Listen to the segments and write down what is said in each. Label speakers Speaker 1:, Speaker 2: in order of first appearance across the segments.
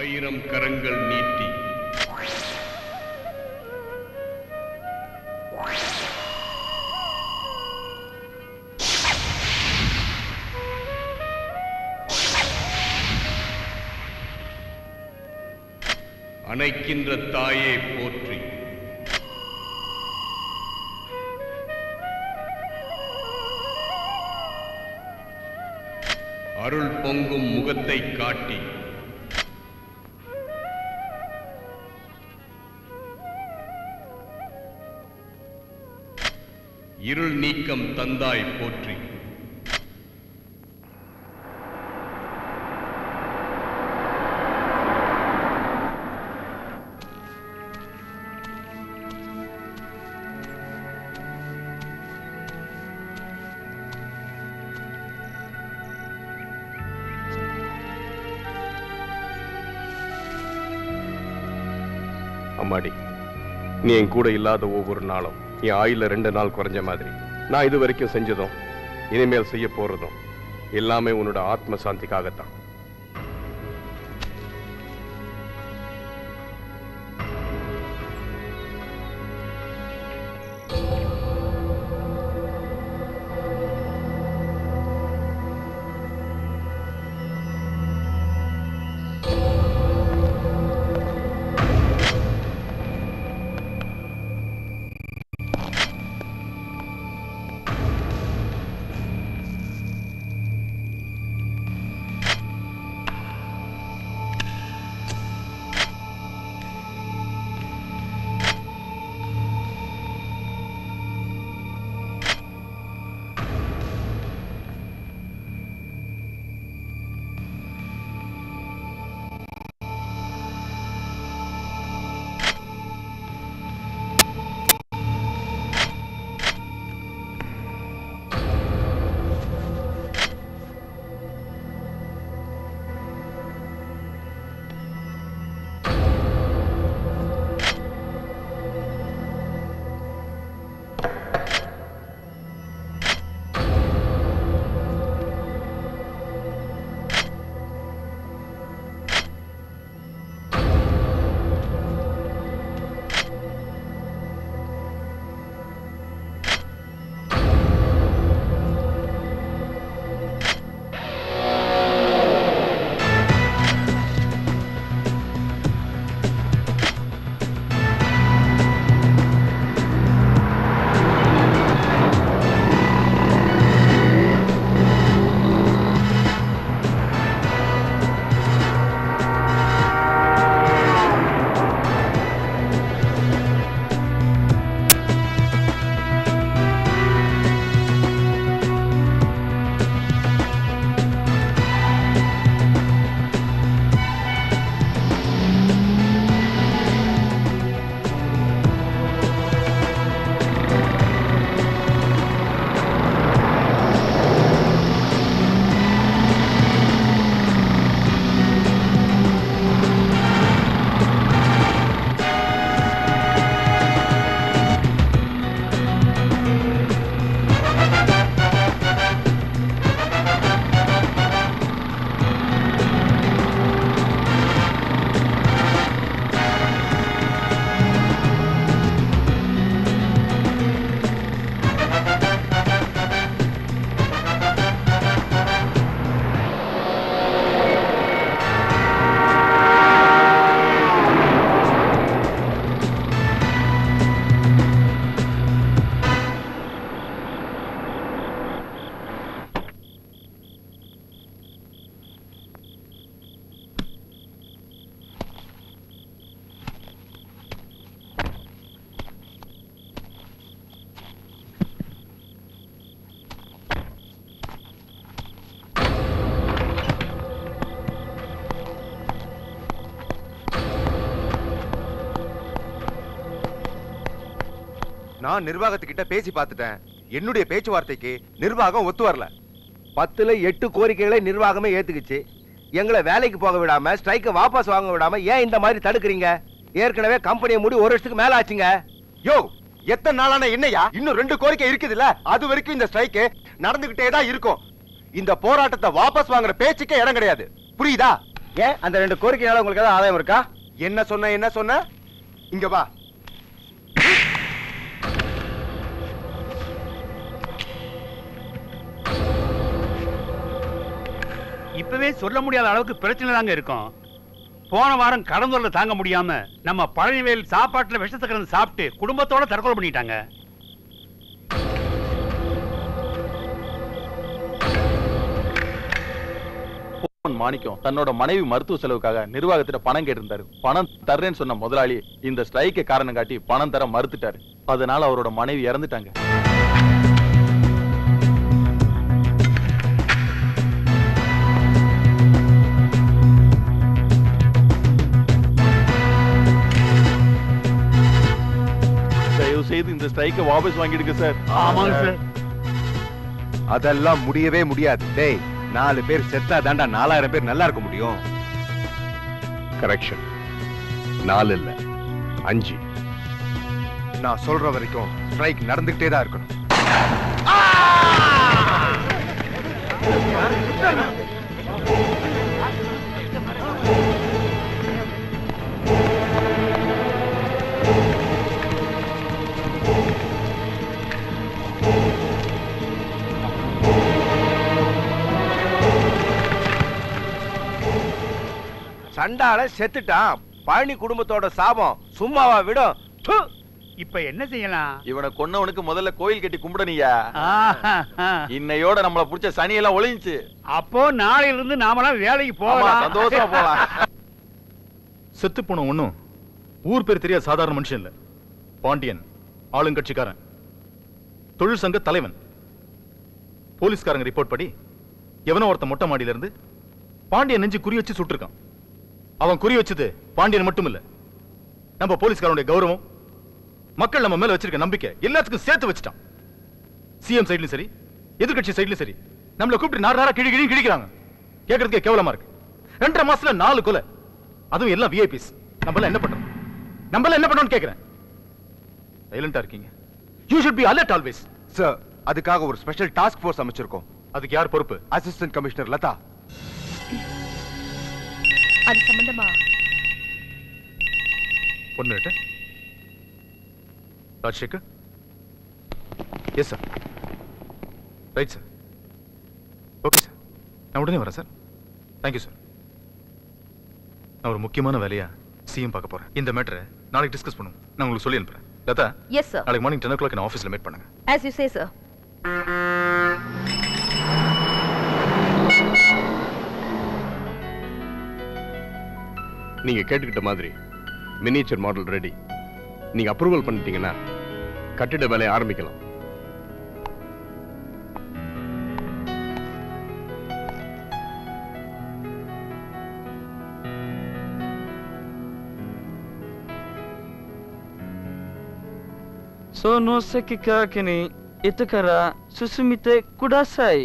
Speaker 1: ஆயிரம் கரங்கள் நீட்டி அணைக்கின்ற தாயே போற்றி அருள் பொங்கும் முகத்தை காட்டி இருள் நீக்கம் தந்தாய் போற்றி
Speaker 2: அம்மாடி நீ என் கூட இல்லாத ஒவ்வொரு நாளும் என் ஆயுள ரெண்டு நாள் குறைஞ்ச மாதிரி நான் இது வரைக்கும் செஞ்சதும் இனிமேல் செய்ய போறதும் எல்லாமே உன்னோட ஆத்ம சாந்திக்காகத்தான்
Speaker 3: நான் நிர்வாகத்துக்கிட்ட பேசி பார்த்துட்டேன் என்னுடைய பேச்சுவார்த்தைக்கு நிர்வாகம் ஒத்து வரல
Speaker 4: பத்துல எட்டு கோரிக்கைகளை நிர்வாகமே ஏத்துக்குச்சு எங்களை வேலைக்கு போக விடாம ஸ்ட்ரைக்கை வாபஸ் வாங்க விடாம ஏன் இந்த மாதிரி தடுக்கிறீங்க ஏற்கனவே கம்பெனியை மூடி ஒரு வருஷத்துக்கு மேல ஆச்சுங்க
Speaker 3: யோ எத்தனை நாளான என்னையா இன்னும் ரெண்டு கோரிக்கை இருக்குதுல்ல அது வரைக்கும் இந்த ஸ்ட்ரைக்கு நடந்துகிட்டே தான் இருக்கும் இந்த போராட்டத்தை வாபஸ் வாங்குற பேச்சுக்கே இடம் கிடையாது புரியுதா
Speaker 4: ஏன் அந்த ரெண்டு கோரிக்கையால உங்களுக்கு ஏதாவது ஆதாயம் இருக்கா
Speaker 3: என்ன சொன்ன என்ன சொன்ன இங்க வா
Speaker 5: இப்பவே சொல்ல முடியாத அளவுக்கு பிரச்சனை தாங்க இருக்கும் போன வாரம் கடந்தூர்ல தாங்க முடியாம நம்ம பழனிவேல் சாப்பாட்டுல விஷத்தை கலந்து சாப்பிட்டு குடும்பத்தோட தற்கொலை பண்ணிட்டாங்க
Speaker 6: பொன் மாணிக்கம் தன்னோட மனைவி மருத்துவ செலவுக்காக நிர்வாகத்திட்ட பணம் கேட்டிருந்தாரு பணம் தர்றேன்னு சொன்ன முதலாளி இந்த ஸ்ட்ரைக்கை காரணம் காட்டி பணம் தர மறுத்துட்டாரு அதனால அவரோட மனைவி இறந்துட்டாங்க தயவு செய்து இந்த ஸ்ட்ரைக்கை வாபஸ் வாங்கிடுங்க சார்
Speaker 5: ஆமாங்க சார்
Speaker 3: அதெல்லாம் முடியவே முடியாது டேய் நாலு பேர் செத்தா தாண்டா நாலாயிரம் பேர் நல்லா இருக்க முடியும்
Speaker 2: கரெக்ஷன் நாலு இல்ல அஞ்சு
Speaker 3: நான் சொல்ற வரைக்கும் ஸ்ட்ரைக் நடந்துகிட்டே தான் இருக்கணும்
Speaker 4: சண்டால செத்துட்டான் பழனி குடும்பத்தோட சாபம் சும்மாவா விடும் து.
Speaker 5: இப்ப என்ன செய்யலாம்
Speaker 6: இவனை கொன்னவனுக்கு முதல்ல கோயில் கட்டி கும்பிடணியா
Speaker 5: ஆஹா.
Speaker 6: இன்னையோட நம்மள புடிச்ச சனி எல்லாம் ஒளிஞ்சுச்சு
Speaker 5: அப்போ நாளையில இருந்து நாமெல்லாம் வேலைக்கு
Speaker 6: ஆமா,
Speaker 5: போகலாம்
Speaker 6: சந்தோஷமா போலாம்
Speaker 7: செத்து போன ஒண்ணும் ஊர் பேர் தெரியாத சாதாரண மனுஷன் இல்ல பாண்டியன் ஆளுங்கட்சிக்காரன் தொழில் சங்க தலைவன் போலீஸ்காரங்க ரிப்போர்ட் படி எவனோ ஒருத்தன் மொட்டை மாடியில இருந்து பாண்டியன் நெஞ்சு குறி வச்சு சுட்டிருக்கான் அவன் குறி வச்சது பாண்டியன் மட்டும் இல்ல நம்ம போலீஸ்காரனுடைய கௌரவம் மக்கள் நம்ம மேல வச்சிருக்க நம்பிக்கை எல்லாத்துக்கும் சேர்த்து வச்சுட்டான் சிஎம் சைட்லயும் சரி எதிர்க்கட்சி சைட்லயும் சரி நம்மள கூப்பிட்டு நார் நாரா கிழி கிழி கிழிக்கிறாங்க கேட்கறதுக்கே கேவலமா இருக்கு ரெண்டரை மாசத்துல நாலு கொலை அதுவும் எல்லாம் விஐபிஸ் நம்மள என்ன பண்றோம் நம்மள என்ன பண்றோம்னு கேக்குறேன் சைலண்டா இருக்கீங்க you should be alert always
Speaker 3: sir அதுக்காக ஒரு ஸ்பெஷல் டாஸ்க் ஃபோர்ஸ் அமைச்சிருக்கோம்
Speaker 7: அதுக்கு யார் பொறுப்பு
Speaker 3: அசிஸ்டன்ட் கமிஷனர் லதா
Speaker 8: அது சம்பந்தமா
Speaker 7: one minute Rajasekar yes sir right sir okay sir நான் உடனே வரேன் சார் தேங்க்யூ சார் நான் ஒரு முக்கியமான வேலையா சிஎம் பார்க்க போறேன் இந்த மேட்டரை நாளைக்கு டிஸ்கஸ் பண்ணுவோம் நான் உங்களுக்கு சொல்லி அனுப்புறேன் லதா
Speaker 8: எஸ் சார்
Speaker 7: நாளைக்கு மார்னிங் டென் ஓ கிளாக் ஆஃபீஸில் மீட் பண்ணுங்க
Speaker 8: ஆஸ் யூ சே சார்
Speaker 2: நீங்க கேட்டுக்கிட்ட மாதிரி மினிச்சர் மாடல் ரெடி நீங்க அப்ரூவல் பண்ணிட்டீங்கன்னா கட்டிட வேலையை ஆரம்பிக்கலாம்
Speaker 9: So no sekika kini itukara susumite kudasai.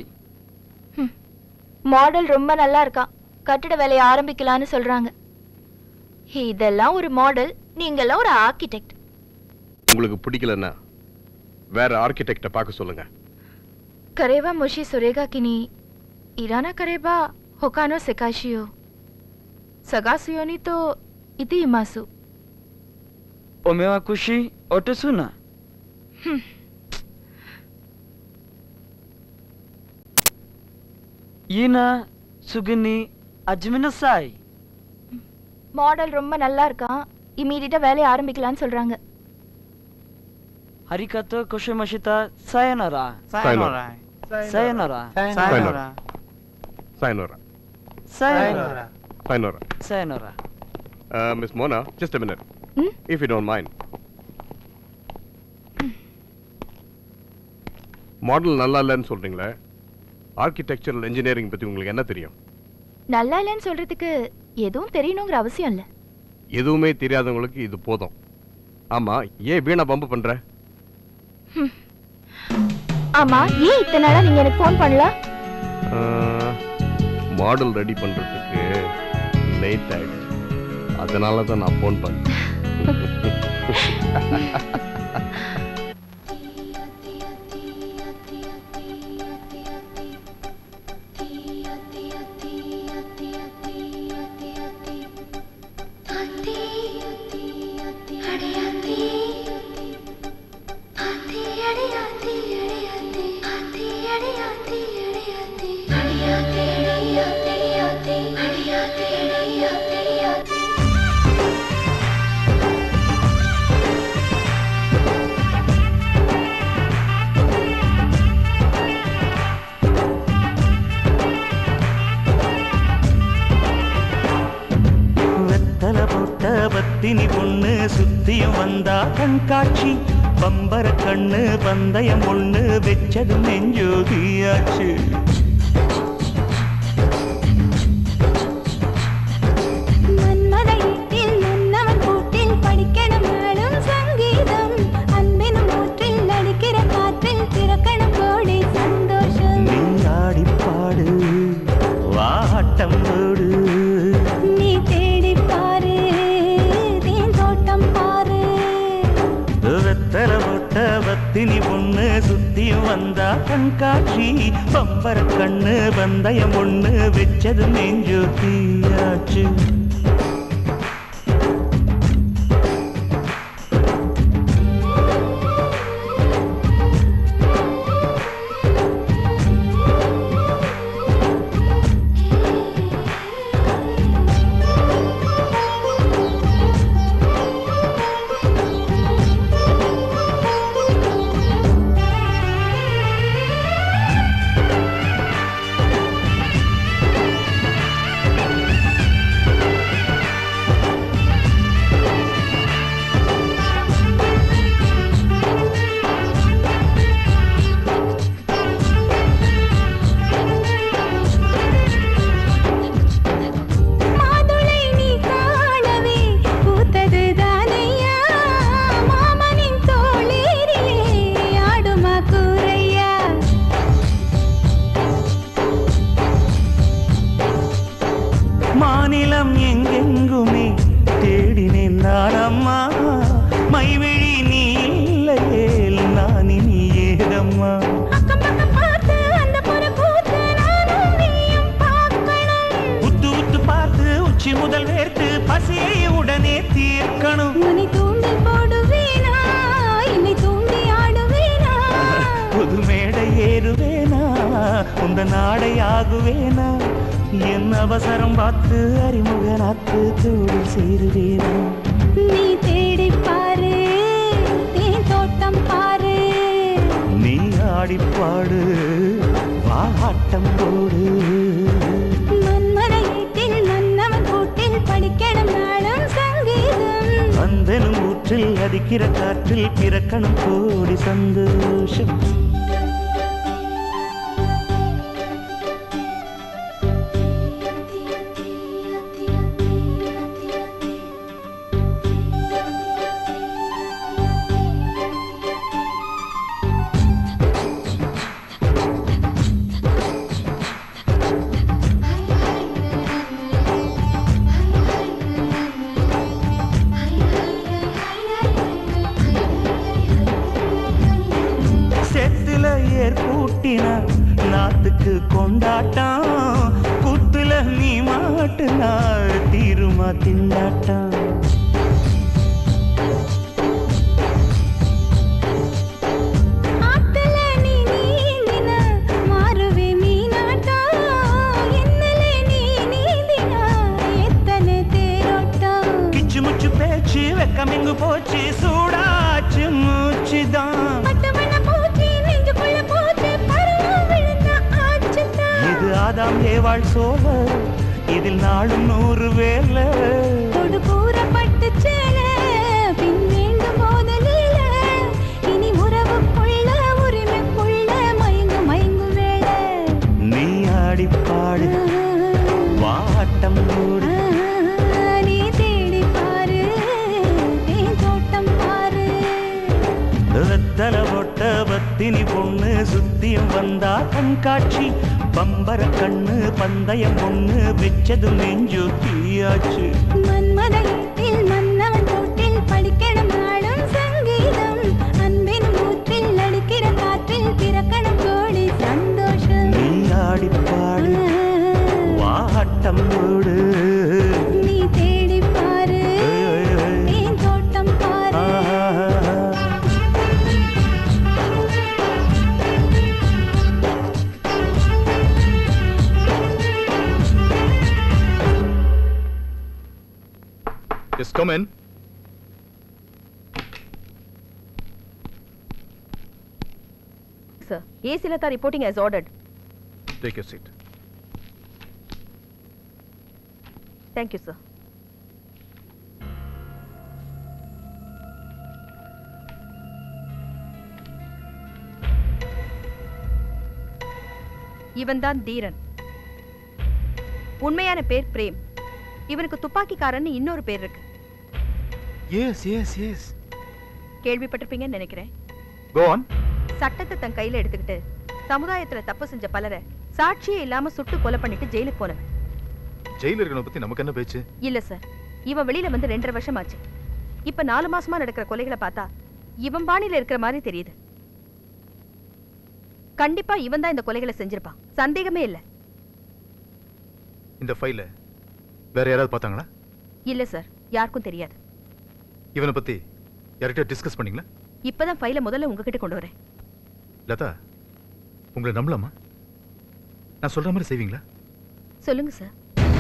Speaker 8: Model ரொம்ப நல்லா இருக்கான் கட்டிட வேலையை ஆரம்பிக்கலாம்னு சொல்றாங்க இதெல்லாம் ஒரு மாடல் நீங்கெல்லாம் ஒரு ஆர்கிடெக்ட்
Speaker 2: உங்களுக்கு பிடிக்கலன்னா வேற ஆர்கிடெக்ட பார்க்க சொல்லுங்க
Speaker 8: கரேவா முஷி சுரேகா கினி இரானா கரேபா ஹொகானோ செகாஷியோ சகாசுயோனி தோ இதி இமாசு
Speaker 9: Omewa kushi otosuna. Ina sugini ajminasai.
Speaker 8: Model ரொம்ப நல்லா இருக்கான் இமீடியட்டா வேலையை ஆரம்பிக்கலாம்னு சொல்றாங்க
Speaker 9: Harikato koshimashita sayonara.
Speaker 2: Sayonara.
Speaker 9: Sayonara.
Speaker 2: Sayonara. Sayonara.
Speaker 9: Sayonara.
Speaker 2: Sayonara.
Speaker 9: Sayonara.
Speaker 2: Uh, Miss Mona, just a minute.
Speaker 8: Hmm?
Speaker 2: If you don't mind. Model நல்லா இல்லைன்னு சொல்றீங்களே ஆர்கிடெக்சரல் இன்ஜினியரிங் பத்தி உங்களுக்கு என்ன தெரியும்
Speaker 8: நல்லா இல்லைன்னு சொல்றதுக்கு எதுவும் தெரியணுங்கிற அவசியம் இல்ல
Speaker 2: எதுவுமே தெரியாதவங்களுக்கு இது போதும் ஆமா ஏன் வீணா பம்பு பண்ற
Speaker 8: ஆமா ஏன் இத்தனை நாளா நீங்க எனக்கு ஃபோன் பண்ணல
Speaker 2: மாடல் ரெடி பண்றதுக்கு லேட் ஆயிடுச்சு அதனால தான் நான் ஃபோன் பண்ணேன்
Speaker 10: வெத்தல போட்ட பத்தினி பொண்ணு சுத்தியும் வந்தா கண்காட்சி பம்பர கண்ணு பந்தயம் ஒண்ணு வெச்சது நெஞ்சோதியாச்சு
Speaker 11: மன்மத ஈட்டில் மன்னவன் கூட்டில் படிக்கணும் நாளும் சங்கீதம் அன்பினும் ஊற்றில் நடிக்கிற காற்றில் திறக்கணும் கோடி சந்தோஷம்
Speaker 10: நீ ஆடி பாடு வாட்டம் போடு
Speaker 11: நீ தேடி பாரு தேன் தோட்டம் பாரு
Speaker 10: வெத்தல போட்ட பத்தினி பொண்ணு சுத்தியும் வந்தா கண்காட்சி பம்பர கண்ணு பந்தயம் ஒண்ணு வெச்சது நெஞ்சோதியாச்சு
Speaker 11: மாதுளை நீ காணவே பூத்தது தானையா மாமனின் தோளேறிலே ஆடுமா கூரையா
Speaker 10: மாநிலம் எங்கெங்குமே தேடினேன் நானம்மா மைவிழி நீ இல்லையேல் நான் இனி ஏதம்மா
Speaker 11: அக்கம் பக்கம் பார்த்து அந்த புற கூத்து நானும் நீயும் பார்க்கணும்
Speaker 10: உத்து உத்து பார்த்து உச்சி முதல் வேர்த்து பசியை உடனே தீர்க்கணும்
Speaker 11: உன்னை தூண்டில் போடுவேனா என்னை தூண்டி ஆடுவேனா
Speaker 10: புது மேடை ஏறுவேனா உந்த நாடை ஆகுவேனா என் அவசரம் பார்த்து அறிமுகனாத்து தோடு சேருவேனா
Speaker 11: நீ தேடி பாரு தேன் தோட்டம் பாரு
Speaker 10: நீ ஆடிப்பாடு வாட்டம் போடு
Speaker 11: மன்மத ஈட்டில் மன்னவன் கூட்டில் படிக்கணும் நாளும் சங்கீதம்
Speaker 10: அந்தனும் ஊற்றில் அடிக்கிற காற்றில் பிறக்கணும் கோடி சந்தோஷம் செத்துல ஏர் கூட்டினா நாத்துக்கு கொண்டாட்டம் குத்துல நீ மாட்டுனா தீருமா திண்டாட்டம்
Speaker 11: ஆத்துல நீ நீந்தினா மாறுவே மீனாட்டம் என்னல நீ நீந்தினா எத்தனை தேரோட்டம்
Speaker 10: கிச்சு முச்சு பேச்சு வெக்கம் எங்கு போச்சு சூடாச்சு மூச்சுதான்
Speaker 11: பட்டு மண்ண பூச்சி நெஞ்சுக்குள்ள பூச்சி பருவம் விழுந்த ஆச்சுதான்
Speaker 10: இது ஆதாம் ஏவாள் சோழ இதில் நாளும் நூறு வேலை
Speaker 11: தொடு கூறப்பட்டு சேல பின் வேண்டும் போதலில இனி உறவுக்குள்ள உரிமைக்குள்ள மயங்கு மயங்கு வேளை
Speaker 10: நீ ஆடிப்பாடு வாட்டம் போடு
Speaker 11: நீ தேடி பாரு தேன் தோட்டம் பாரு
Speaker 10: வெத்தல போட்ட பத்தினி பொண்ணு சுத்தியும் வந்தா கண்காட்சி பம்பர கண்ணு பந்தயம் பொண்ணு வெச்சது நெஞ்சு தீயாச்சு
Speaker 11: மன்மத ஈட்டில் மன்னவன் தோட்டில் படிக்கணும் நாளும் சங்கீதம் அன்பின் ஊற்றில் நடிக்கிற காற்றில் பிறக்கணும் கோடி சந்தோஷம்
Speaker 10: நீ ஆடிப்பாடு வாட்டம் போடு
Speaker 11: நீ தேடி பாரு தேன் தோட்டம் பாரு
Speaker 10: ஆ
Speaker 7: Just come in.
Speaker 12: Sir, AC Lata reporting as ordered.
Speaker 7: Take your seat.
Speaker 12: Thank you, sir. இவன்தான் தீரன் உண்மையான பேர் பிரேம் இவனுக்கு துப்பாக்கிக்காரன்னு இன்னொரு பேர் இருக்கு
Speaker 7: Yes, yes, yes.
Speaker 12: கேள்விப்பட்டிருப்பீங்கன்னு நினைக்கிறேன்
Speaker 7: Go on.
Speaker 12: சட்டத்தை தன் கையில எடுத்துக்கிட்டு சமுதாயத்துல தப்பு செஞ்ச பலரை சாட்சியே இல்லாம சுட்டு கொலை பண்ணிட்டு ஜெயிலுக்கு போனவன்
Speaker 7: ஜெயில இருக்கணும் பத்தி நமக்கு என்ன பேச்சு
Speaker 12: இல்ல சார் இவன் வெளியில வந்து ரெண்டரை வருஷம் ஆச்சு இப்ப நாலு மாசமா நடக்கிற கொலைகளை பார்த்தா இவன் பாணியில இருக்கிற மாதிரி தெரியுது கண்டிப்பா இவன் தான் இந்த கொலைகளை செஞ்சிருப்பான் சந்தேகமே இல்ல
Speaker 7: இந்த ஃபைல வேற யாராவது பார்த்தாங்களா
Speaker 12: இல்ல சார் யாருக்கும் தெரியாது
Speaker 7: இவனை பத்தி யார்கிட்ட டிஸ்கஸ் பண்ணீங்களா
Speaker 12: இப்பதான் ஃபைல முதல்ல உங்ககிட்ட கொண்டு வரேன்
Speaker 7: லதா உங்களை நம்பலாமா நான் சொல்ற மாதிரி செய்வீங்களா
Speaker 12: சொல்லுங்க சார்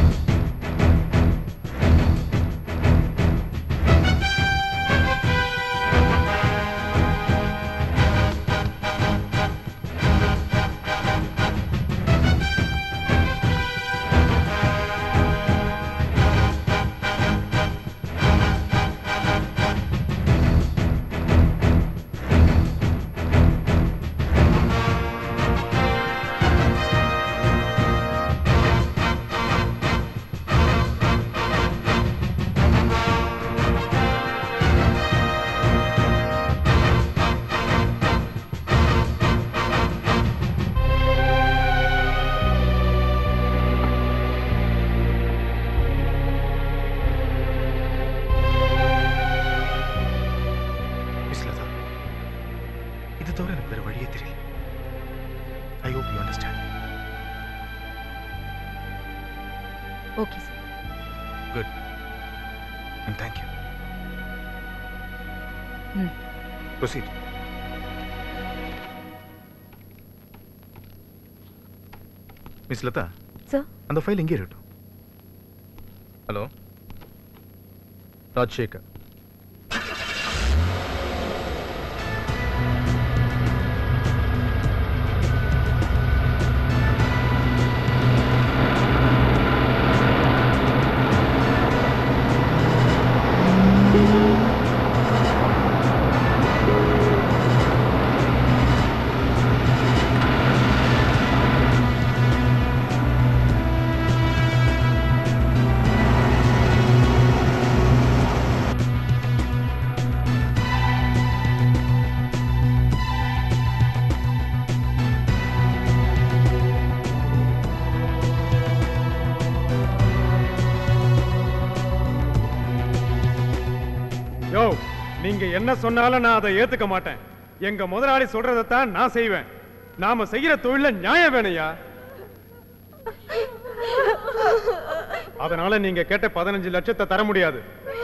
Speaker 7: மிஸ் லதா இது தவிர எனக்கு வேற வழியே தெரியல I hope you understand
Speaker 12: okay sir
Speaker 7: good and thank you
Speaker 12: ம்
Speaker 7: ப்ரொசீட் மிஸ் லதா
Speaker 12: சார்
Speaker 7: அந்த ஃபைல் எங்கே இருக்கட்டும் ஹலோ ராஜ்சேகர்
Speaker 13: யோ நீங்க என்ன சொன்னாலும் நான் அதை ஏத்துக்க மாட்டேன் எங்க முதலாளி சொல்றதைத்தான் நான் செய்வேன் நாம செய்யற தொழில நியாயம் வேணையா அதனால நீங்க கேட்ட பதினஞ்சு லட்சத்தை தர முடியாது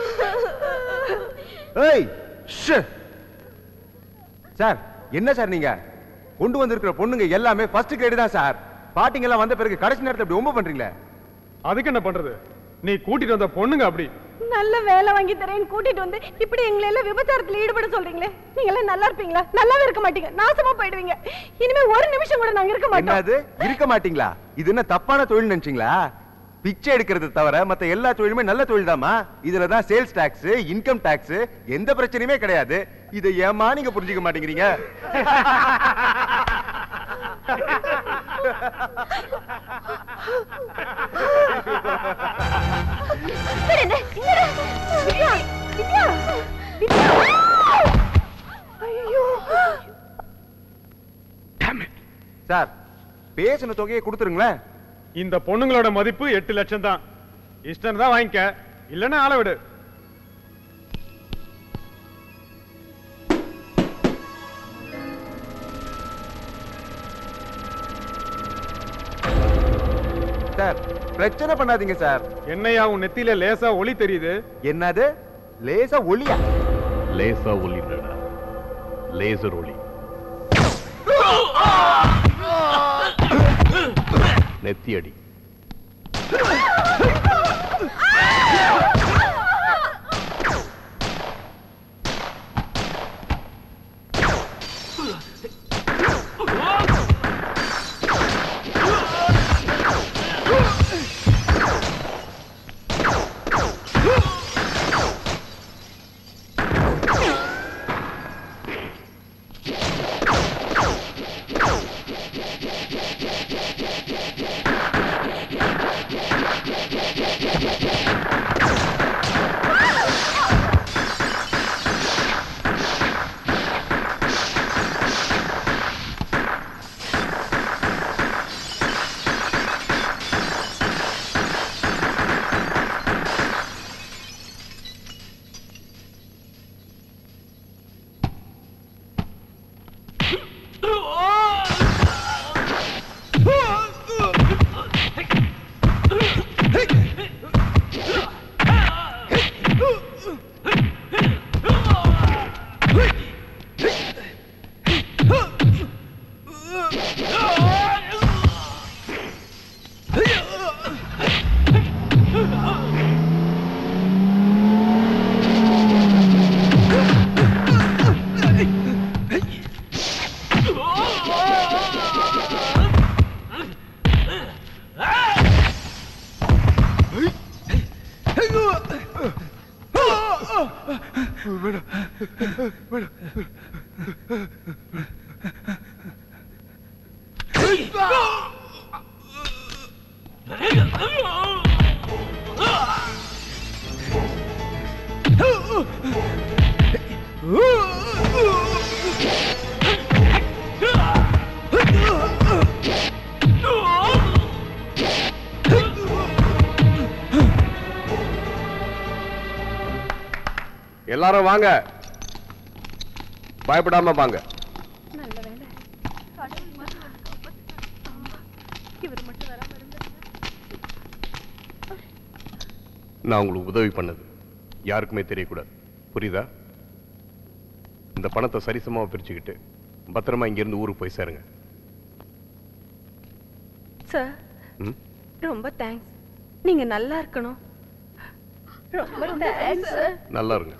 Speaker 4: ஏய் ஷே. சார் என்ன சார் நீங்க கொண்டு வந்திருக்கிற பொண்ணுங்க எல்லாமே ஃபர்ஸ்ட் கிரேடு தான் சார் பாட்டிங்க எல்லாம் வந்த பிறகு கடைசி நேரத்துல இப்படி ரொம்ப பண்றீங்களே
Speaker 13: அதுக்கு என்ன பண்றது நீ கூட்டிட்டு வந்த பொண்ணுங்க அப்படி
Speaker 14: நல்ல வேலை வாங்கி தரேன்னு கூட்டிட்டு வந்து இப்படி எங்களை எல்லாம் விபச்சாரத்துல ஈடுபட சொல்றீங்களே நீங்க எல்லாம் நல்லா இருப்பீங்களா நல்லாவே இருக்க மாட்டீங்க நாசமா போயிடுவீங்க இனிமே ஒரு நிமிஷம் கூட நாங்க இருக்க மாட்டோம்
Speaker 4: என்னது இருக்க மாட்டீங்களா இது என்ன தப்பான தொழில் நினைச்சீங்களா பிச்சை எடுக்கிறது தவிர மத்த எல்லா தொழிலுமே நல்ல தொழில் தாமா இதுல தான் சேல்ஸ் டாக்ஸ் இன்கம் டாக்ஸ் எந்த பிரச்சனையுமே கிடையாது இதை ஏமா நீங்க புரிஞ்சுக்க மாட்டேங்கிறீங்க
Speaker 14: விடு, விடு. வித்யா, வித்யா, வித்யா. ஐயோ.
Speaker 4: சார் பேசின தொகையை கொடுத்துருங்களேன்
Speaker 13: இந்த பொண்ணுங்களோட மதிப்பு எட்டு லட்சம் தான் இஷ்டம் தான் வாங்கிக்க இல்லைன்னா ஆள விடு
Speaker 4: சார் பிரச்சனை பண்ணாதீங்க சார்
Speaker 13: என்னையா உன் நெத்தியில லேசா ஒளி தெரியுது
Speaker 4: என்னது லேசா ஒளியா
Speaker 2: லேசா ஒளி இல்லடா லேசர் ஒளி நெத்தி அடி எல்லாரும் வாங்க பயப்படாம வாங்க
Speaker 12: நல்ல வேலை இவர் மட்டும் வராம இருந்தா
Speaker 2: நான் உங்களுக்கு உதவி பண்ணது யாருக்குமே தெரியக்கூடாது புரியுதா இந்த பணத்தை சரிசமமா பிரிச்சுக்கிட்டு பத்திரமா இங்கிருந்து ஊருக்கு போய் சேருங்க
Speaker 14: சார்
Speaker 2: ம்?
Speaker 14: ரொம்ப தேங்க்ஸ் நீங்க நல்லா இருக்கணும் ரொம்ப தேங்க்ஸ் சார்
Speaker 2: நல்லா இருங்க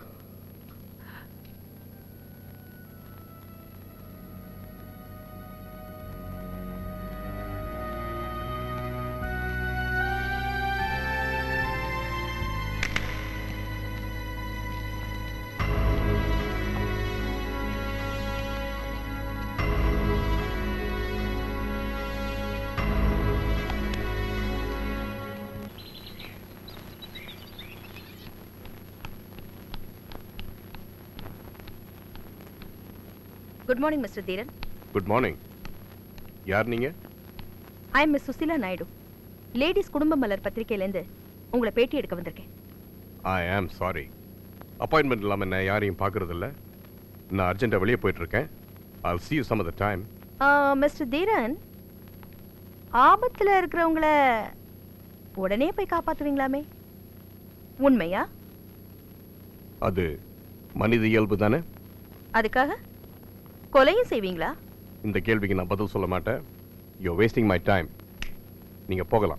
Speaker 12: good morning mister Dheeran
Speaker 2: good morning யார் நீங்க
Speaker 12: I am miss Sushila Naidu ladies Kudumba Malar பத்திரிகையிலேருந்து உங்களை பேட்டி எடுக்க வந்திருக்கேன்
Speaker 2: ஐ ஆம் சாரி அப்பாயின்மெண்ட் இல்லாமல் நான் யாரையும் பார்க்கறது இல்ல நான் அர்ஜென்ட்டாக வெளியே போயிட்டு இருக்கேன் I'll see you some other time
Speaker 12: mister Dheeran ஆபத்துல இருக்கிறவங்கள உடனே போய் காப்பாத்துவீங்களாமே உண்மையா
Speaker 2: அது மனித இயல்பு தானே
Speaker 12: அதுக்காக கொலையும் செய்வீங்களா
Speaker 2: இந்த கேள்விக்கு நான் பதில் சொல்ல மாட்டேன் யூ வேஸ்டிங் மை டைம் நீங்க போகலாம்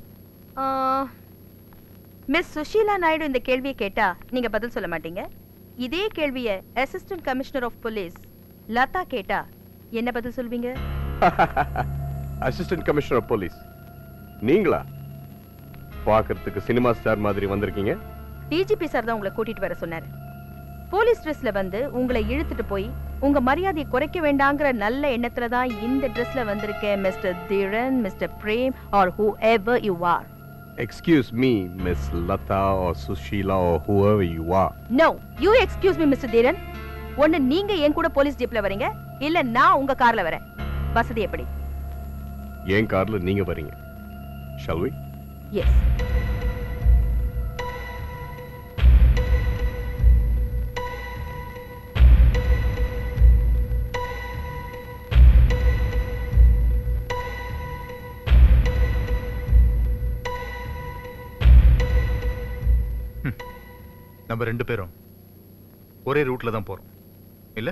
Speaker 12: மிஸ் சுஷீலா நாயுடு இந்த கேள்வியை கேட்டா நீங்க பதில் சொல்ல மாட்டீங்க இதே கேள்வியை assistant commissioner of police Latha கேட்டா என்ன பதில் சொல்வீங்க
Speaker 2: அசிஸ்டன்ட் கமிஷனர் ஆஃப் போலீஸ் நீங்களா பார்க்கறதுக்கு சினிமா ஸ்டார் மாதிரி வந்திருக்கீங்க
Speaker 12: டிஜிபி சார் தான் உங்களை கூட்டிட்டு வர சொன்னாரு போலீஸ் ட்ரெஸ்ல வந்து உங்களை இழுத்துட்டு போய் உங்க மரியாதையை குறைக்க வேண்டாங்கிற நல்ல எண்ணத்துல தான் இந்த ட்ரெஸ்ல வந்திருக்கேன் mister Dheeran mister Prem are whoever you are
Speaker 2: excuse me miss Latha or Sushila or whoever you are
Speaker 12: no you excuse me mister Dheeran ஒன்னு நீங்க என் கூட போலீஸ் ஜீப்ல வரீங்க இல்ல நான் உங்க கார்ல வரேன் வசதி எப்படி
Speaker 2: என் கார்ல நீங்க வரீங்க shall we
Speaker 12: எஸ்
Speaker 7: நம்ம ரெண்டு பேரும் ஒரே ரூட்ல தான் போறோம் இல்ல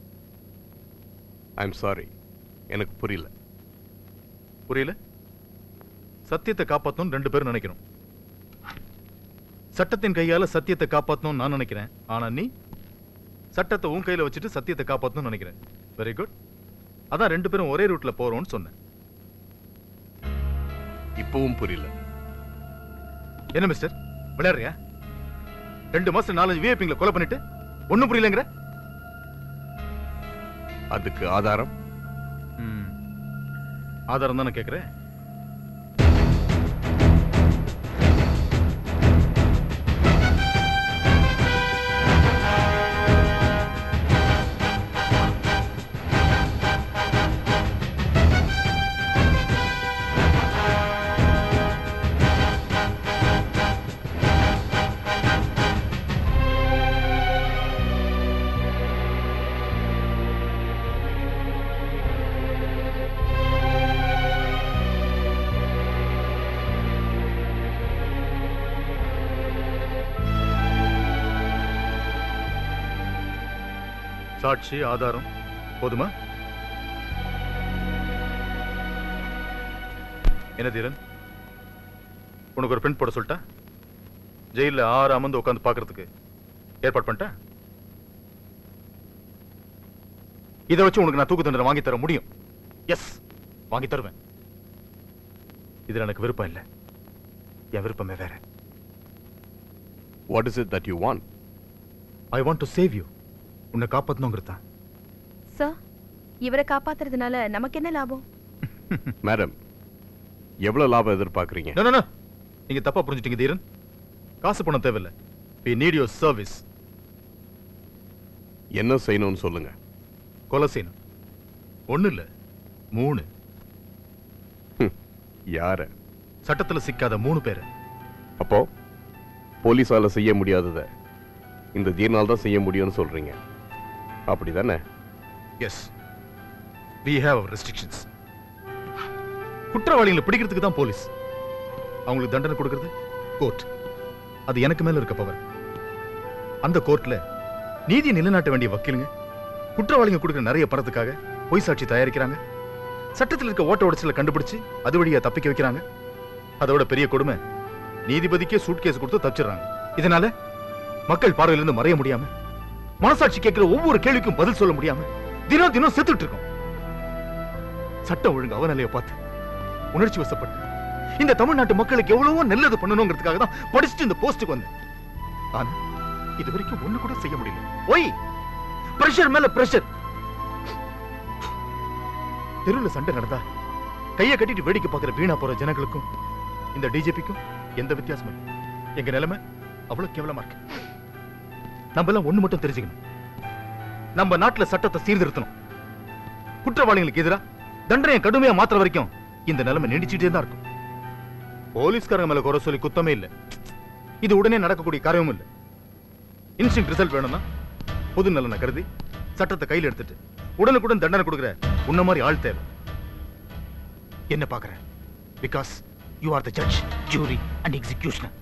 Speaker 2: ஐம் சாரி எனக்கு புரியல
Speaker 7: புரியல சத்தியத்தை காப்பாத்தணும் ரெண்டு பேரும் நினைக்கிறோம் சட்டத்தின் கையால சத்தியத்தை காப்பாத்தணும் நான் நினைக்கிறேன் ஆனா நீ சட்டத்தை உன் கையில வச்சுட்டு சத்தியத்தை காப்பாத்தணும் நினைக்கிறேன் வெரி குட் அதான் ரெண்டு பேரும் ஒரே ரூட்ல போறோம்னு சொன்னேன்
Speaker 2: இப்பவும் புரியல
Speaker 7: என்ன மிஸ்டர் விளையாடுறியா ரெண்டு மாசம் நாலஞ்சு விஐபிங்களை கொலை பண்ணிட்டு ஒண்ணும் புரியலங்கிற
Speaker 2: அதுக்கு ஆதாரம்
Speaker 7: ஆதாரம் தானே கேக்குறேன் சாட்சி ஆதாரம் போதுமா என்ன தீரன் உனக்கு ஒரு பிரிண்ட் போட சொல்லிட்டா ஜெயில ஆறு அமர்ந்து உட்காந்து பார்க்கிறதுக்கு ஏற்பாடு பண்ணிட்டேன் இதை வச்சு உனக்கு நான் தூக்கு தண்டனை வாங்கி தர முடியும் எஸ் வாங்கி தருவேன் இதுல எனக்கு விருப்பம் இல்லை என் விருப்பமே வேற
Speaker 2: what is it that you want
Speaker 7: I want to save you உன்னை காப்பாத்தணுங்கிறது தான்
Speaker 12: சார் இவரை காப்பாத்துறதுனால நமக்கு என்ன லாபம்
Speaker 2: மேடம் எவ்வளவு லாபம் எதிர்பார்க்கறீங்க
Speaker 7: நோ நோ நீங்க தப்பா புரிஞ்சுட்டீங்க தீரன் காசு பணம் தேவையில்லை we need your சர்வீஸ்
Speaker 2: என்ன செய்யணும்னு சொல்லுங்க
Speaker 7: கொலை செய்யணும் ஒண்ணு இல்ல மூணு
Speaker 2: யார
Speaker 7: சட்டத்துல சிக்காத மூணு பேரை
Speaker 2: அப்போ போலீஸால செய்ய முடியாததை இந்த தீர்னால் தான் செய்ய முடியும்னு சொல்றீங்க அப்படிதானே
Speaker 7: yes we have our restrictions குற்றவாளிகளை பிடிக்கிறதுக்கு தான் போலீஸ் அவங்களுக்கு தண்டனை கொடுக்கிறது கோர்ட் அது எனக்கு மேல இருக்க பவர் அந்த கோர்ட்ல நீதியை நிலைநாட்ட வேண்டிய வக்கீலுங்க குற்றவாளிங்க கொடுக்குற நிறைய பணத்துக்காக பொய் சாட்சி தயாரிக்கிறாங்க சட்டத்தில் இருக்க ஓட்ட உடச்சல கண்டுபிடிச்சு அது வழியா தப்பிக்க வைக்கிறாங்க அதோட பெரிய கொடுமை நீதிபதிக்கே சூட் கேஸ் கொடுத்து தப்பிச்சிடுறாங்க இதனால மக்கள் பார்வையிலிருந்து மறைய முடியாம மனசாட்சி கேட்கிற ஒவ்வொரு கேள்விக்கும் பதில் சொல்ல முடியாம தினம் தினம் செத்துட்டு இருக்கோம் சட்டம் ஒழுங்கு அவநிலைய பார்த்து உணர்ச்சி வசப்பட்டு இந்த தமிழ்நாட்டு மக்களுக்கு எவ்வளவோ நல்லது பண்ணணுங்கிறதுக்காக தான் படிச்சுட்டு இந்த போஸ்டுக்கு வந்தேன் ஆனா இது வரைக்கும் ஒண்ணு கூட செய்ய முடியல ஒய் பிரஷர் மேல பிரஷர் தெருவுல சண்டை நடந்தா கையை கட்டிட்டு வேடிக்கை பார்க்கிற வீணா போற ஜனங்களுக்கும் இந்த டிஜிபிக்கும் எந்த வித்தியாசமும் இல்லை. எங்க நிலைமை அவ்வளவு கேவலமா இருக்கு நம்ம எல்லாம் ஒண்ணு மட்டும் தெரிஞ்சுக்கணும் நம்ம நாட்டுல சட்டத்தை சீர்திருத்தணும் குற்றவாளிகளுக்கு எதிரா தண்டனையை கடுமையா மாத்துற வரைக்கும் இந்த நிலைமை நீடிச்சுட்டே தான் இருக்கும் போலீஸ்காரங்க மேல குறை சொல்லி குத்தமே இல்ல இது உடனே நடக்கக்கூடிய காரியமும் இல்ல இன்ஸ்டிங் ரிசல்ட் வேணும்னா பொது நலனை கருதி சட்டத்தை கையில் எடுத்துட்டு உடனுக்குடன் தண்டனை கொடுக்கிற உன்ன மாதிரி ஆள் தேவை என்ன பாக்குற because you are the judge jury and executioner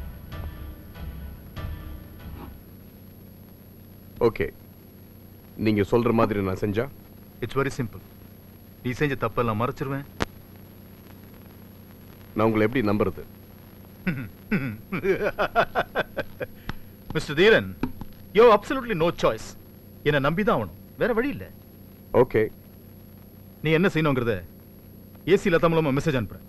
Speaker 2: okay நீங்க சொல்ற மாதிரி நான் செஞ்சா
Speaker 7: இட்ஸ் வெரி சிம்பிள் நீ செஞ்ச தப்பெல்லாம் மறைச்சிருவேன்
Speaker 2: நான் உங்களை எப்படி நம்புறது
Speaker 7: mister Dheeran you absolutely no choice என்ன நம்பி தான் ஆகணும் வேற வழி இல்ல
Speaker 2: ஓகே
Speaker 7: நீ என்ன செய்யணுங்கிறத ஏசியில் தமிழமா மெசேஜ் அனுப்புறேன்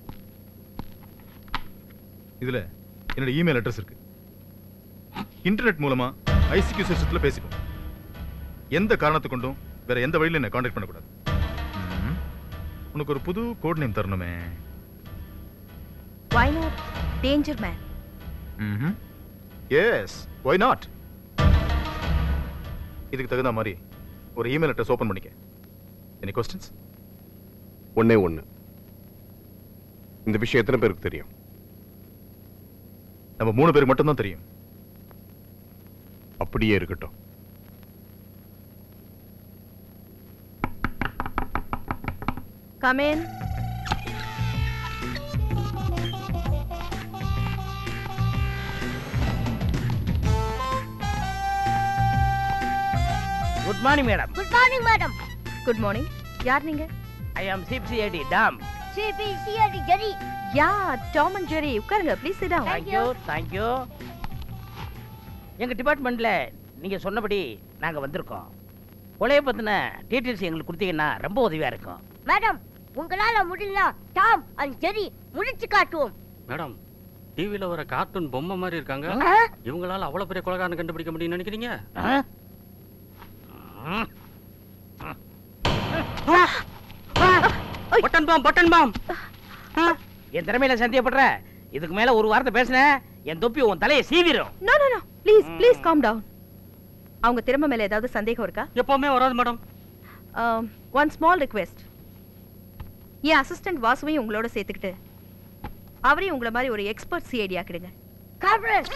Speaker 7: இதுல என்னோட இமெயில் அட்ரஸ் இருக்கு இன்டர்நெட் மூலமா ஐசிக்யூ சிஸ்டத்துல பேசிப்போம் எந்த காரணத்தை கொண்டும் வேற எந்த வழியில என்ன காண்டாக்ட் பண்ணக்கூடாது ம்ம். உனக்கு ஒரு புது கோட் நேம் தரணுமே
Speaker 12: Why not danger man?
Speaker 7: Yes why not இதுக்கு தகுந்த மாதிரி ஒரு இமெயில் அட்ரஸ் ஓபன் பண்ணிக்க எனி கொஸ்டின்ஸ்
Speaker 2: ஒண்ணே ஒண்ணு இந்த விஷயம் எத்தனை பேருக்கு தெரியும்
Speaker 7: நம்ம மூணு பேருக்கு மட்டும் தான் தெரியும்
Speaker 2: அப்படியே இருக்கட்டும்
Speaker 12: Come in.
Speaker 15: Good morning madam
Speaker 16: good morning madam
Speaker 12: good morning யார் நீங்க
Speaker 15: I am CBCID Tom
Speaker 16: CBCRD Jerry
Speaker 12: yeah Tom and Jerry உட்காருங்க please sit down
Speaker 15: thank you thank you எங்க டிபார்ட்மெண்ட்ல நீங்க சொன்னபடி நாங்க வந்திருக்கோம் கொலையை பத்தின டீட்டெயில்ஸ் எங்களுக்கு கொடுத்தீங்கன்னா ரொம்ப உதவியா இருக்கும்
Speaker 16: மேடம் உங்களால முடியல டாம் அண்ட் ஜெரி முடிச்சு காட்டுவோம்
Speaker 17: மேடம் டிவில வர கார்ட்டூன் பொம்மை மாதிரி இருக்காங்க
Speaker 16: ஆ?
Speaker 17: இவங்களால அவ்வளவு பெரிய கொலைகாரனை கண்டுபிடிக்க முடியும்னு நினைக்கிறீங்க
Speaker 15: பட்டன் பாம் பட்டன் பாம் என் திறமையில சந்தேகப்படுற இதுக்கு மேல ஒரு வார்த்தை பேசுன என் தொப்பி உன் தலையை சீவிரும்
Speaker 12: no no no please please calm down அவங்க திறமை மேல ஏதாவது சந்தேகம் இருக்கா
Speaker 17: எப்பவுமே வராது மேடம்
Speaker 12: ஒன் ஸ்மால் ரிக்வெஸ்ட் என் அசிஸ்டன்ட் வாசுவையும் உங்களோட சேர்த்துக்கிட்டு அவரையும் உங்களை மாதிரி ஒரு எக்ஸ்பர்ட் சிஐடி ஆக்கிடுங்க
Speaker 16: corporate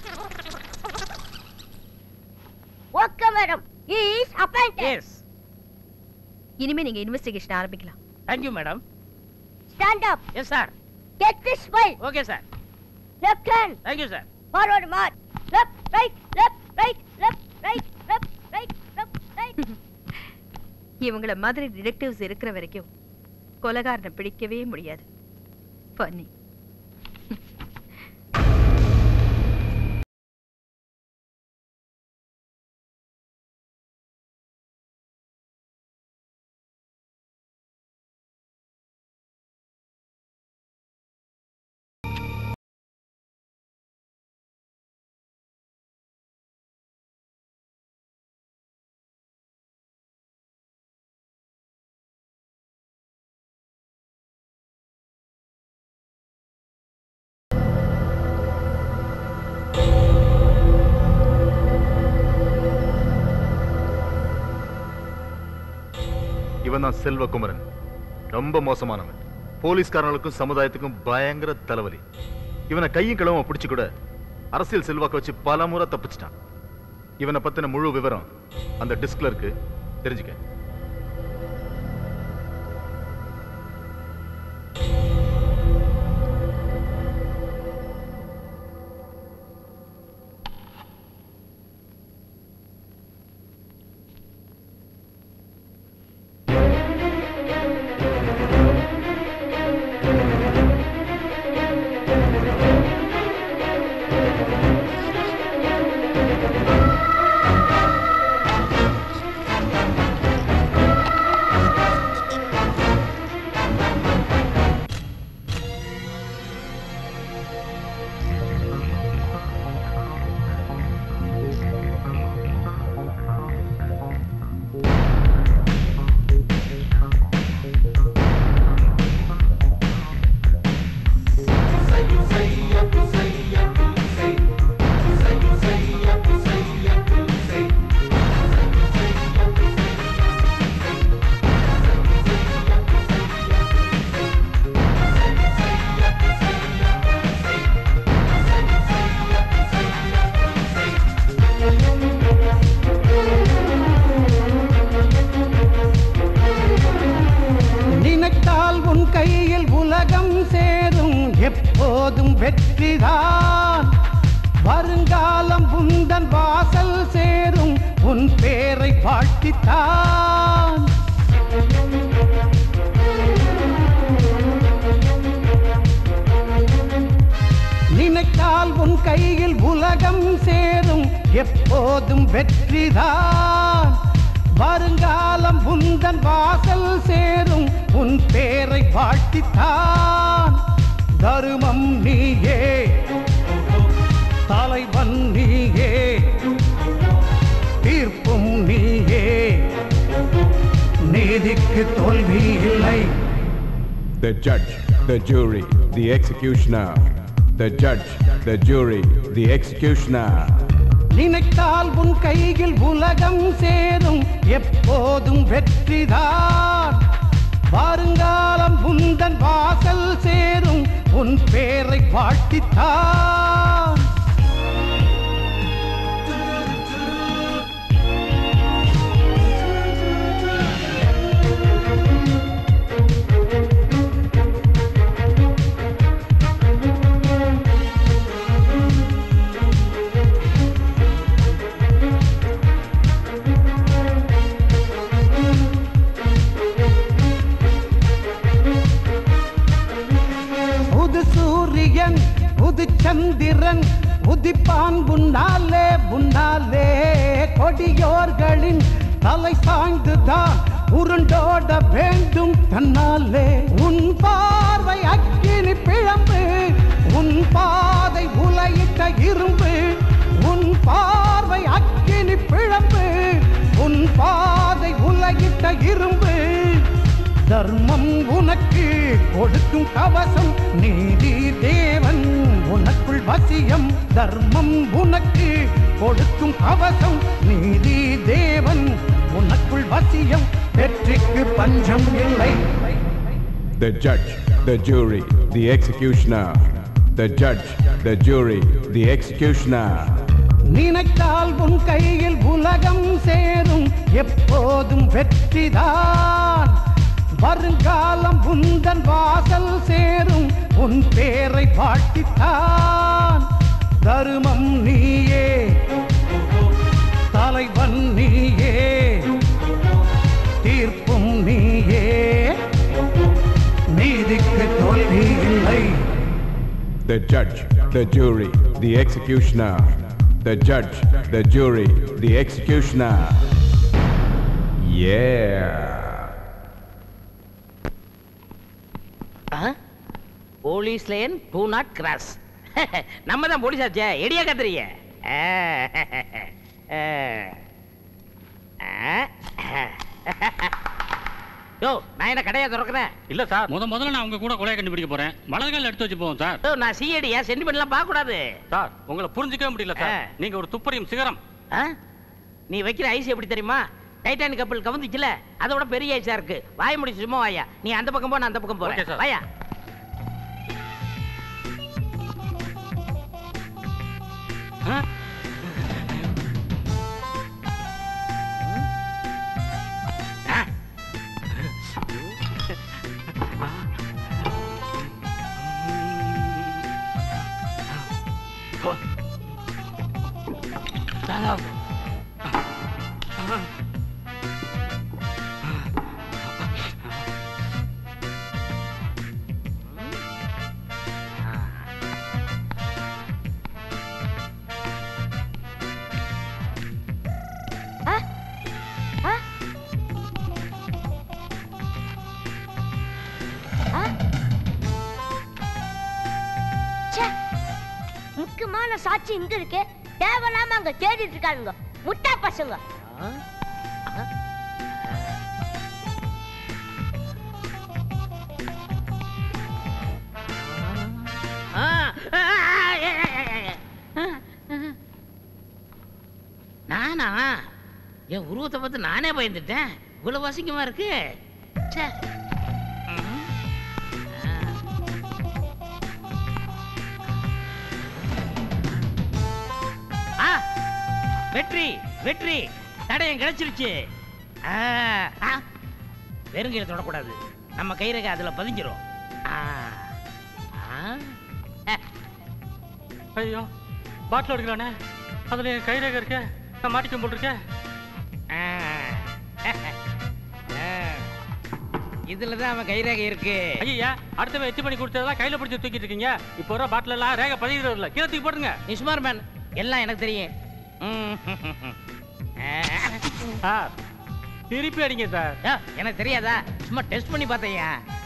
Speaker 16: okay madam is appointed
Speaker 15: yes
Speaker 12: இனிமே நீங்க இன்வெஸ்டிகேஷன் ஆரம்பிக்கலாம்
Speaker 15: thank you madam
Speaker 16: stand up
Speaker 15: yes sir
Speaker 16: get this file
Speaker 15: okay sir
Speaker 16: left hand
Speaker 15: thank you sir
Speaker 16: forward march left right left right left right left right left right
Speaker 12: இவங்கள மாதிரி detectives இருக்கிற வரைக்கும் கொலகாரனை பிடிக்கவே முடியாது பண்ணி
Speaker 7: இவன் தான் செல்வகுமரன் ரொம்ப மோசமானவன் போலீஸ்காரங்களுக்கும் சமுதாயத்துக்கும் பயங்கர தலைவலி இவனை கையும் கிளம்ப பிடிச்சு கூட அரசியல் செல்வாக்க வச்சு பல முறை தப்பிச்சிட்டான் இவனை பத்தின முழு விவரம் அந்த டிஸ்க்ல இருக்கு தெரிஞ்சுக்க
Speaker 18: நினைத்தால் உன் கையில் உலகம் சேரும் எப்போதும் வெற்றிதான் வருங்காலம் உந்தன் வாசல் சேரும் உன் பேரை வாழ்த்தித்தான் நினைத்தால் உன் கையில் உலகம் சேரும் எப்போதும் வெற்றிதான் வருங்காலம் உந்தன் வாசல் சேரும் உன் பேரை வாழ்த்தித்தான் தருமம் நீயே தலைவன் நீயே தீர்ப்பும் நீயே நீதிக்கு தோல்வி இல்லை
Speaker 19: The judge, the jury, the executioner. The judge, the jury, the executioner.
Speaker 18: நினைத்தால் உன் கையில் உலகம் சேரும் எப்போதும் வெற்றிதான் வருங்காலம் உந்தன் வாசல் சேரும் உன் பேரை வாழ்த்தித்தான் புது சூரியன் புது சந்திரன் உதிப்பான் உன்னாலே உன்னாலே கொடியோர்களின் தலை சாய்ந்துதான் உருண்டோட வேண்டும் தன்னாலே உன் பார்வை அக்கினி பிழம்பு உன் பாதை உலையிட்ட இரும்பு உன் பார்வை அக்கினி பிழம்பு உன் பாதை உலகிட்ட இரும்பு தர்மம் உனக்கு கொடுக்கும் கவசம் நீதி தேவன் உனக்குள் வசியம் தர்மம் உனக்கு கொடுக்கும் கவசம் நீதி தேவன் உனக்குள் வசியம் வெற்றிக்கு பஞ்சம் இல்லை
Speaker 19: The judge, the jury, the executioner. The judge, the jury, the executioner.
Speaker 18: நினைத்தால் உன் கையில் உலகம் சேரும் எப்போதும் வெற்றிதான் வருங்காலம் உந்தன் வாசல் சேரும் உன் பேரை வாழ்த்தித்தான் தருமம் நீயே தலைவன் நீயே தீர்ப்பும் நீயே நீதிக்கு தோல்வி இல்லை
Speaker 19: The judge, the jury, the executioner. The judge, the jury, the executioner. Yeah.
Speaker 15: Police line do not cross நம்ம தான் போலீஸ் ஆச்சே எடியா கத்துறீங்க யோ நான் என்ன கடையா திறக்கிறேன்
Speaker 17: இல்ல சார் முத முதல்ல நான் உங்க கூட கொலையை கண்டுபிடிக்க போறேன் வலதுகால எடுத்து வச்சு போவோம் சார்
Speaker 15: யோ நான் சிஐடியா சென்டிமெண்ட்லாம் பார்க்க கூடாது
Speaker 17: சார் உங்களை புரிஞ்சுக்கவே முடியல சார் நீங்க ஒரு துப்பறியும் சிகரம்
Speaker 15: ஆ? நீ வைக்கிற ஐஸ் எப்படி தெரியுமா டைட்டானிக் கப்பல் கவுந்துச்சுல அதோட பெரிய ஐஸா இருக்கு வாய முடி சும்மா வாயா நீ அந்த பக்கம் போ நான் அந்த பக்கம்
Speaker 17: Okay, sir.
Speaker 15: போறேன் வாயா ஆ? ஆ?
Speaker 16: ச்சே, முக்கியமான சாட்சி இங்க இருக்கு தேவையில்லாம அங்க தேடிட்டு இருக்கானுங்க முட்டா பசங்க
Speaker 15: ஆ, ஆ, ஆ, ஏ, ஏ, ஏ, ஏ. ஆ, ஆ. நானா என் உருவத்தை பார்த்து நானே பயந்துட்டேன் இவ்வளவு அசிங்கமா இருக்கு ச்சே. ம். ஆ. ஆ, வெற்றி வெற்றி தடயம் கிடைச்சிருச்சு ஆ, ஆ. வெறுங்கையில தொடக்கூடாது நம்ம கைரேகை அதுல பதிஞ்சிரும் ஆ. ஆ.
Speaker 17: ஐயோ பாட்டில் எடுக்கலானே அதுல என் கைரேகை இருக்கே நான் மாட்டிக்க போட்டிருக்கேன்
Speaker 15: இதுல தான் அவன் கைரேகை இருக்கு
Speaker 17: ஐயா அடுத்தவன் எத்தி பண்ணி கொடுத்ததெல்லாம் கையில பிடிச்சி தூக்கிட்டு இருக்கீங்க இப்போ வர பாட்டில் எல்லாம் ரேகை பதிகிறது இல்ல கீழே தூக்கி போடுங்க
Speaker 15: நீ சுமார் மேன் எல்லாம் எனக்கு தெரியும் ம்.
Speaker 17: சார் திருப்பி அடிங்க சார்
Speaker 15: யா, எனக்கு தெரியாதா சும்மா டெஸ்ட் பண்ணி பார்த்தேயா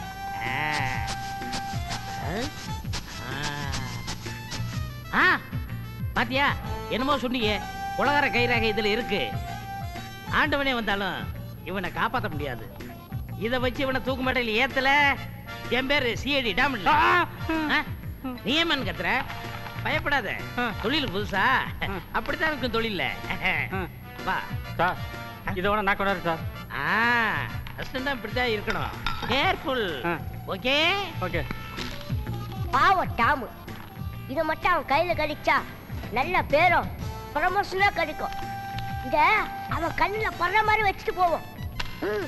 Speaker 15: ஆ பாத்தியா என்னமோ சொன்னீங்க உலகார கைரேகை இதுல இருக்கு ஆண்டவனே வந்தாலும் இவனை காப்பாத்த முடியாது இத வச்சு இவனை தூக்கு மேடையில் ஏத்தல என் பேரு சிஐடி டாம் இல்ல ஆ? நீ ஏன் கத்துற பயப்படாத தொழில் புதுசா அப்படித்தான் இருக்கும் தொழில்ல வா
Speaker 17: சார் இதை வேணா நான் கொண்டாரு சார்
Speaker 15: ஆ அசிஸ்டண்டா இப்படித்தான் இருக்கணும் கேர்ஃபுல் ஓகே
Speaker 17: ஓகே
Speaker 16: பாவம் டாமு இது மட்டும் அவன் கையில கிடைச்சா நல்ல பேரும் ப்ரமோஷனா கிடைக்கும் இத அவன் கண்ணுல படுற மாதிரி வச்சுட்டு போவோம் ம்.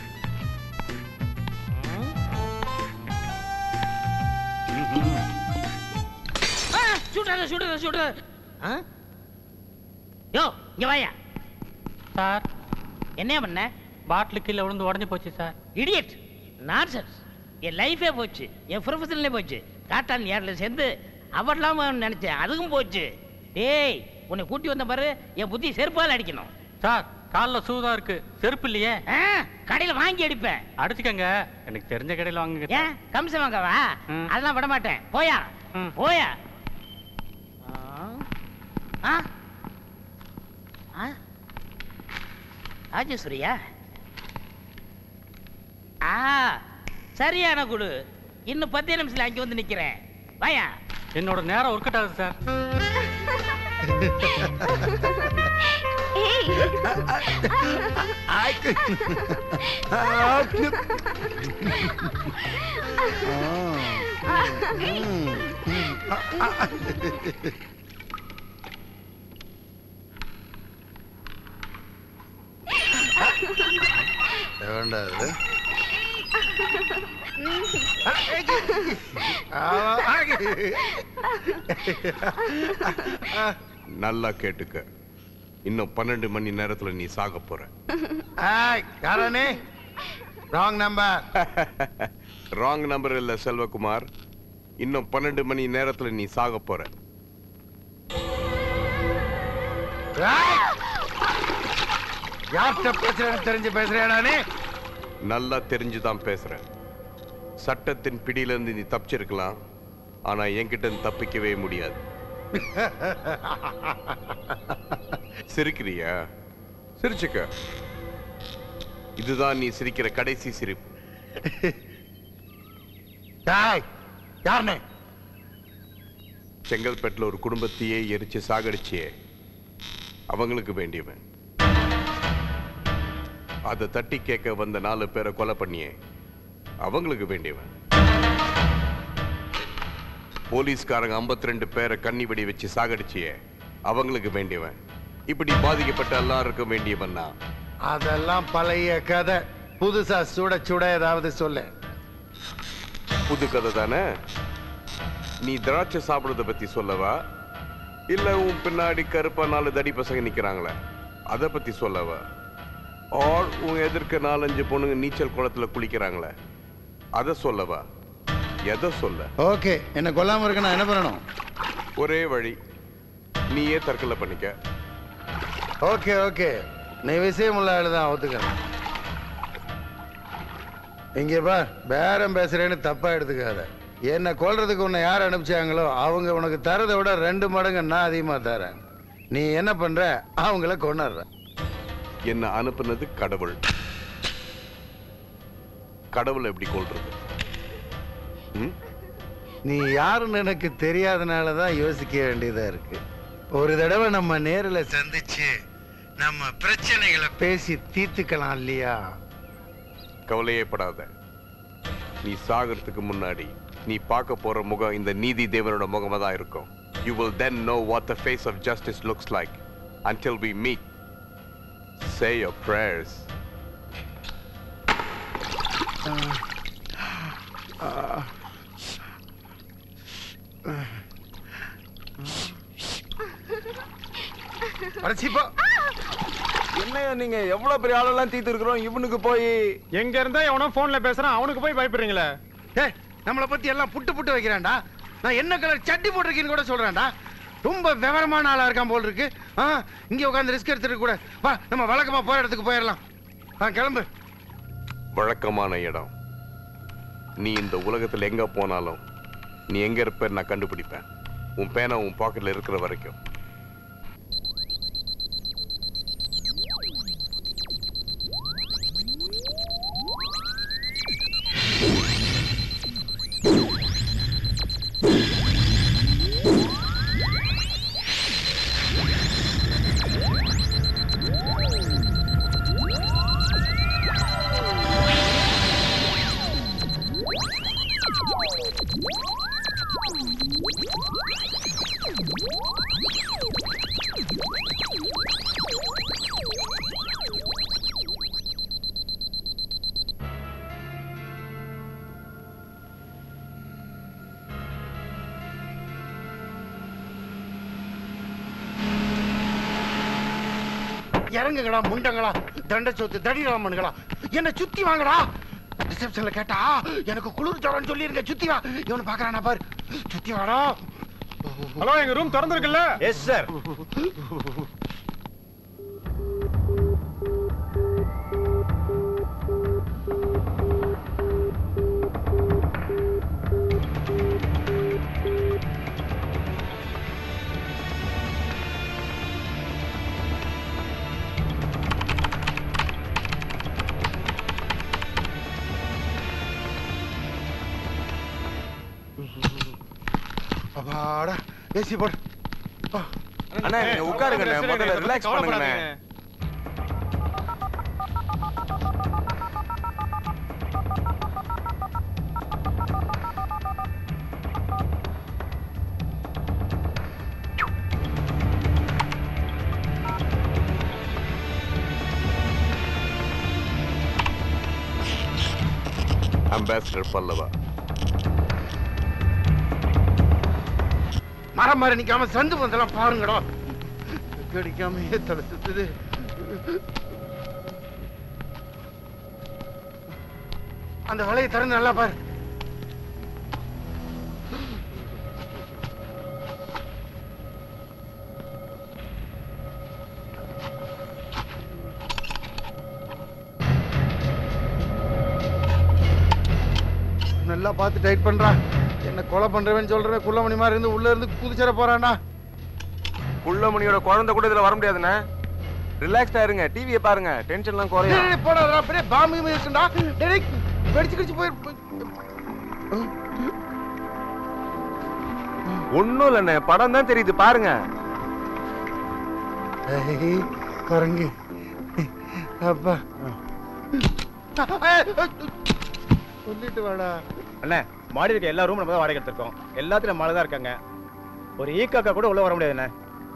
Speaker 15: ஆ, சுடாத சுடாத சுடாத ஆ? யோ இங்க வாயா
Speaker 17: சார்
Speaker 15: என்ன பண்ண
Speaker 17: பாட்டில் கீழே விழுந்து உடஞ்சி போச்சு சார்
Speaker 15: இடியட் நான்சென்ஸ் என் லைஃபே போச்சு என் ப்ரொஃபஷனலே போச்சு காட்டான் யாரில் சேர்ந்து அவர்லாம நினைச்சேன் அதுக்கும் போச்சு டேய் உன்னை கூட்டி வந்த பாரு என் புத்தி செருப்பால் அடிக்கணும்
Speaker 17: சார் காலில் சூதா இருக்கு செருப்பு இல்லையே
Speaker 15: ஆ, கடையில வாங்கி அடிப்பேன்
Speaker 17: அடிச்சுக்கங்க எனக்கு தெரிஞ்ச கடையில் வாங்குங்க
Speaker 15: ஏன் கம்சம் வாங்கவா அதெல்லாம் விட மாட்டேன் போயா போயா ஆ ஆ ராஜேஸ்வரியா ஆ சரியான குடு இன்னும் பத்தே நிமிஷத்துல அங்கே வந்து நிக்கிறேன் வாயா
Speaker 17: என்னோட நேரம் ஒர்க் அவுட் ஆகுது சார்
Speaker 20: வேண்டாது
Speaker 2: நல்லா கேட்டுக்க இன்னும் பன்னெண்டு மணி நேரத்துல நீ சாக போற
Speaker 20: காரணே ராங் நம்பர்
Speaker 2: ராங் நம்பர் இல்ல செல்வகுமார் இன்னும் பன்னெண்டு மணி நேரத்துல நீ சாக போற
Speaker 20: யார்கிட்ட பேசுறேன்னு தெரிஞ்சு பேசுறியாடா நீ
Speaker 2: நல்லா தெரிஞ்சுதான் பேசுறேன் சட்டத்தின் பிடியிலிருந்து நீ தப்பிச்சிருக்கலாம் ஆனா என்கிட்ட இருந்து தப்பிக்கவே முடியாது சிரிக்கிறியா சிரிச்சுக்க இதுதான் நீ சிரிக்கிற கடைசி சிரிப்பு
Speaker 20: யாருன்னு
Speaker 2: செங்கல்பட்டுல ஒரு குடும்பத்தையே எரிச்சு சாகடிச்சியே அவங்களுக்கு வேண்டியவன் அதை தட்டி கேட்க வந்த நாலு பேரை கொலை பண்ணியே அவங்களுக்கு வேண்டியவன் போலீஸ்காரங்க 52 ரெண்டு பேரை கண்ணி வெடி வச்சு சாகடிச்சியே அவங்களுக்கு வேண்டியவன் இப்படி பாதிக்கப்பட்ட எல்லாருக்கும் வேண்டியவன் நான்
Speaker 20: அதெல்லாம் பழைய கதை புதுசா சுட சுட ஏதாவது சொல்லு
Speaker 2: புது கதை தானே நீ திராட்சை சாப்பிடுறத பத்தி சொல்லவா இல்ல உன் பின்னாடி கருப்பா நாலு தடி பசங்க நிக்கிறாங்களே அதை பத்தி சொல்லவா ஆர் உன் எதிர்க்க நாலஞ்சு பொண்ணுங்க நீச்சல் குளத்துல குளிக்கிறாங்களே அதை சொல்லவா எதை சொல்ல
Speaker 20: ஓகே என்ன கொல்லாம இருக்க நான் என்ன பண்ணணும்
Speaker 2: ஒரே வழி நீயே தற்கொலை பண்ணிக்க
Speaker 20: ஓகே ஓகே நீ விஷயம் உள்ள ஆளுதான் ஒத்துக்கிறேன் இங்க பா பேரம் பேசுறேன்னு தப்பா எடுத்துக்காத என்ன கொல்றதுக்கு உன்னை யார் அனுப்பிச்சாங்களோ அவங்க உனக்கு தரதை விட ரெண்டு மடங்கு நான் அதிகமா தரேன் நீ என்ன பண்ற அவங்கள கொண்டாடுற
Speaker 2: என்ன அனுப்புனது கடவுள் கடவுளை எப்படி கொள்றது ம்?
Speaker 20: நீ யாருன்னு எனக்கு தெரியாதனால தான் யோசிக்க வேண்டியதா இருக்கு ஒரு தடவை நம்ம நேரில் சந்திச்சு நம்ம பிரச்சனைகளை பேசி தீர்த்துக்கலாம் இல்லையா
Speaker 2: கவலையே படாத நீ சாகிறதுக்கு முன்னாடி நீ பார்க்க போற முகம் இந்த நீதி தேவனோட முகமா தான் இருக்கும் you will then know what the face of justice looks like until we meet say your prayers
Speaker 4: அடைச்சிப்பா என்னையா நீங்க எவ்வளவு பெரிய ஆளெல்லாம் தீர்த்து இருக்கிறோம் இவனுக்கு போய்
Speaker 13: எங்க இருந்தா எவனோ போன்ல பேசுறான் அவனுக்கு போய் பயப்படுறீங்களே
Speaker 20: ஏய் நம்மளை பத்தி எல்லாம் புட்டு புட்டு வைக்கிறான்டா நான் என்ன கலர் சட்டி போட்டிருக்கேன்னு கூட சொல்றேன்டா ரொம்ப விவரமான ஆளா இருக்கான் போல் இருக்கு ஆ இங்க உட்காந்து ரிஸ்க் எடுத்துட்டு கூட வா நம்ம வழக்கமா போற இடத்துக்கு போயிடலாம் ஆ கிளம்பு
Speaker 2: வழக்கமான இடம் நீ இந்த உலகத்துல எங்க போனாலும் நீ எங்க இருப்ப நான் கண்டுபிடிப்பேன் உன் பேனா உன் பாக்கெட்ல இருக்கிற வரைக்கும்
Speaker 20: இறங்குங்கடா முண்டங்களா தண்ட சொத்து தடிராமனுங்களா என்ன சுத்தி வாங்கடா ரிசப்ஷன்ல கேட்டா எனக்கு குளிர் ஜுரம்னு சொல்லிருங்க சுத்தி வா இவனு பாக்குறானா பாரு சுத்தி வாடா
Speaker 13: ஹலோ எங்க ரூம் திறந்திருக்குல்ல
Speaker 4: எஸ் சார்
Speaker 20: அப்பாடா ஏசி போடு ஆ.
Speaker 4: அண்ணா நீங்க உட்காருங்க முதல்ல ரிலாக்ஸ் பண்ணுங்கண்ணே
Speaker 2: அம்பாசிடர் பல்லவா
Speaker 20: மரம் மாதிரி நிக்காம சந்து பந்தெல்லாம் பாருங்கடா கடிக்காம தலை சுத்துது அந்த வலையை திறந்து நல்லா பாரு நல்லா பார்த்து டைட் பண்றா என்ன கொலை பண்றவன் சொல்றேன் குள்ளமணி மாதிரி இருந்து உள்ள இருந்து குதிச்சிட போறான்டா
Speaker 4: புள்ளமணியோட குழந்தை கூட இதுல வர முடியாதுண்ணே ரிலாக்ஸ்டா இருங்க டிவியை பாருங்க டென்ஷன்லாம் குறையும்
Speaker 20: போடாதா அப்படியே பாம்பு இருக்குண்டா டேய் வெடிச்சு கிடிச்சு போயிரு
Speaker 4: ஒண்ணும் இல்லண்ணே படம் தான் தெரியுது பாருங்க
Speaker 20: ஏய், குரங்கு அப்பா சொல்லிட்டு வாடா
Speaker 21: அண்ணே மாடி இருக்க எல்லா ரூமும் நம்ம தான் வாடகை எடுத்திருக்கோம் எல்லாத்துலயும் மழை தான் இருக்காங்க ஒரு ஈக்காக்கா கூட உள்ள வர முடியாதுண்ணே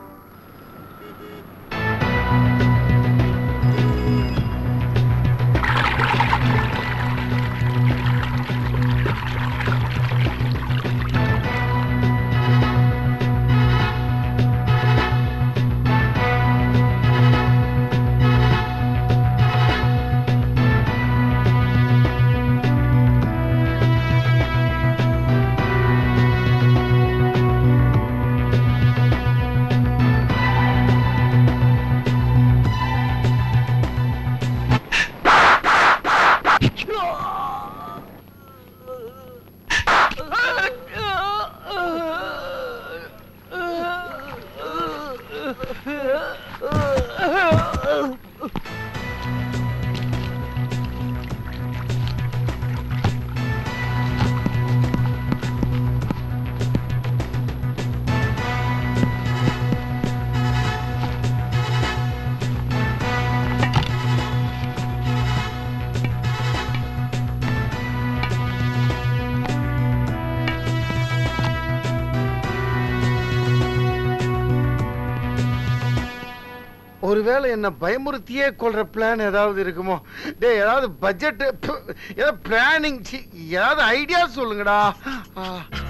Speaker 20: ஒருவேளை என்ன பயமுறுத்தியே கொள்ற பிளான் ஏதாவது இருக்குமோ டேய் ஏதாவது பட்ஜெட் ஏதாவது பிளானிங் ஏதாவது ஐடியா சொல்லுங்கடா ஆ.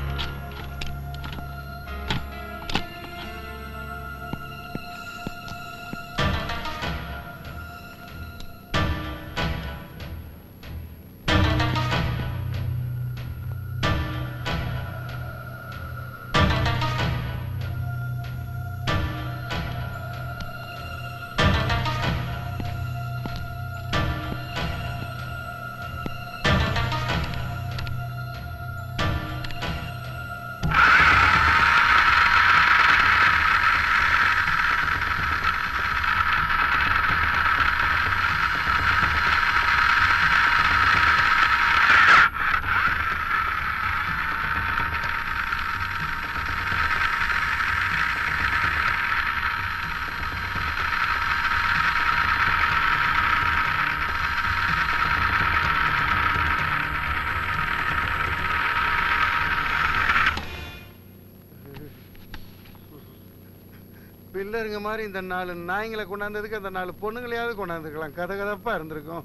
Speaker 20: பில்லருங்க மாதிரி இந்த நாலு நாய்ங்களை கொண்டாந்ததுக்கு அந்த நாலு பொண்ணுங்களையாவது கொண்டாந்துக்கலாம் கதை கதப்பா இருந்திருக்கும்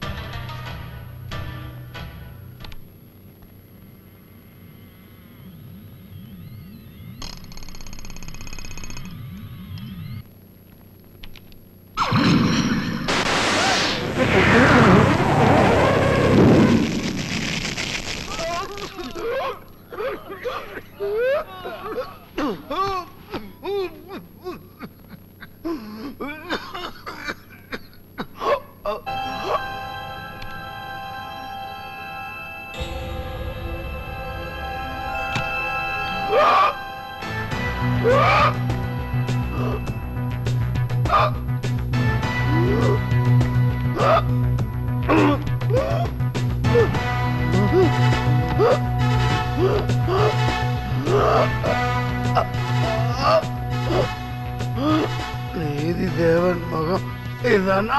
Speaker 20: நீதி தேவன் முகம் இதுதானா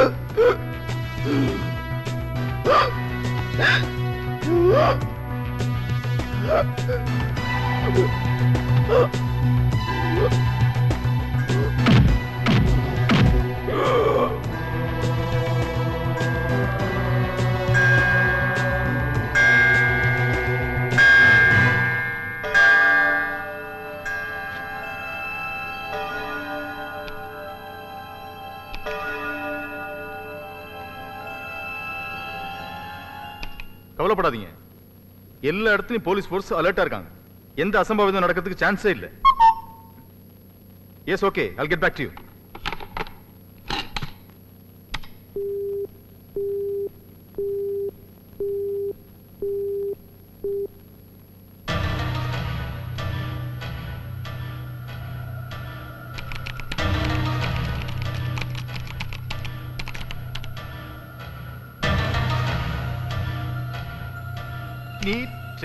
Speaker 7: கவலைப்படாதீங்க எல்லா இடத்துலயும் போலீஸ் ஃபோர்ஸ் அலர்ட்டா இருக்காங்க எந்த அசம்பாவிதம் நடக்கிறதுக்கு சான்ஸே இல்ல yes okay I'll get back to you need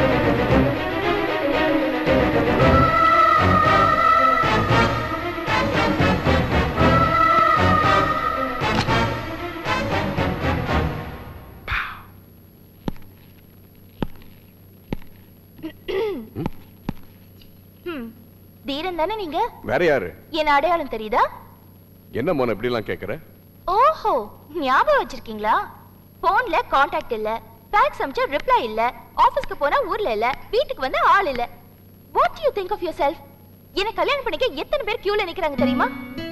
Speaker 8: ம். தீரன் தானே நீங்க
Speaker 2: வேற யாரு
Speaker 8: என் அடையாளம் தெரியுதா
Speaker 2: என்ன மோன இப்படி எல்லாம் கேக்குற
Speaker 8: ஓஹோ ஞாபகம் வச்சிருக்கீங்களா போன்ல காண்டாக்ட் இல்ல ஃபேக்ஸ் அனுப்பிச்சா ரிப்ளை இல்ல ஆபீஸ்க்கு போனா ஊர்ல இல்ல வீட்டுக்கு வந்தா ஆள் இல்ல what you think of yourself என்ன கல்யாணம் பண்ணிக்க எத்தனை பேர் கியூல நிக்கிறாங்க தெரியுமா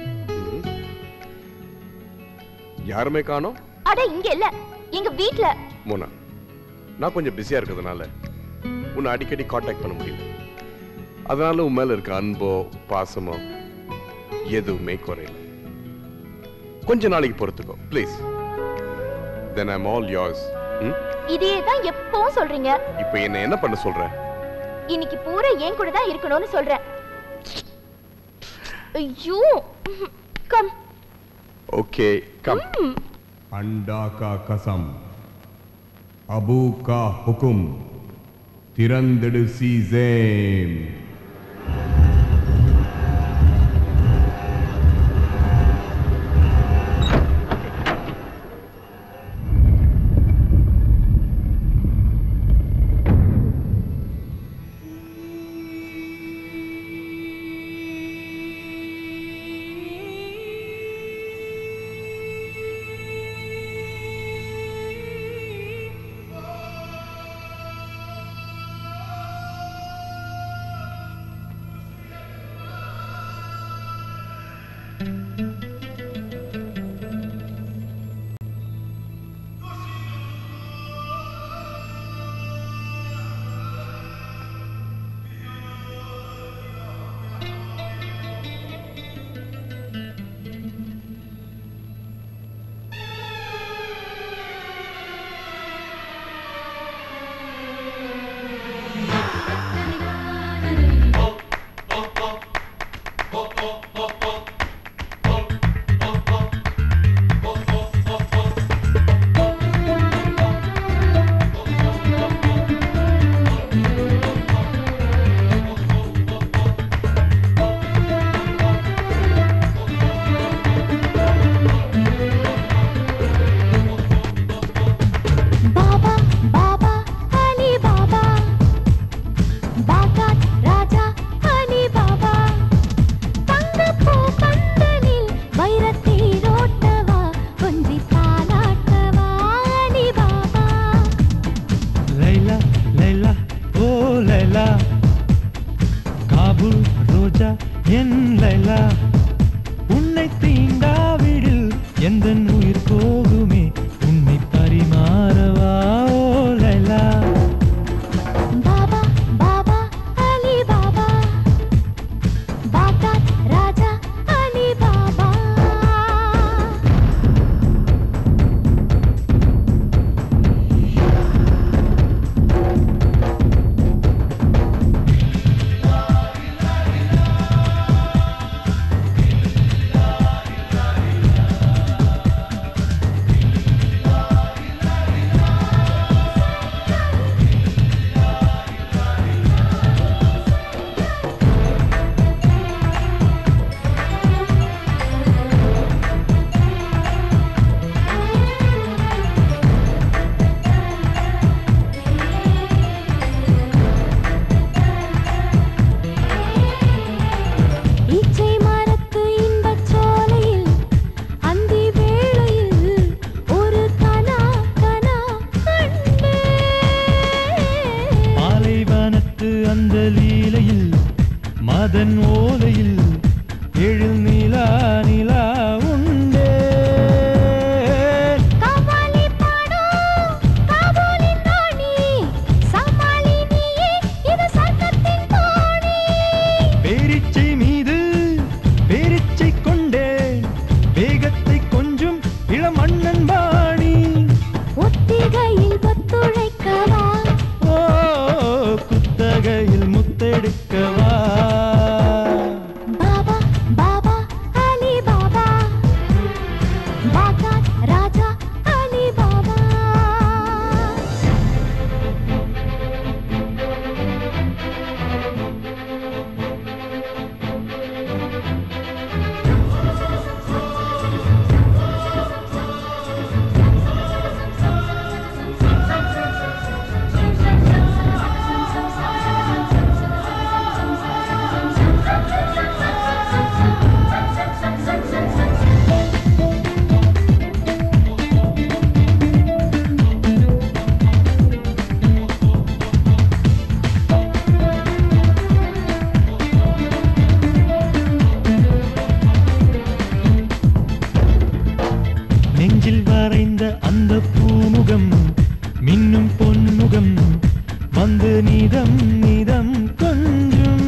Speaker 2: யாருமே காணோம்
Speaker 8: அட இங்க இல்ல எங்க வீட்ல
Speaker 2: மோனா நான் கொஞ்சம் பிஸியா இருக்கிறதுனால உன்னை அடிக்கடி காண்டாக்ட் பண்ண முடியல அதனால உன் மேல இருக்க அன்போ பாசமோ எதுவுமே குறையல கொஞ்ச நாளைக்கு பொறுத்துக்கோ please then I'm all yours ம்
Speaker 8: இதே தான் எப்பவும் சொல்றீங்க
Speaker 2: இப்போ என்ன என்ன பண்ண சொல்ற
Speaker 8: இன்னைக்கு பூரா ஏன் கூட தான் இருக்கணும்னு சொல்றேன் ஐயோ கம்
Speaker 2: ஓகே கம்
Speaker 19: अंडा का कसम अबू का हुक्म तिरंदड़ सीजेम
Speaker 11: பாபா பாபா அலி பாபா பாகாத் ராஜா அலி பாபா தங்கப்பூ பந்தலில் வைரத்தீரோட்டவா கொஞ்சி தாலாட்டவா அலி பாபா
Speaker 10: லைலா லைலா ஓ லைலா காபூல் ரோஜா என் லைலா உன்னை தீண்டாவிடில் எந்த உயிர் போகுமே உன்னை பரிமாறவா ஓ லைலா
Speaker 11: பாபா பாபா அலி பாபா பாகாத் ராஜா அலி பாபா இச்சை மரத்து இன்பச் சோலையில் அந்தி வேளையில் ஒரு கனா கனா கண்டேன்
Speaker 10: பாலைவனத்து அந்த லீலையில் மதன் ஓலையில் எழில் நிலா நிலா உண்டே
Speaker 11: காவாலி பாடோ காபூலின் ராணி சமாளி நீயே இது சர்க்கத்தின் தோணி
Speaker 10: பேரிச்சை மீது பேரிச்சை கொண்டேன் வேகத்தை கொஞ்சம் இளமண்ணன் பாணி
Speaker 11: ஒத்திகையில் ஒத்துழைக்கவா
Speaker 10: ஓ குத்தகையில் முத்தெடுக்கவா
Speaker 11: பாபா பாபா அலி பாபா
Speaker 10: அந்த பூமுகம் மின்னும் பொன்முகம் வந்து நிதம் நிதம் கொஞ்சம்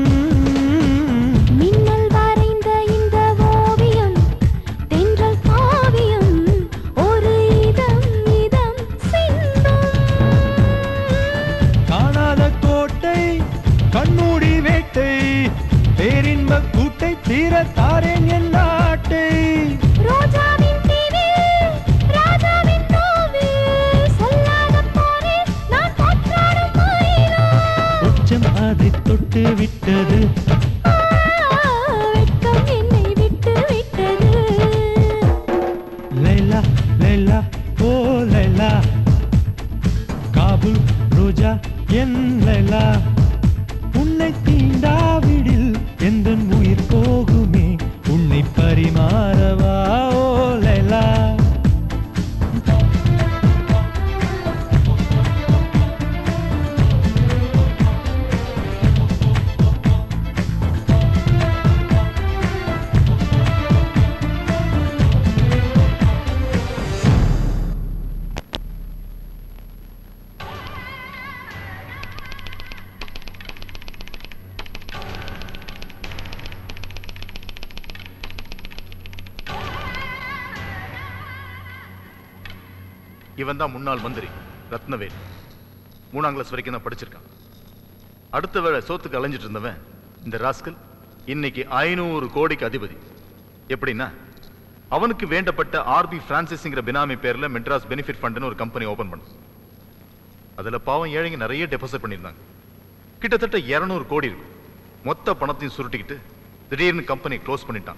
Speaker 11: மின்னல் வரைந்த இந்த ஓவியம் தென்றல் காவியம் ஒரு இதம் இதம் சிந்தும்
Speaker 10: காணாத கோட்டை கண்மூடி வேட்டை பேரின்ப கூட்டை தீர தாரேன் என் நாட்டை
Speaker 11: ரோஜாவின் தீவில் ராஜாவின் கோவில் சொல்லாத போரே நான் போற்றாடும் மயிலோ
Speaker 10: உச்சம் அதை தொட்டு விட்டது
Speaker 11: வெட்கம் என்னை விட்டு விட்டது
Speaker 10: லைலா லைலா ஓ லைலா காபுல் ரோஜா என் லைலா உன்னை தீண்டாவிடில் எந்த உயிர் போகுமே உன்னை பரிமாறவா ஓ லைலா
Speaker 7: இவன் தான் முன்னாள் மந்திரி ரத்னவேல் மூணாம் கிளாஸ் வரைக்கும் தான் படிச்சிருக்கான் அடுத்த வேளை சோத்துக்கு அலைஞ்சிட்டு இருந்தவன் இந்த ராஸ்கல் இன்னைக்கு ஐநூறு கோடிக்கு அதிபதி எப்படின்னா அவனுக்கு வேண்டப்பட்ட ஆர்பி பிரான்சிஸ்ங்கிற பினாமி பேர்ல மெட்ராஸ் பெனிஃபிட் ஃபண்ட்னு ஒரு கம்பெனி ஓபன் பண்ண அதுல பாவம் ஏழைங்க நிறைய டெபாசிட் பண்ணியிருந்தாங்க கிட்டத்தட்ட 200 கோடி இருக்கு மொத்த பணத்தையும் சுருட்டிக்கிட்டு திடீர்னு கம்பெனி க்ளோஸ் பண்ணிட்டான்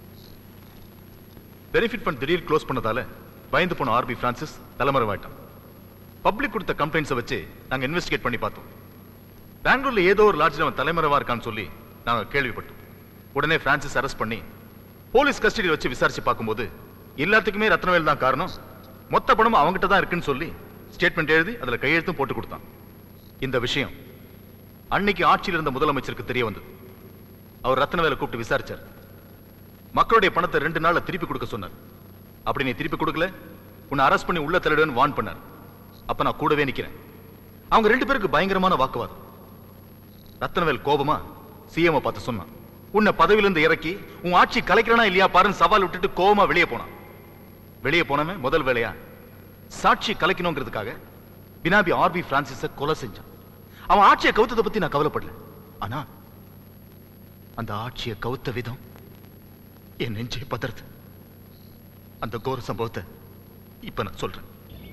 Speaker 7: பெனிஃபிட் ஃபண்ட் திடீர் க்ளோஸ் பண்ணதால பயந்து போன ஆர்பி பிரான்சிஸ் தலைமறைவாயிட்டான் பப்ளிக் கொடுத்த கம்ப்ளைண்ட்ஸை வச்சு நாங்க இன்வெஸ்டிகேட் பண்ணி பார்த்தோம் பெங்களூர்ல ஏதோ ஒரு லாட்ஜில் அவன் தலைமறைவா இருக்கான்னு சொல்லி நாங்க கேள்விப்பட்டோம் உடனே பிரான்சிஸ் அரெஸ்ட் பண்ணி போலீஸ் கஸ்டடியில் வச்சு விசாரிச்சு பார்க்கும்போது எல்லாத்துக்குமே ரத்னவேல் தான் காரணம் மொத்த பணமும் அவங்ககிட்ட தான் இருக்குன்னு சொல்லி ஸ்டேட்மெண்ட் எழுதி அதுல கையெழுத்தும் போட்டு கொடுத்தான் இந்த விஷயம் அன்னைக்கு ஆட்சியில் இருந்த முதலமைச்சருக்கு தெரிய வந்தது அவர் ரத்னவேலை கூப்பிட்டு விசாரிச்சார் மக்களுடைய பணத்தை ரெண்டு நாள்ல திருப்பி கொடுக்க சொன்னார் அப்படி நீ திருப்பி கொடுக்கல உன்னை அரெஸ்ட் பண்ணி உள்ள தள்ளிடுவேன்னு வான் பண்ணார் அப்ப நான் கூடவே நிக்கிறேன் அவங்க ரெண்டு பேருக்கு பயங்கரமான வாக்குவாதம் ரத்னவேல் கோபமா சிஎம் பார்த்து சொன்னான் உன்னை பதவியிலிருந்து இறக்கி உன் ஆட்சி கலைக்கிறனா இல்லையா பாருன்னு சவால் விட்டுட்டு கோபமா வெளியே போனான் வெளியே போனவன் முதல் வேலையா சாட்சி கலைக்கணுங்கிறதுக்காக பினாபி ஆர்பி பிரான்சிஸ கொலை செஞ்சான் அவன் ஆட்சியை கவுத்ததை பத்தி நான் கவலைப்படல ஆனா அந்த ஆட்சியை கவுத்த விதம் என் நெஞ்சை பதறது அந்த கோர சம்பவத்தை இப்ப நான் சொல்றேன்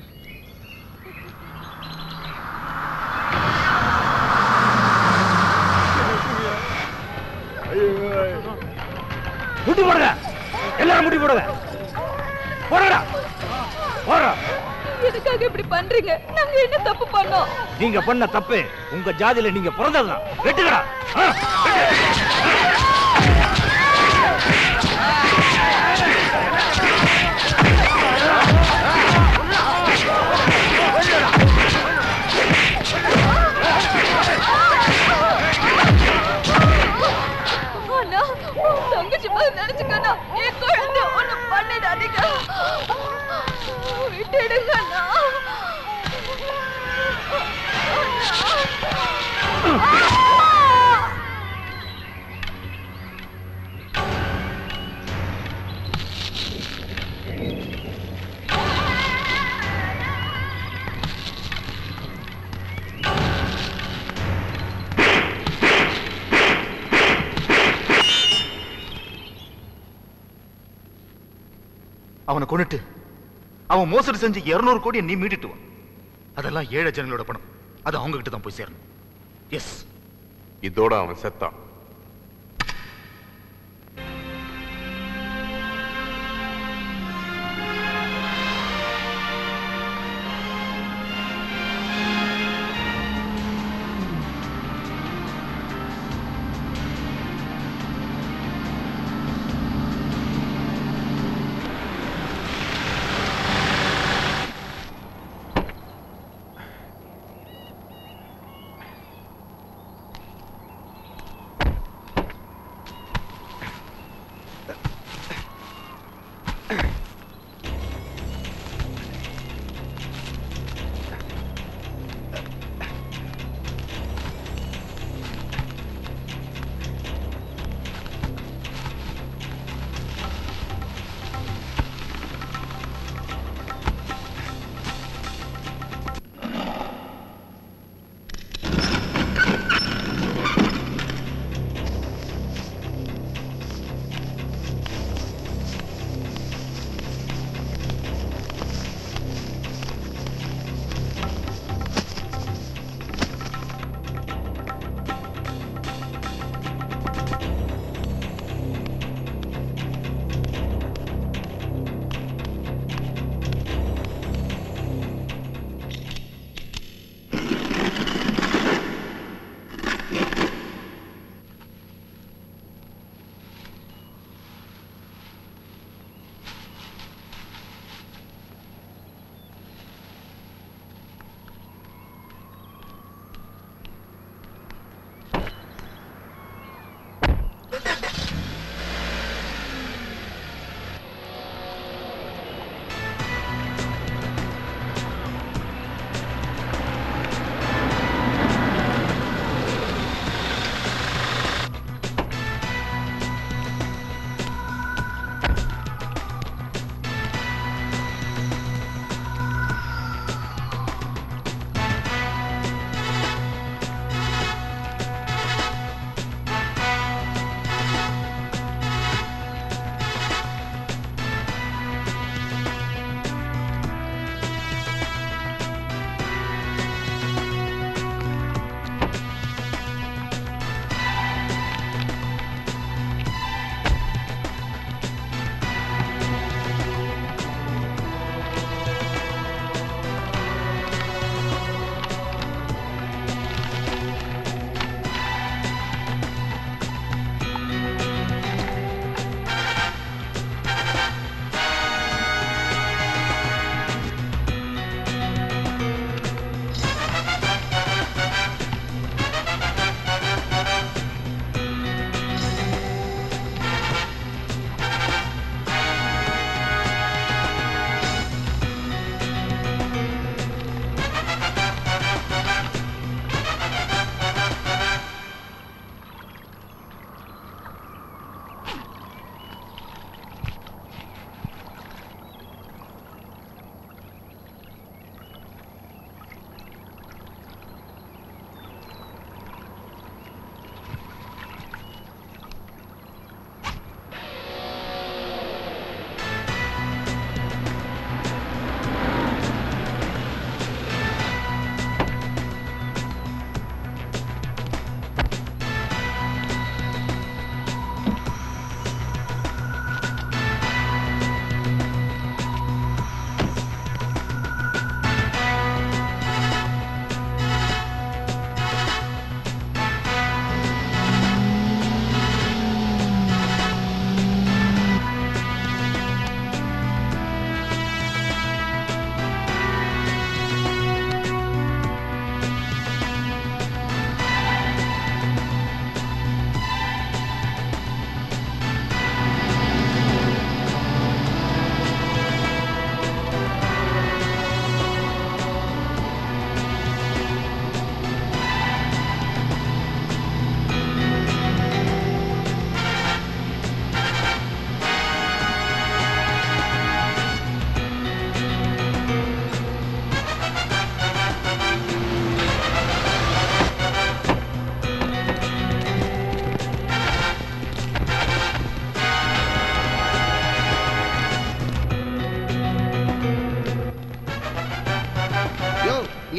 Speaker 5: முட்டி போடுங்க எல்லாரும் முட்டி போடுங்க போடுங்கடா போடுறா
Speaker 12: எதுக்காக இப்படி பண்றீங்க நாங்க என்ன தப்பு பண்ணோம்
Speaker 5: நீங்க பண்ண தப்பு உங்க ஜாதியில நீங்க பிறந்ததுதான் வெட்டுங்கடா ஆ,
Speaker 11: அண்ணா உன் தங்கச்சி மாதிரி நினைச்சுக்கண்ணா என் குழந்தை ஒண்ணு பண்ணிடாதீங்க விட்டுடுங்க அண்ணா
Speaker 7: அவனை கொண்டுட்டு அவன் மோசடி செஞ்சு 200 கோடியை நீ மீட்டுட்டு வா அதெல்லாம் ஏழை ஜனங்களோட பணம் அது அவங்க கிட்ட தான் போய் சேரணும் எஸ்
Speaker 2: இதோட அவன் செத்தான்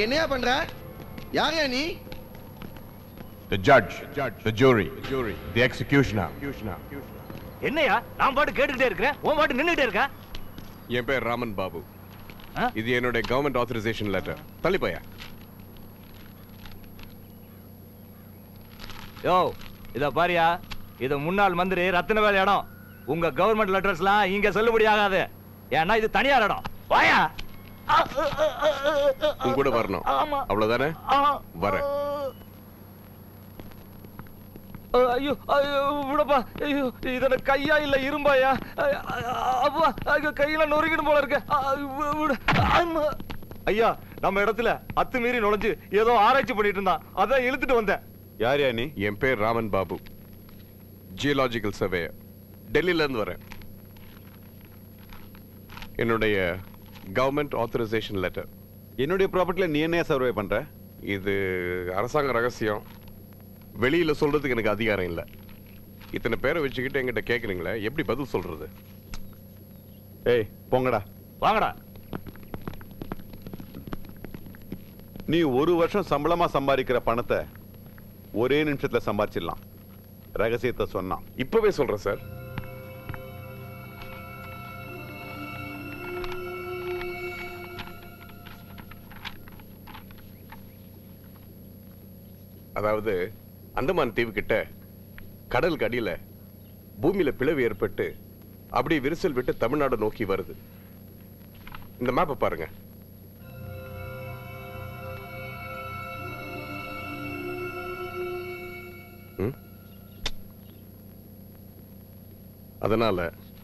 Speaker 20: என்னையா பண்ற யாரையா நீ
Speaker 2: The judge, the jury, the executioner.
Speaker 1: என்னையா நான் பாட்டு கேட்டுக்கிட்டே இருக்கிறேன் உன் பாட்டு நின்னுட்டே இருக்க
Speaker 2: என் பேர் ராமன் பாபு இது என்னுடைய கவர்மெண்ட் ஆத்தரைசேஷன் லெட்டர் தள்ளி போயா
Speaker 1: யோ இத பாரியா இது முன்னாள் மந்திரி ரத்தினவேல் இடம் உங்க கவர்மெண்ட் லெட்டர்ஸ்லாம் இங்க செல்லுபடி ஆகாது ஏன்னா இது தனியார் இடம் வாயா
Speaker 2: உன் கூட வரணும்
Speaker 1: ஆமா.
Speaker 2: அவ்வளவுதானே
Speaker 1: ஆமா.
Speaker 2: வரேன்
Speaker 1: ஐயோ ஐயோ விடப்பா ஐயோ இதன கையா இல்ல இரும்பாயா அப்பா ஐயோ கையில நொறுக்கிடும் போல இருக்கு ஆ, வி- விடு. ஆமா. ஐயா நம்ம இடத்துல அத்துமீறி நுழைஞ்சு ஏதோ ஆராய்ச்சி பண்ணிட்டு இருந்தான் அதான் இழுத்துட்டு வந்தேன்
Speaker 2: யார் யா நீ என் பேர் ராமன் பாபு ஜியலாஜிக்கல் சர்வேயர் டெல்லியில இருந்து வரேன் என்னுடைய கவர்மெண்ட் ஆத்தரைசேஷன் லெட்டர்
Speaker 22: என்னுடைய ப்ராப்பர்ட்டில நீ என்ன சர்வே பண்ற
Speaker 2: இது அரசாங்க ரகசியம் வெளியில சொல்றதுக்கு எனக்கு அதிகாரம் இல்லை இத்தனை பேரை வச்சுக்கிட்டு என்கிட்ட கேக்குறீங்களே எப்படி பதில் சொல்றது
Speaker 22: ஏய் போங்கடா
Speaker 1: வாங்கடா
Speaker 22: நீ ஒரு வருஷம் சம்பளமா சம்பாதிக்கிற பணத்தை ஒரே நிமிஷத்துல சம்பாதிச்சிடலாம் ரகசியத்தை சொன்னான்
Speaker 2: இப்பவே சொல்றேன் சார் அதாவது அந்தமான் தீவு கிட்ட கடலுக்கு அடியில பூமியில பிளவு ஏற்பட்டு அப்படியே விரிசல் விட்டு தமிழ்நாடு நோக்கி வருது இந்த மேப்பை பாருங்க ம்? அதனால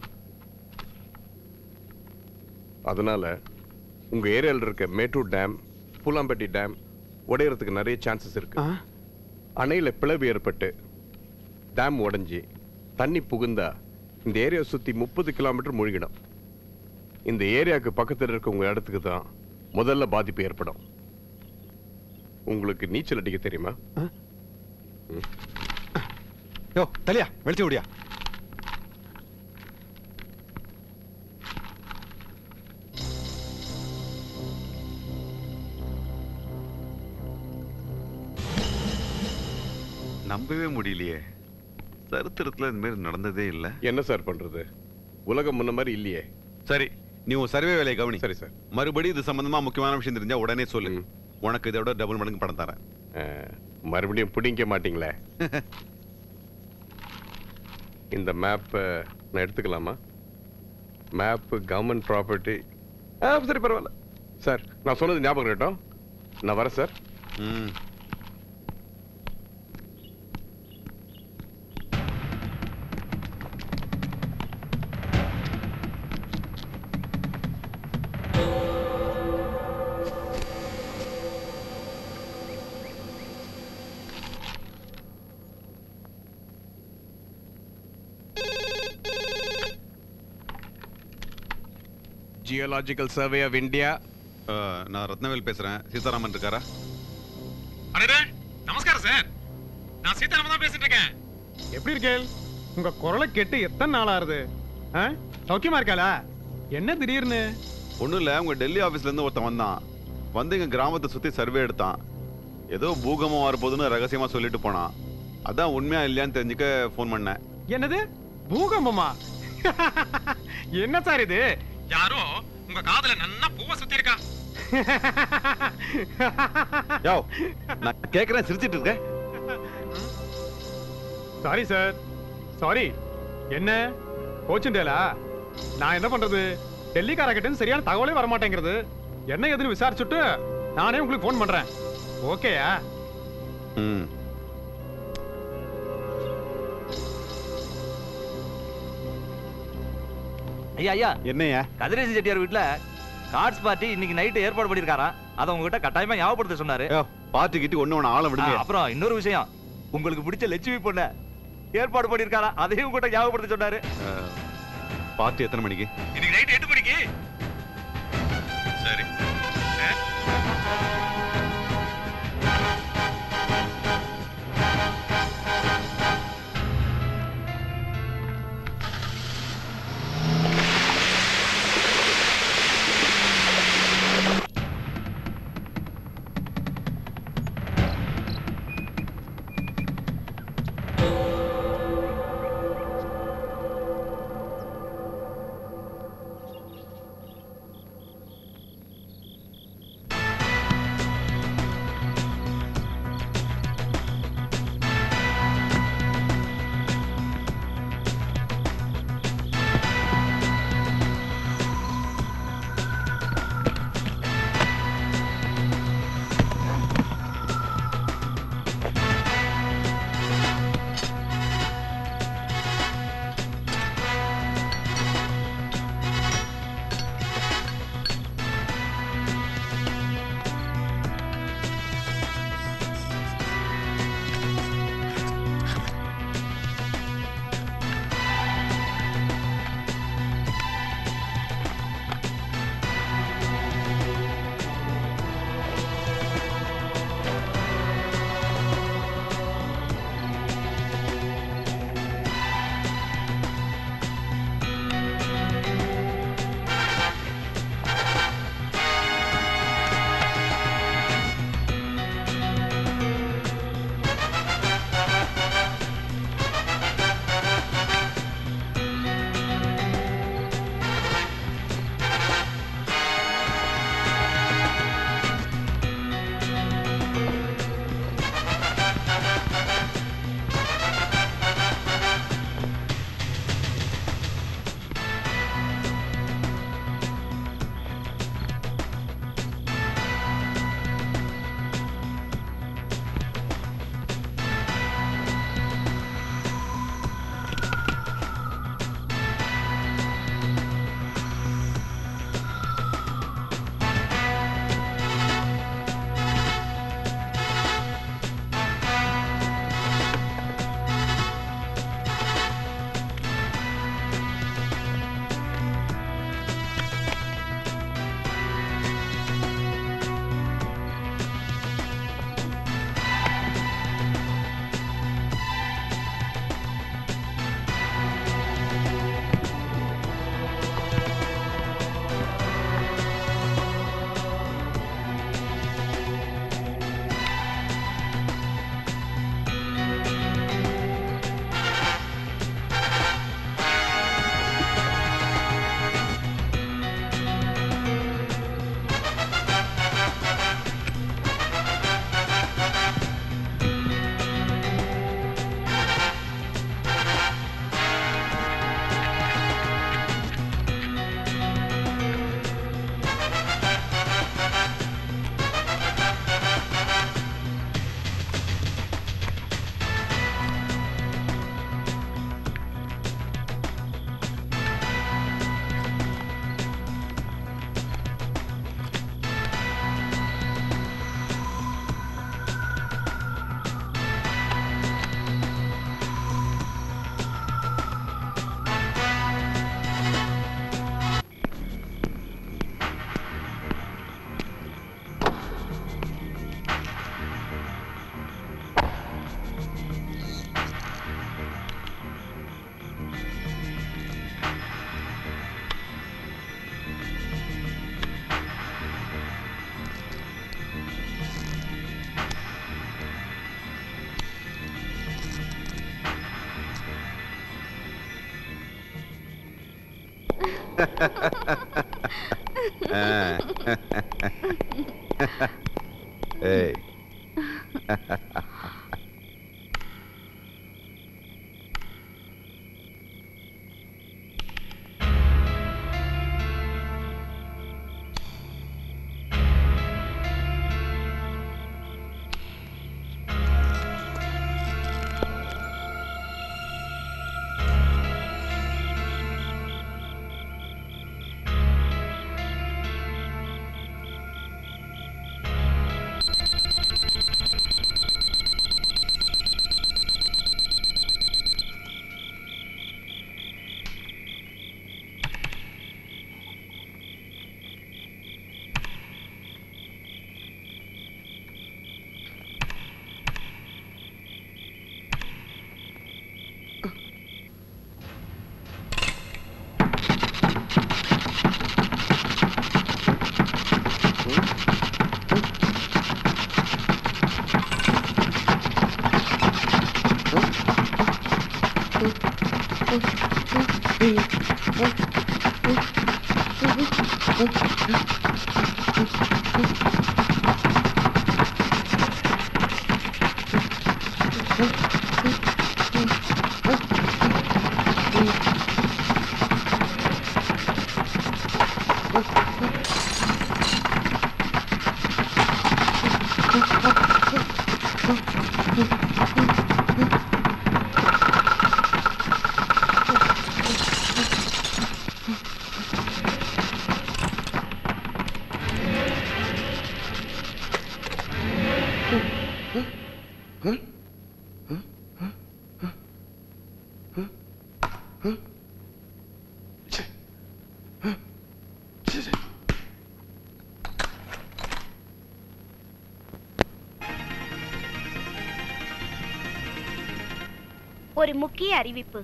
Speaker 2: அதனால உங்க ஏரியால இருக்க மேட்டூர் டேம் பூலாம்பட்டி டேம் உடையறதுக்கு நிறைய சான்சஸ் இருக்கு அணையில பிளவு ஏற்பட்டு டேம் உடைஞ்சி தண்ணி புகுந்தா இந்த ஏரியா சுத்தி முப்பது கிலோமீட்டர் மூழ்கிடும் இந்த ஏரியாவுக்கு பக்கத்துல இருக்க உங்க இடத்துக்கு தான் முதல்ல பாதிப்பு ஏற்படும் உங்களுக்கு நீச்சல் அடிக்க தெரியுமா ம்.
Speaker 22: யோ தலையா வெளிச்சு விடியா நம்பவே முடியலையே சரித்திரத்துல இந்த மாதிரி நடந்ததே இல்ல
Speaker 2: என்ன சார் பண்றது உலகம் முன்ன மாதிரி இல்லையே
Speaker 22: சரி நீ உன் சர்வே வேலையை கவனி
Speaker 2: சரி சார்
Speaker 22: மறுபடியும் இது சம்பந்தமா முக்கியமான விஷயம் தெரிஞ்சா உடனே சொல்லு உனக்கு இதை விட டபுள் மடங்கு பணம் தரேன்
Speaker 2: மறுபடியும் பிடிங்க மாட்டீங்களே இந்த மேப்பை நான் எடுத்துக்கலாமா மேப் கவர்மெண்ட் ப்ராப்பர்ட்டி சரி பரவாயில்ல சார் நான் சொன்னது ஞாபகம் இருக்கட்டும் நான் வரேன் சார்
Speaker 22: ம்
Speaker 2: ஜியோலாஜிக்கல் சர்வே ஆஃப் இந்தியா
Speaker 22: நான் ரத்னவேல் பேசுறேன் சீதாராமன் இருக்காரா
Speaker 13: அடடே நமஸ்காரம் சார் நான் சீதாராமன் தான் பேசிட்டு இருக்கேன் எப்படி இருக்கேள் உங்க குரலை கேட்டு எத்தனை நாள் ஆறுது ஆ? சௌக்கியமா இருக்காளா என்ன திடீர்னு
Speaker 22: ஒண்ணும் இல்ல உங்க டெல்லி ஆபீஸ்ல இருந்து ஒருத்தன் வந்தான் வந்து எங்க கிராமத்தை சுத்தி சர்வே எடுத்தான் ஏதோ பூகம்பம் வரப்போகுதுன்னு ரகசியமா சொல்லிட்டு போனான் அதான் உண்மையா இல்லையான்னு தெரிஞ்சுக்க ஃபோன் பண்ணேன்
Speaker 13: என்னது பூகம்பமா என்ன சார் இது யாரோ உங்க காதுல நன்னா பூவை சுத்தி இருக்கா
Speaker 22: யோ நான் கேக்குறேன் சிரிச்சிட்டு இருக்கேன்
Speaker 13: சாரி சார் சாரி என்ன கோச்சுண்டேலா நான் என்ன பண்றது டெல்லிக்காரர்கிட்ட சரியான தகவலே வர மாட்டேங்கிறது என்ன எதுன்னு விசாரிச்சுட்டு நானே உங்களுக்கு ஃபோன் பண்றேன் ஓகேயா
Speaker 22: ம்
Speaker 1: ஐயா ஐயா
Speaker 22: என்னையா
Speaker 1: கதிரேசி செட்டியார் வீட்ல கார்ட்ஸ் பார்ட்டி இன்னைக்கு நைட்டு ஏற்பாடு பண்ணிருக்காராம் அதை உங்ககிட்ட கட்டாயமா ஞாபகப்படுத்த சொன்னாரு
Speaker 22: பார்ட்டி கிட்டி ஒண்ணு ஒண்ணு ஆள விடுங்க
Speaker 1: ஆ, அப்புறம் இன்னொரு விஷயம் உங்களுக்கு பிடிச்ச லட்சுமி பொண்ண ஏற்பாடு பண்ணிருக்காரா அதையும் உங்ககிட்ட ஞாபகப்படுத்த சொன்னாரு
Speaker 22: பார்ட்டி எத்தனை மணிக்கு
Speaker 1: இன்னைக்கு நைட் எட்டு மணிக்கு
Speaker 22: சரி ஆ. ஏய்
Speaker 3: ஒரு முக்கிய அறிவிப்பு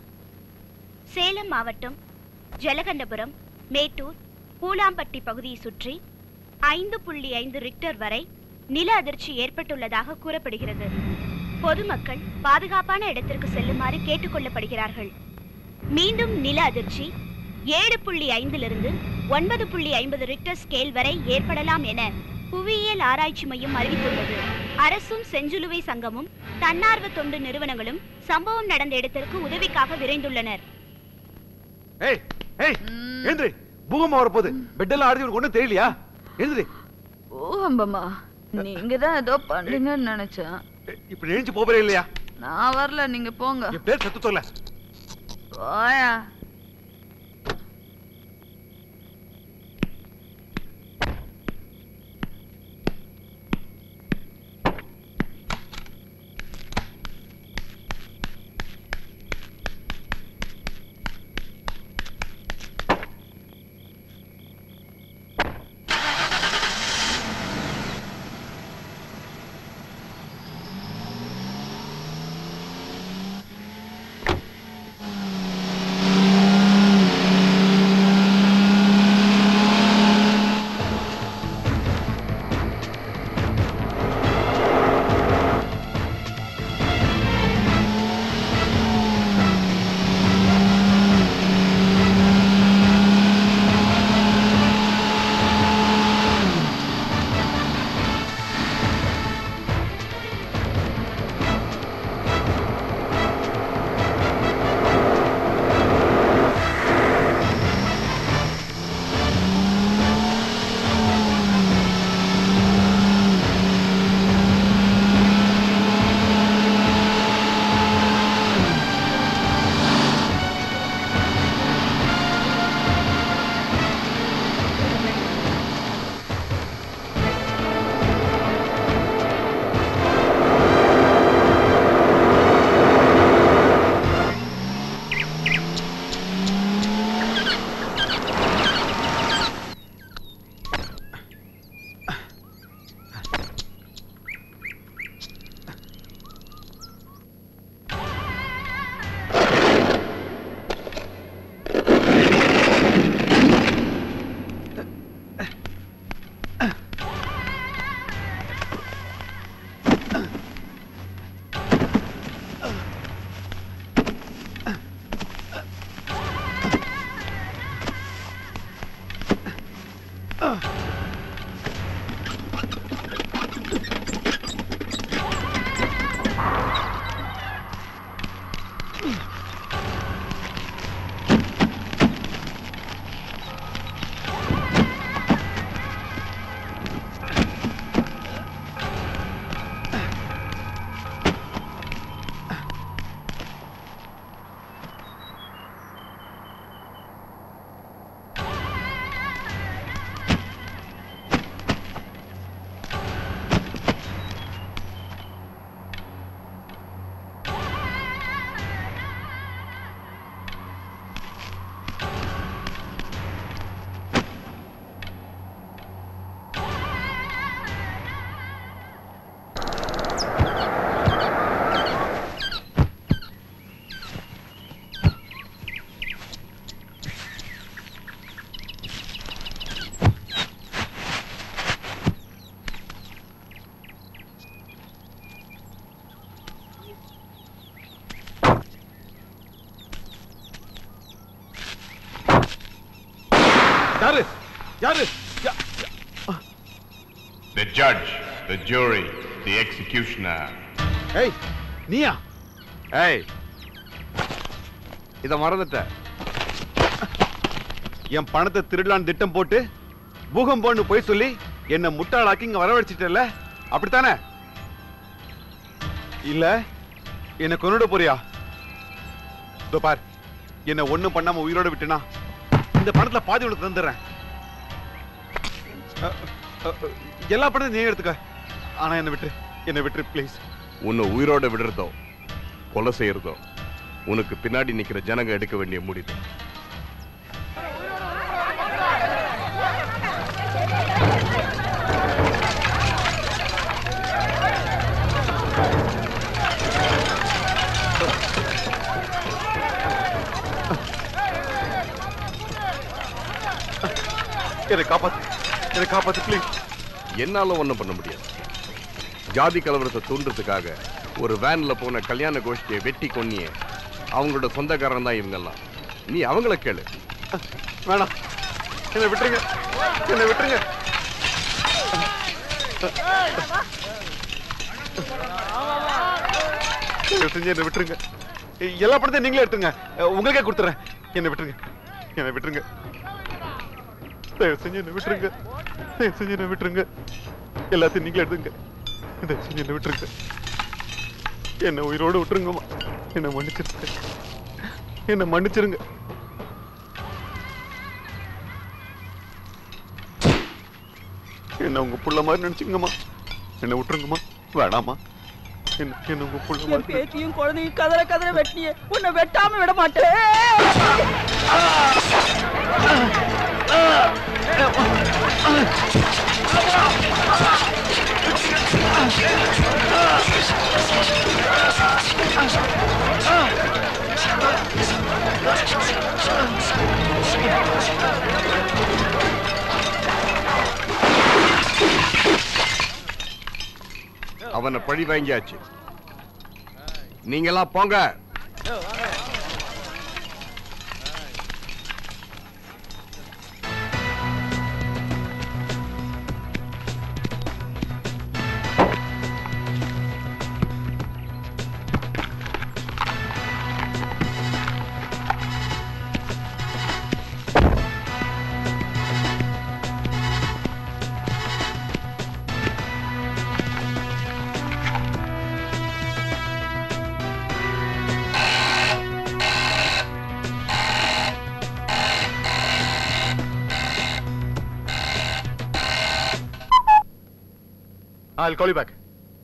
Speaker 3: சேலம் மாவட்டம் ஜலகண்டபுரம் மேட்டூர் பூலாம்பட்டி பகுதியை சுற்றி ஐந்து புள்ளி ஐந்து ரிக்டர் வரை நில அதிர்ச்சி ஏற்பட்டுள்ளதாக கூறப்படுகிறது பொதுமக்கள் பாதுகாப்பான இடத்திற்கு செல்லுமாறு கேட்டுக்கொள்ளப்படுகிறார்கள் மீண்டும் நில அதிர்ச்சி ஏழு புள்ளி ஐந்திலிருந்து ஒன்பது புள்ளி ஐம்பது ரிக்டர் ஸ்கேல் வரை ஏற்படலாம் என புவியியல் ஆராய்ச்சி மையம் அறிவித்துள்ளது அரசும் செஞ்சிலுவை சங்கமும் தன்னார்வ தொண்டு நிறுவனங்களும் சம்பவம் நடந்த இடத்திற்கு உதவிக்காக விரைந்துள்ளனர்
Speaker 1: ஏய் ஏய் எழுந்திரி பூகம்பம் வரப்போகுது பெட்டெல்லாம் ஆடுது உனக்கு ஒண்ணும் தெரியலையா எழுந்திரி
Speaker 6: பூகம்பமா நீங்க தான் ஏதோ பண்ணுங்கன்னு நினைச்சேன்
Speaker 1: இப்படி எழுந்து போறே இல்லையா
Speaker 6: நான் வரல நீங்க போங்க
Speaker 1: என் பேர் சத்து தொல்ல
Speaker 6: போயா
Speaker 11: ஆ
Speaker 22: யாரு யாரு யா-
Speaker 2: The judge, the jury, the executioner.
Speaker 22: ஏய் நீயா
Speaker 2: ஏய் இத மறந்துட்ட
Speaker 22: என் பணத்தை திருடலான்னு திட்டம் போட்டு பூகம்போன்னு போய் சொல்லி என்ன முட்டாளாக்கி இங்க வரவழைச்சிட்டல அப்படித்தானே இல்ல என்ன கொன்னுட போறியா இதோ பார் என்ன ஒண்ணும் பண்ணாம உயிரோட விட்டுனா இந்த பணத்துல பாதி உனக்கு தந்துடுறேன் அ, அ, அ, எல்லா பணத்தையும் நீ எடுத்துக்க ஆனா என்ன விட்டு என்ன விட்டு ப்ளீஸ்
Speaker 2: உன்னை உயிரோட விடுறதோ கொலை செய்யறதோ உனக்கு பின்னாடி நிக்கிற ஜனங்க எடுக்க வேண்டிய முடிவு
Speaker 22: என்னை காப்பாத்து என்னை காப்பாத்து ப்ளீஸ்
Speaker 2: என்னால ஒண்ணும் பண்ண முடியாது ஜாதி கலவரத்தை தூண்டுறதுக்காக ஒரு வேன்ல போன கல்யாண கோஷ்டியை வெட்டி கொன்னியே அவங்களோட சொந்தக்காரன் தான் இவங்கெல்லாம் நீ அவங்கள கேளு
Speaker 22: வேணாம் என்னை விட்டுருங்க என்னை விட்டுருங்க தயவு செஞ்சு என்னை விட்டுருங்க எல்லா பணத்தையும் நீங்களே எடுத்துங்க உங்களுக்கே கொடுத்துறேன் என்னை விட்டுருங்க என்னை விட்டுருங்க தயவு செஞ்சு என்னை விட்டுருங்க தயவு செஞ்சு என்னை விட்டுருங்க எல்லாத்தையும் நீங்களே எடுத்துங்க தயவு செஞ்சு என்னை விட்டுருங்க என்னை உயிரோடு விட்டுருங்கம்மா என்னை மன்னிச்சிருங்க என்னை மன்னிச்சிருங்க என்ன உங்க புள்ள மாதிரி நினைச்சுங்கம்மா என்ன விட்டுருங்கம்மா வேணாமா என்ன என்ன உங்க புள்ள
Speaker 6: என்
Speaker 22: மாதிரி
Speaker 6: பேத்தியும் குழந்தையும் கதற கதற வெட்டினியே உன்னை வெட்டாம விட மாட்டேன்
Speaker 2: அவனை பழி வாங்கியாச்சு நீங்கெல்லாம் போங்க
Speaker 7: I'll call you back.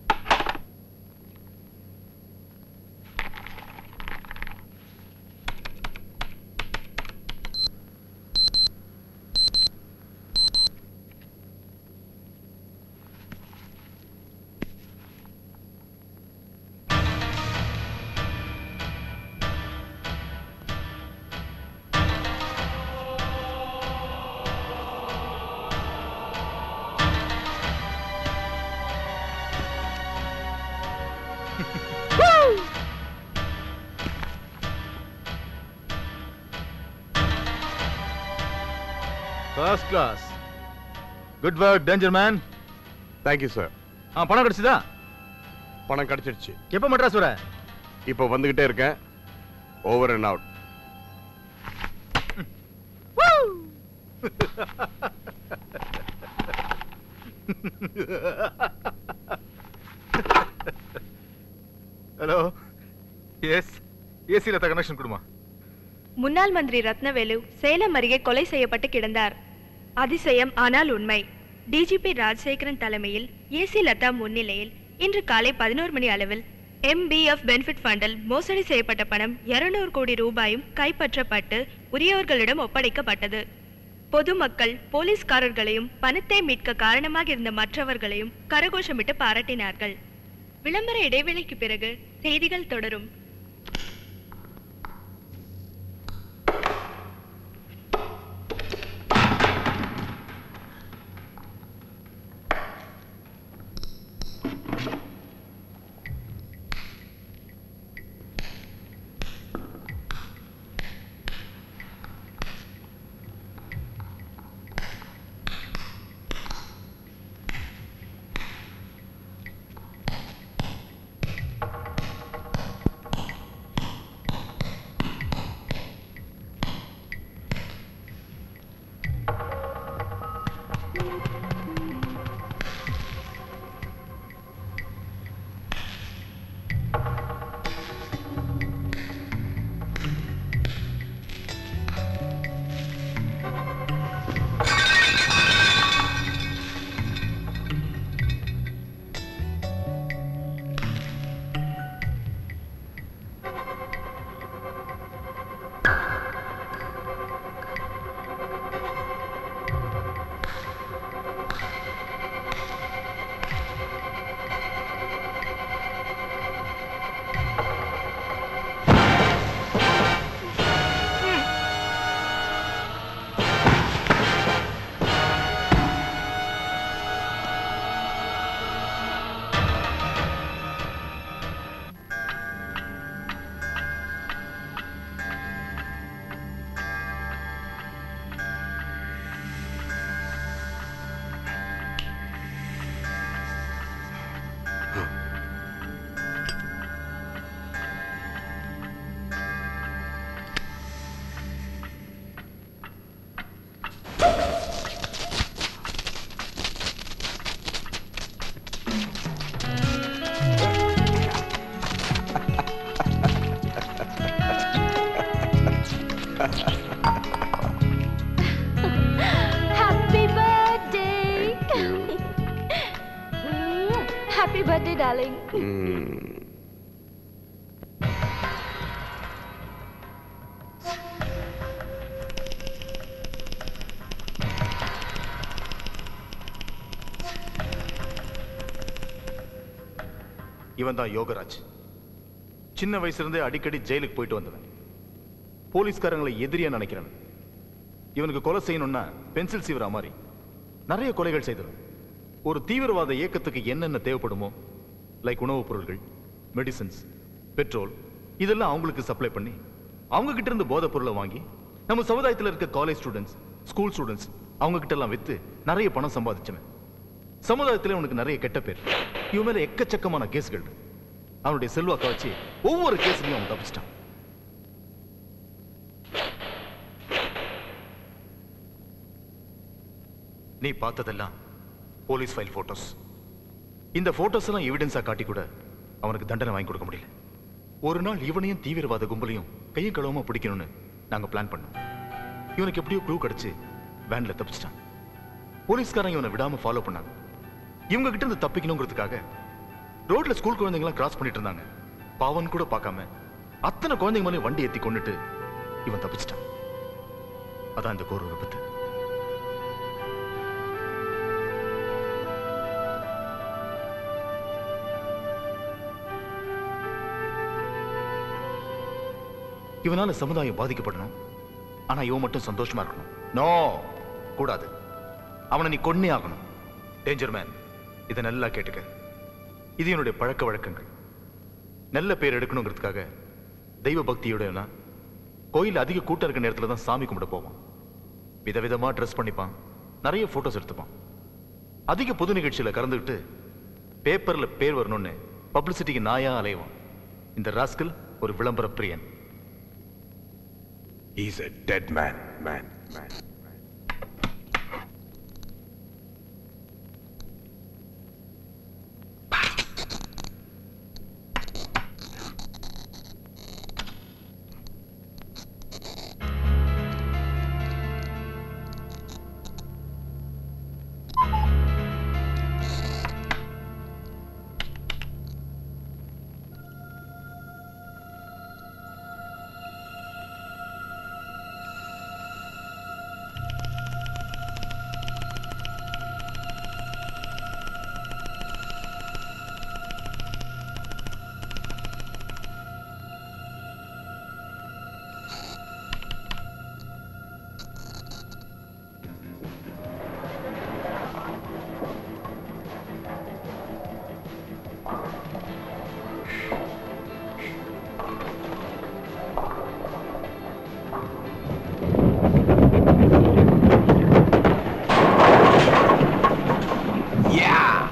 Speaker 7: First class good work danger man
Speaker 2: thank you sir
Speaker 7: ஆ பணம் கிடைச்சதா
Speaker 2: பணம் கிடைச்சிருச்சு
Speaker 7: எப்போ மெட்ராஸ் வர
Speaker 2: இப்போ வந்துகிட்டே இருக்கேன் over and out
Speaker 7: hello yes ஏசியில் கனெக்ஷன் கொடுமா
Speaker 9: முன்னாள் மந்திரி ரத்னவேலு சேலம் அருகே கொலை செய்யப்பட்டு கிடந்தார் அதிசயம் ஆனால் உண்மை டிஜிபி ராஜசேகரன் தலைமையில் ஏசி லதா முன்னிலையில் இன்று காலை பதினோரு மணி அளவில் எம்பிஎஃப் பெனிஃபிட் ஃபண்டில் மோசடி செய்யப்பட்ட பணம் 200 கோடி ரூபாயும் கைப்பற்றப்பட்டு உரியவர்களிடம் ஒப்படைக்கப்பட்டது பொதுமக்கள் போலீஸ்காரர்களையும் பணத்தை மீட்க காரணமாக இருந்த மற்றவர்களையும் கரகோஷமிட்டு பாராட்டினார்கள் விளம்பர இடைவேளைக்கு பிறகு செய்திகள் தொடரும்
Speaker 8: Happy birthday.
Speaker 2: you.
Speaker 8: Mm, Happy birthday, darling.
Speaker 2: ம்.
Speaker 7: இவன் தான் யோகராஜ் சின்ன வயசுல இருந்தே அடிக்கடி ஜெயிலுக்கு போயிட்டு வந்தவன் போலீஸ்காரங்களை எதிரியா நினைக்கிறவன் இவனுக்கு கொலை செய்யணும்னா பென்சில் சீவரா மாதிரி நிறைய கொலைகள் செய்தவன் ஒரு தீவிரவாத இயக்கத்துக்கு என்னென்ன தேவைப்படுமோ லைக் உணவுப் பொருட்கள் மெடிசன்ஸ் பெட்ரோல் இதெல்லாம் அவங்களுக்கு சப்ளை பண்ணி அவங்க கிட்ட இருந்து போதைப் பொருளை வாங்கி நம்ம சமுதாயத்தில் இருக்க காலேஜ் ஸ்டூடெண்ட்ஸ் ஸ்கூல் ஸ்டூடெண்ட்ஸ் அவங்க கிட்ட எல்லாம் வித்து நிறைய பணம் சம்பாதிச்சவன் சமுதாயத்துல அவனுக்கு நிறைய கெட்ட பேர் இவன் மேல எக்கச்சக்கமான கேஸ்கள் இருக்கு. அவனுடைய செல்வாக்க வச்சு ஒவ்வொரு கேஸ்லயும் அவன் தப்பிச்சிட்டான் நீ பார்த்ததெல்லாம் போலீஸ் ஃபைல் போட்டோஸ் இந்த போட்டோஸ் எல்லாம் எவிடன்ஸா காட்டி கூட அவனுக்கு தண்டனை வாங்கி கொடுக்க முடியல ஒரு நாள் இவனையும் தீவிரவாத கும்பலையும் கையும் களவுமா பிடிக்கணும்னு நாங்க பிளான் பண்ணோம் இவனுக்கு எப்படியோ க்ளூ கிடைச்சு வேன்ல தப்பிச்சிட்டான் போலீஸ்காரங்க இவனை விடாம ஃபாலோ பண்ணாங்க இவங்க கிட்ட இருந்து தப்பிக்கணுங்கிறதுக்காக ரோட்ல ஸ்கூல் குழந்தைங்களாம் கிராஸ் பண்ணிட்டு இருந்தாங்க பாவன் கூட பார்க்காம அத்தனை குழந்தைங்க மேலே வண்டி ஏத்தி கொண்டுட்டு இவன் தப்பிச்சிட்டான் அதான் இந்த கோர விபத்து இவனால சமுதாயம் பாதிக்கப்படணும் ஆனா இவன் மட்டும் சந்தோஷமா இருக்கணும் நோ கூடாது அவனை நீ கொன்னே ஆகணும் டேஞ்சர் மேன் இதை நல்லா கேட்டுக்க இது என்னுடைய பழக்க வழக்கங்கள் நல்ல பேர் எடுக்கணுங்கிறதுக்காக தெய்வ பக்தியோட கோயில் அதிக கூட்டம் இருக்க நேரத்துல தான் சாமி கும்பிட போவான் விதவிதமா ட்ரெஸ் பண்ணிப்பான் நிறைய போட்டோஸ் எடுத்துப்பான் அதிக பொது நிகழ்ச்சியில கலந்துக்கிட்டு பேப்பர்ல பேர் வரணும்னு பப்ளிசிட்டிக்கு நாயா அலைவான் இந்த ராஸ்கல் ஒரு விளம்பர பிரியன்
Speaker 19: He's a dead man, man, man. Yeah!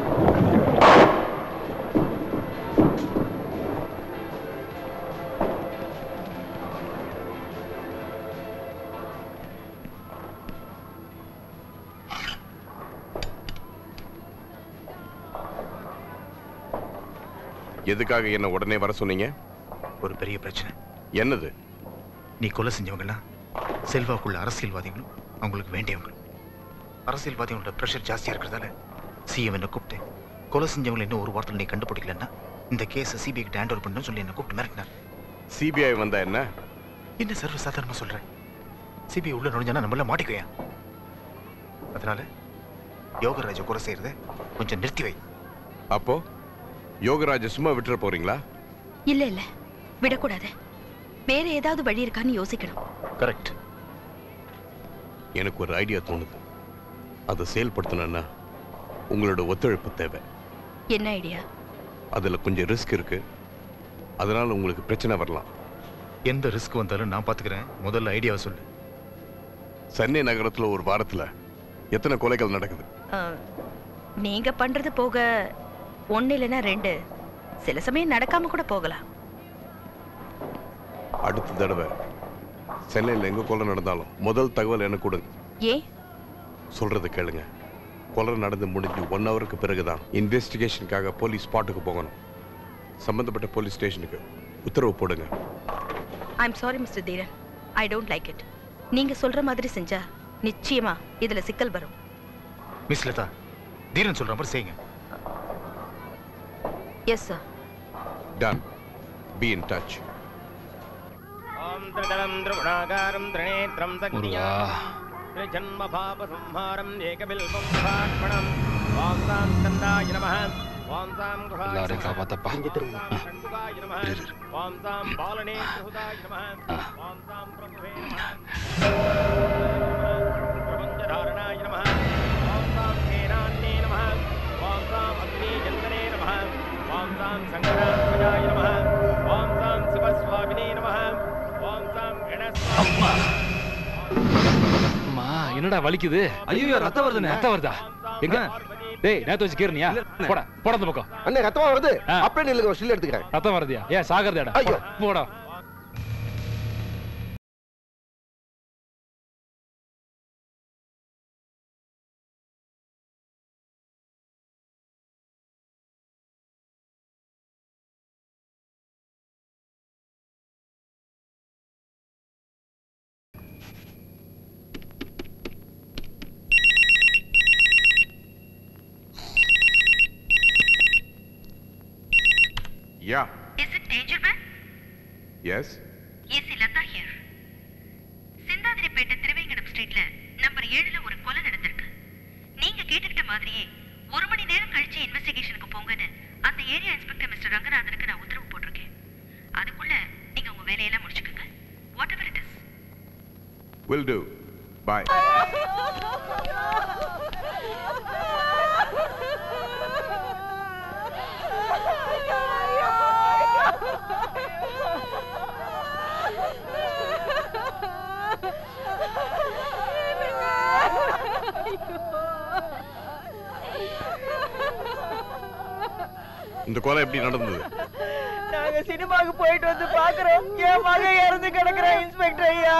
Speaker 2: எதுக்காக என்ன உடனே வர சொன்னீங்க
Speaker 7: ஒரு பெரிய பிரச்சனை
Speaker 2: என்னது
Speaker 7: நீ கொலை செஞ்சவங்கலாம் செல்வாக்குள்ள அரசியல்வாதிகளும் அவங்களுக்கு வேண்டியவங்க அரசியல்வாதிகளோட ப்ரெஷர் ஜாஸ்தியா இருக்கிறதால சிஎம் என்ன கூப்பிட்டு கொலை செஞ்சவங்களை இன்னும் ஒரு வாரத்தில் நீ கண்டுபிடிக்கலன்னா இந்த கேஸை சிபிஐக்கு ஹேண்ட் ஓவர் பண்ணு சொல்லி என்ன கூப்பிட்டு மிரட்டினார்
Speaker 2: சிபிஐ வந்தா என்ன
Speaker 7: என்ன சர்வ சாதாரணமா சொல்றேன் சிபிஐ உள்ள நுழைஞ்சானா நம்மள மாட்டிக்குவேன் அதனால யோகராஜ கொலை செய்யறத கொஞ்சம் நிறுத்தி வை
Speaker 2: அப்போ யோகராஜ சும்மா விட்டுற போறீங்களா
Speaker 12: இல்ல இல்ல விடக்கூடாது வேற ஏதாவது வழி இருக்கான்னு யோசிக்கணும்
Speaker 2: கரெக்ட் எனக்கு ஒரு ஐடியா தோணுது அதை செயல்படுத்தணும்னா உங்களோட ஒத்துழைப்பு தேவை
Speaker 12: என்ன ஐடியா
Speaker 2: அதுல கொஞ்சம் ரிஸ்க் இருக்கு அதனால உங்களுக்கு பிரச்சனை வரலாம்
Speaker 7: எந்த ரிஸ்க் வந்தாலும் நான் பாத்துக்கிறேன் முதல்ல ஐடியாவை சொல்லு
Speaker 2: சென்னை நகரத்துல ஒரு வாரத்துல எத்தனை கொலைகள் நடக்குது
Speaker 12: அஹ், நீங்க பண்றது போக ஒண்ணு இல்லைன்னா ரெண்டு சில சமயம் நடக்காம கூட போகலாம்
Speaker 2: அடுத்த தடவை சென்னையில் எங்க கொலை நடந்தாலும் முதல் தகவல் எனக்கு கொடுங்க
Speaker 12: ஏன்
Speaker 2: சொல்றதை கேளுங்க கொலை நடந்து முடிஞ்சு ஒன் ஹவருக்கு பிறகுதான் இன்வெஸ்டிகேஷனுக்காக போலீஸ் ஸ்பாட்டுக்கு போகணும் சம்பந்தப்பட்ட போலீஸ் ஸ்டேஷனுக்கு உத்தரவு போடுங்க
Speaker 12: I'm sorry mister Dheeran I don't like it நீங்க சொல்ற மாதிரி செஞ்சா நிச்சயமா இதுல சிக்கல் வரும்
Speaker 7: மிஸ் லதா தீரன் சொல்ற மாதிரி செய்யுங்க
Speaker 12: yes sir
Speaker 2: Done. Be in touch.
Speaker 21: Om திரிதலம் திரிகுணாகாரம் திரிநேத்திரம்
Speaker 2: முருகா.
Speaker 21: ஜன்ம பாப சம்ஹாரம் ஏகபில்வம் மகாத்மணம் ஓம் சாம் ஸ்கந்தாய நமः ஓம் சாம் குஹாய
Speaker 14: எல்லாரையும் காப்பாத்தப்பா
Speaker 21: கண்டுகாய நமः ஓம் சாம் பாலனே சுதாய நமः ஓம் சாம் பிரபுவே நமः பிரபஞ்சதாரணாய நமः ஓம் சாம் சேனான்யே நமः ஓம் சாம் அக்னி ஜந்தனே நமः ஓம் சாம் சங்கராத்மஜாய நமः ஓம் சாம் சிவஸ்வாமினே நமः ஓம் சாம் கணஸ்வாமி
Speaker 14: அம்மா என்னடா வலிக்குது
Speaker 1: ஐயோ ரத்தம் வருதுண்ணே
Speaker 14: ரத்தம் வருதா எங்க டேய் நேத்து வச்சு கீரனியா போடா போடா அந்த பக்கம்
Speaker 18: அண்ணே ரத்தமா வருது அப்படியே நில்லுங்க ஒரு ஸ்டில் எடுத்துக்கிறேன்
Speaker 14: ரத்தம் வருதியா ஏன் சாகறதேடா
Speaker 18: ஐயோ.
Speaker 14: போடா
Speaker 2: Yeah.
Speaker 23: Is it danger, man?
Speaker 2: Yes.
Speaker 23: AC Latha here Chintadripet Thiruvengadam ஸ்ட்ரீட்ல நம்பர் ஏழுல ஒரு கொலை நடந்திருக்கு நீங்க கேட்டுக்கிட்ட மாதிரியே ஒரு மணி நேரம் கழிச்சு இன்வெஸ்டிகேஷனுக்கு போங்கன்னு அந்த ஏரியா இன்ஸ்பெக்டர் மிஸ்டர் ரங்கநாதனுக்கு நான் உத்தரவு போட்டிருக்கேன் அதுக்குள்ள நீங்க உங்க வேலையெல்லாம் முடிச்சுக்கோங்க whatever it is
Speaker 2: Will do. Bye. இந்த கொலை எப்படி நடந்தது
Speaker 11: நாங்க சினிமாக்கு போயிட்டு வந்து பாக்குறோம் என் மகன் இறந்து கிடக்குறான் இன்ஸ்பெக்டர் ஐயா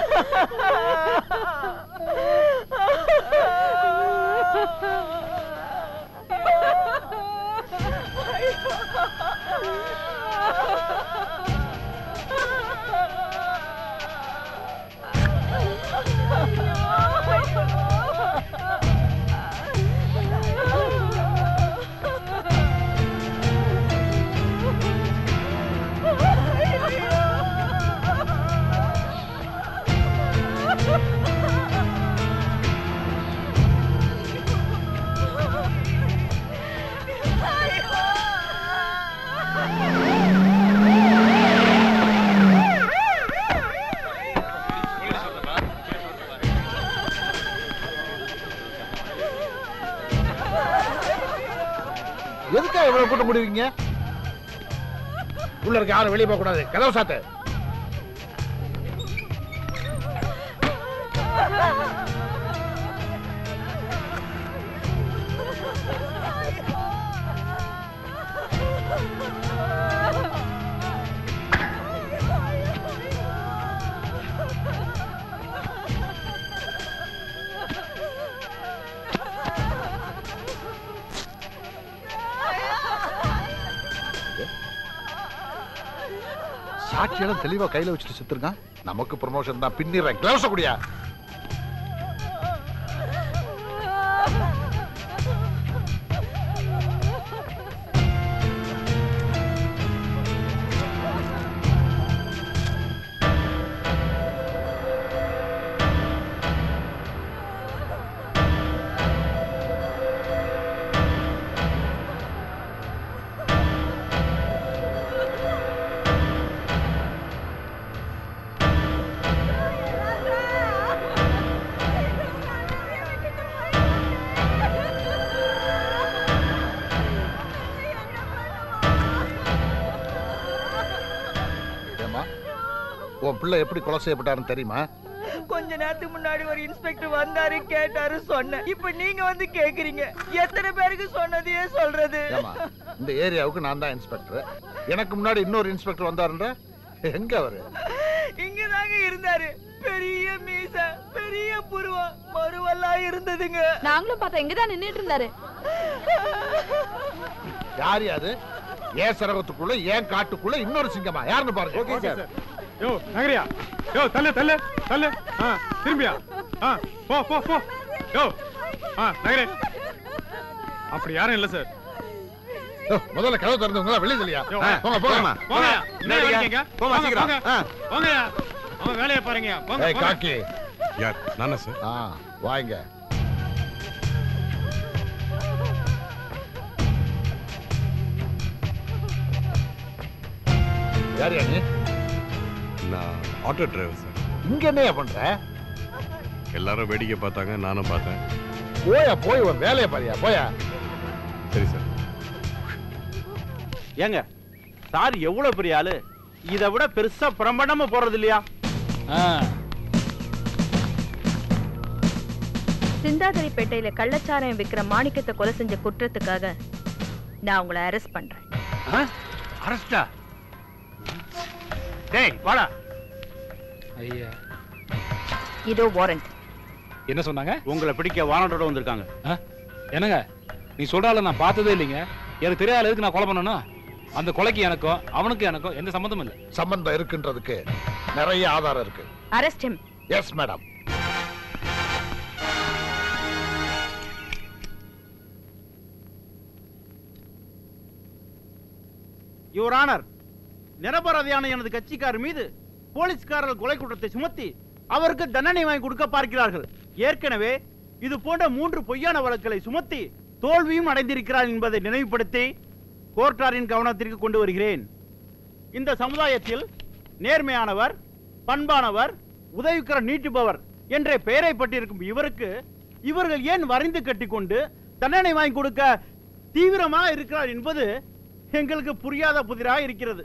Speaker 24: எதுக்கா இவ்வளவு கூட்டம் முடிவீங்க உள்ள இருக்க யாரும் வெளியே போக கூடாது கதவு சாத்து சாட்சியெல்லாம் தெளிவா கையில வச்சுட்டு செத்துருக்கான் நமக்கு ப்ரமோஷன் தான் பின்னிடுறேன் கிளவுஸ் குடியா ஏமா உன் பிள்ளை எப்படி கொலை செய்யப்பட்டாருன்னு தெரியுமா
Speaker 11: கொஞ்ச நேரத்துக்கு முன்னாடி ஒரு இன்ஸ்பெக்டர் வந்தாரு கேட்டாரு சொன்னேன் இப்ப நீங்க வந்து கேக்குறீங்க எத்தனை பேருக்கு சொன்னதையே சொல்றது
Speaker 24: ஏமா இந்த ஏரியாவுக்கு நான் தான் இன்ஸ்பெக்டர் எனக்கு முன்னாடி இன்னொரு இன்ஸ்பெக்டர் வந்தாருன்ற எங்க அவரு
Speaker 11: இங்கதாங்க இருந்தாரு பெரிய மீச பெரிய புருவம் மருவெல்லாம் இருந்ததுங்க
Speaker 8: நாங்களும் பார்த்தா இங்கதான் நின்னுட்டு இருந்தாரு
Speaker 24: யார் அது ஏன் சரகத்துக்குள்ள ஏன் காட்டுக்குள்ள இன்னொரு சிங்கமா யாருன்னு பாருங்க
Speaker 18: ஓகே சார்
Speaker 13: யோ நகரியா யோ தள்ளு தள்ளு தள்ளு ஆ திரும்பியா ஆ போ போ போ யோ ஆ நகரே அப்படி யாரும் இல்ல சார்
Speaker 24: முதல்ல கதவு திறந்தவங்களா வெளியே இல்லையா
Speaker 13: யோ,
Speaker 24: போங்க போங்கம்மா
Speaker 13: போங்க என்ன இருக்கீங்க
Speaker 24: போமா,
Speaker 13: போங்க,
Speaker 24: சீக்கிரம்.
Speaker 13: போங்க.
Speaker 24: ஆ.
Speaker 13: போங்கய்யா அவன் வேலையை பாருங்க போங்க
Speaker 24: ஏய்
Speaker 13: போங்க.
Speaker 24: காக்கி
Speaker 2: யார் நானா சார்
Speaker 24: ஆ வாங்க யார் யா நீ
Speaker 2: நான் ஆட்டோ டிரைவர் சார்
Speaker 24: இங்க என்னையா பண்ற
Speaker 2: எல்லாரும் வேடிக்கை பார்த்தாங்க நானும் பார்த்தேன்
Speaker 24: போயா போய் உன் வேலையை பாரியா போயா
Speaker 2: சரி சார்
Speaker 4: ஏங்க சார் எவ்வளவு பெரிய ஆளு இதை விட பெருசா பிரம்மாண்டமா போறது இல்லையா
Speaker 12: சிந்தாதிரிப்பேட்டையில கள்ளச்சாராயம் விக்கிற மாணிக்கத்தை கொலை செஞ்ச குற்றத்துக்காக நான் உங்களை அரெஸ்ட் பண்றேன்
Speaker 5: அரஸ்டா டேய் வாடா
Speaker 14: ஐயா
Speaker 12: இதோ வாரண்ட்
Speaker 14: என்ன சொன்னாங்க
Speaker 4: உங்களை பிடிக்க வானட்டோட வந்திருக்காங்க
Speaker 14: என்னங்க நீ சொல்றால நான் பார்த்ததே இல்லைங்க எனக்கு தெரியாத எதுக்கு நான் கொலை பண்ணணும் அந்த கொலைக்கு எனக்கும் அவனுக்கு எனக்கும் எந்த சம்மந்தமும் இல்லை
Speaker 24: சம்பந்தம் இருக்குன்றதுக்கு நிறைய ஆதாரம் இருக்கு
Speaker 12: arrest him
Speaker 24: yes madam
Speaker 4: your honour நிரபராதியான எனது கட்சிக்காரர் மீது போலீஸ்காரர்கள் கொலை குற்றத்தை சுமத்தி அவருக்கு தண்டனை வாங்கி கொடுக்க பார்க்கிறார்கள் ஏற்கனவே இது போன்ற மூன்று பொய்யான வழக்குகளை சுமத்தி தோல்வியும் அடைந்திருக்கிறார் என்பதை நினைவுபடுத்தி கோர்ட்டாரின் கவனத்திற்கு கொண்டு வருகிறேன் இந்த சமுதாயத்தில் நேர்மையானவர் பண்பானவர் உதவிக்கரம் நீட்டுபவர் என்ற பெயரை பட்டிருக்கும் இவருக்கு இவர்கள் ஏன் வரைந்து கட்டிக்கொண்டு தண்டனை வாங்கி கொடுக்க தீவிரமாக இருக்கிறார் என்பது எங்களுக்கு புரியாத புதிராக இருக்கிறது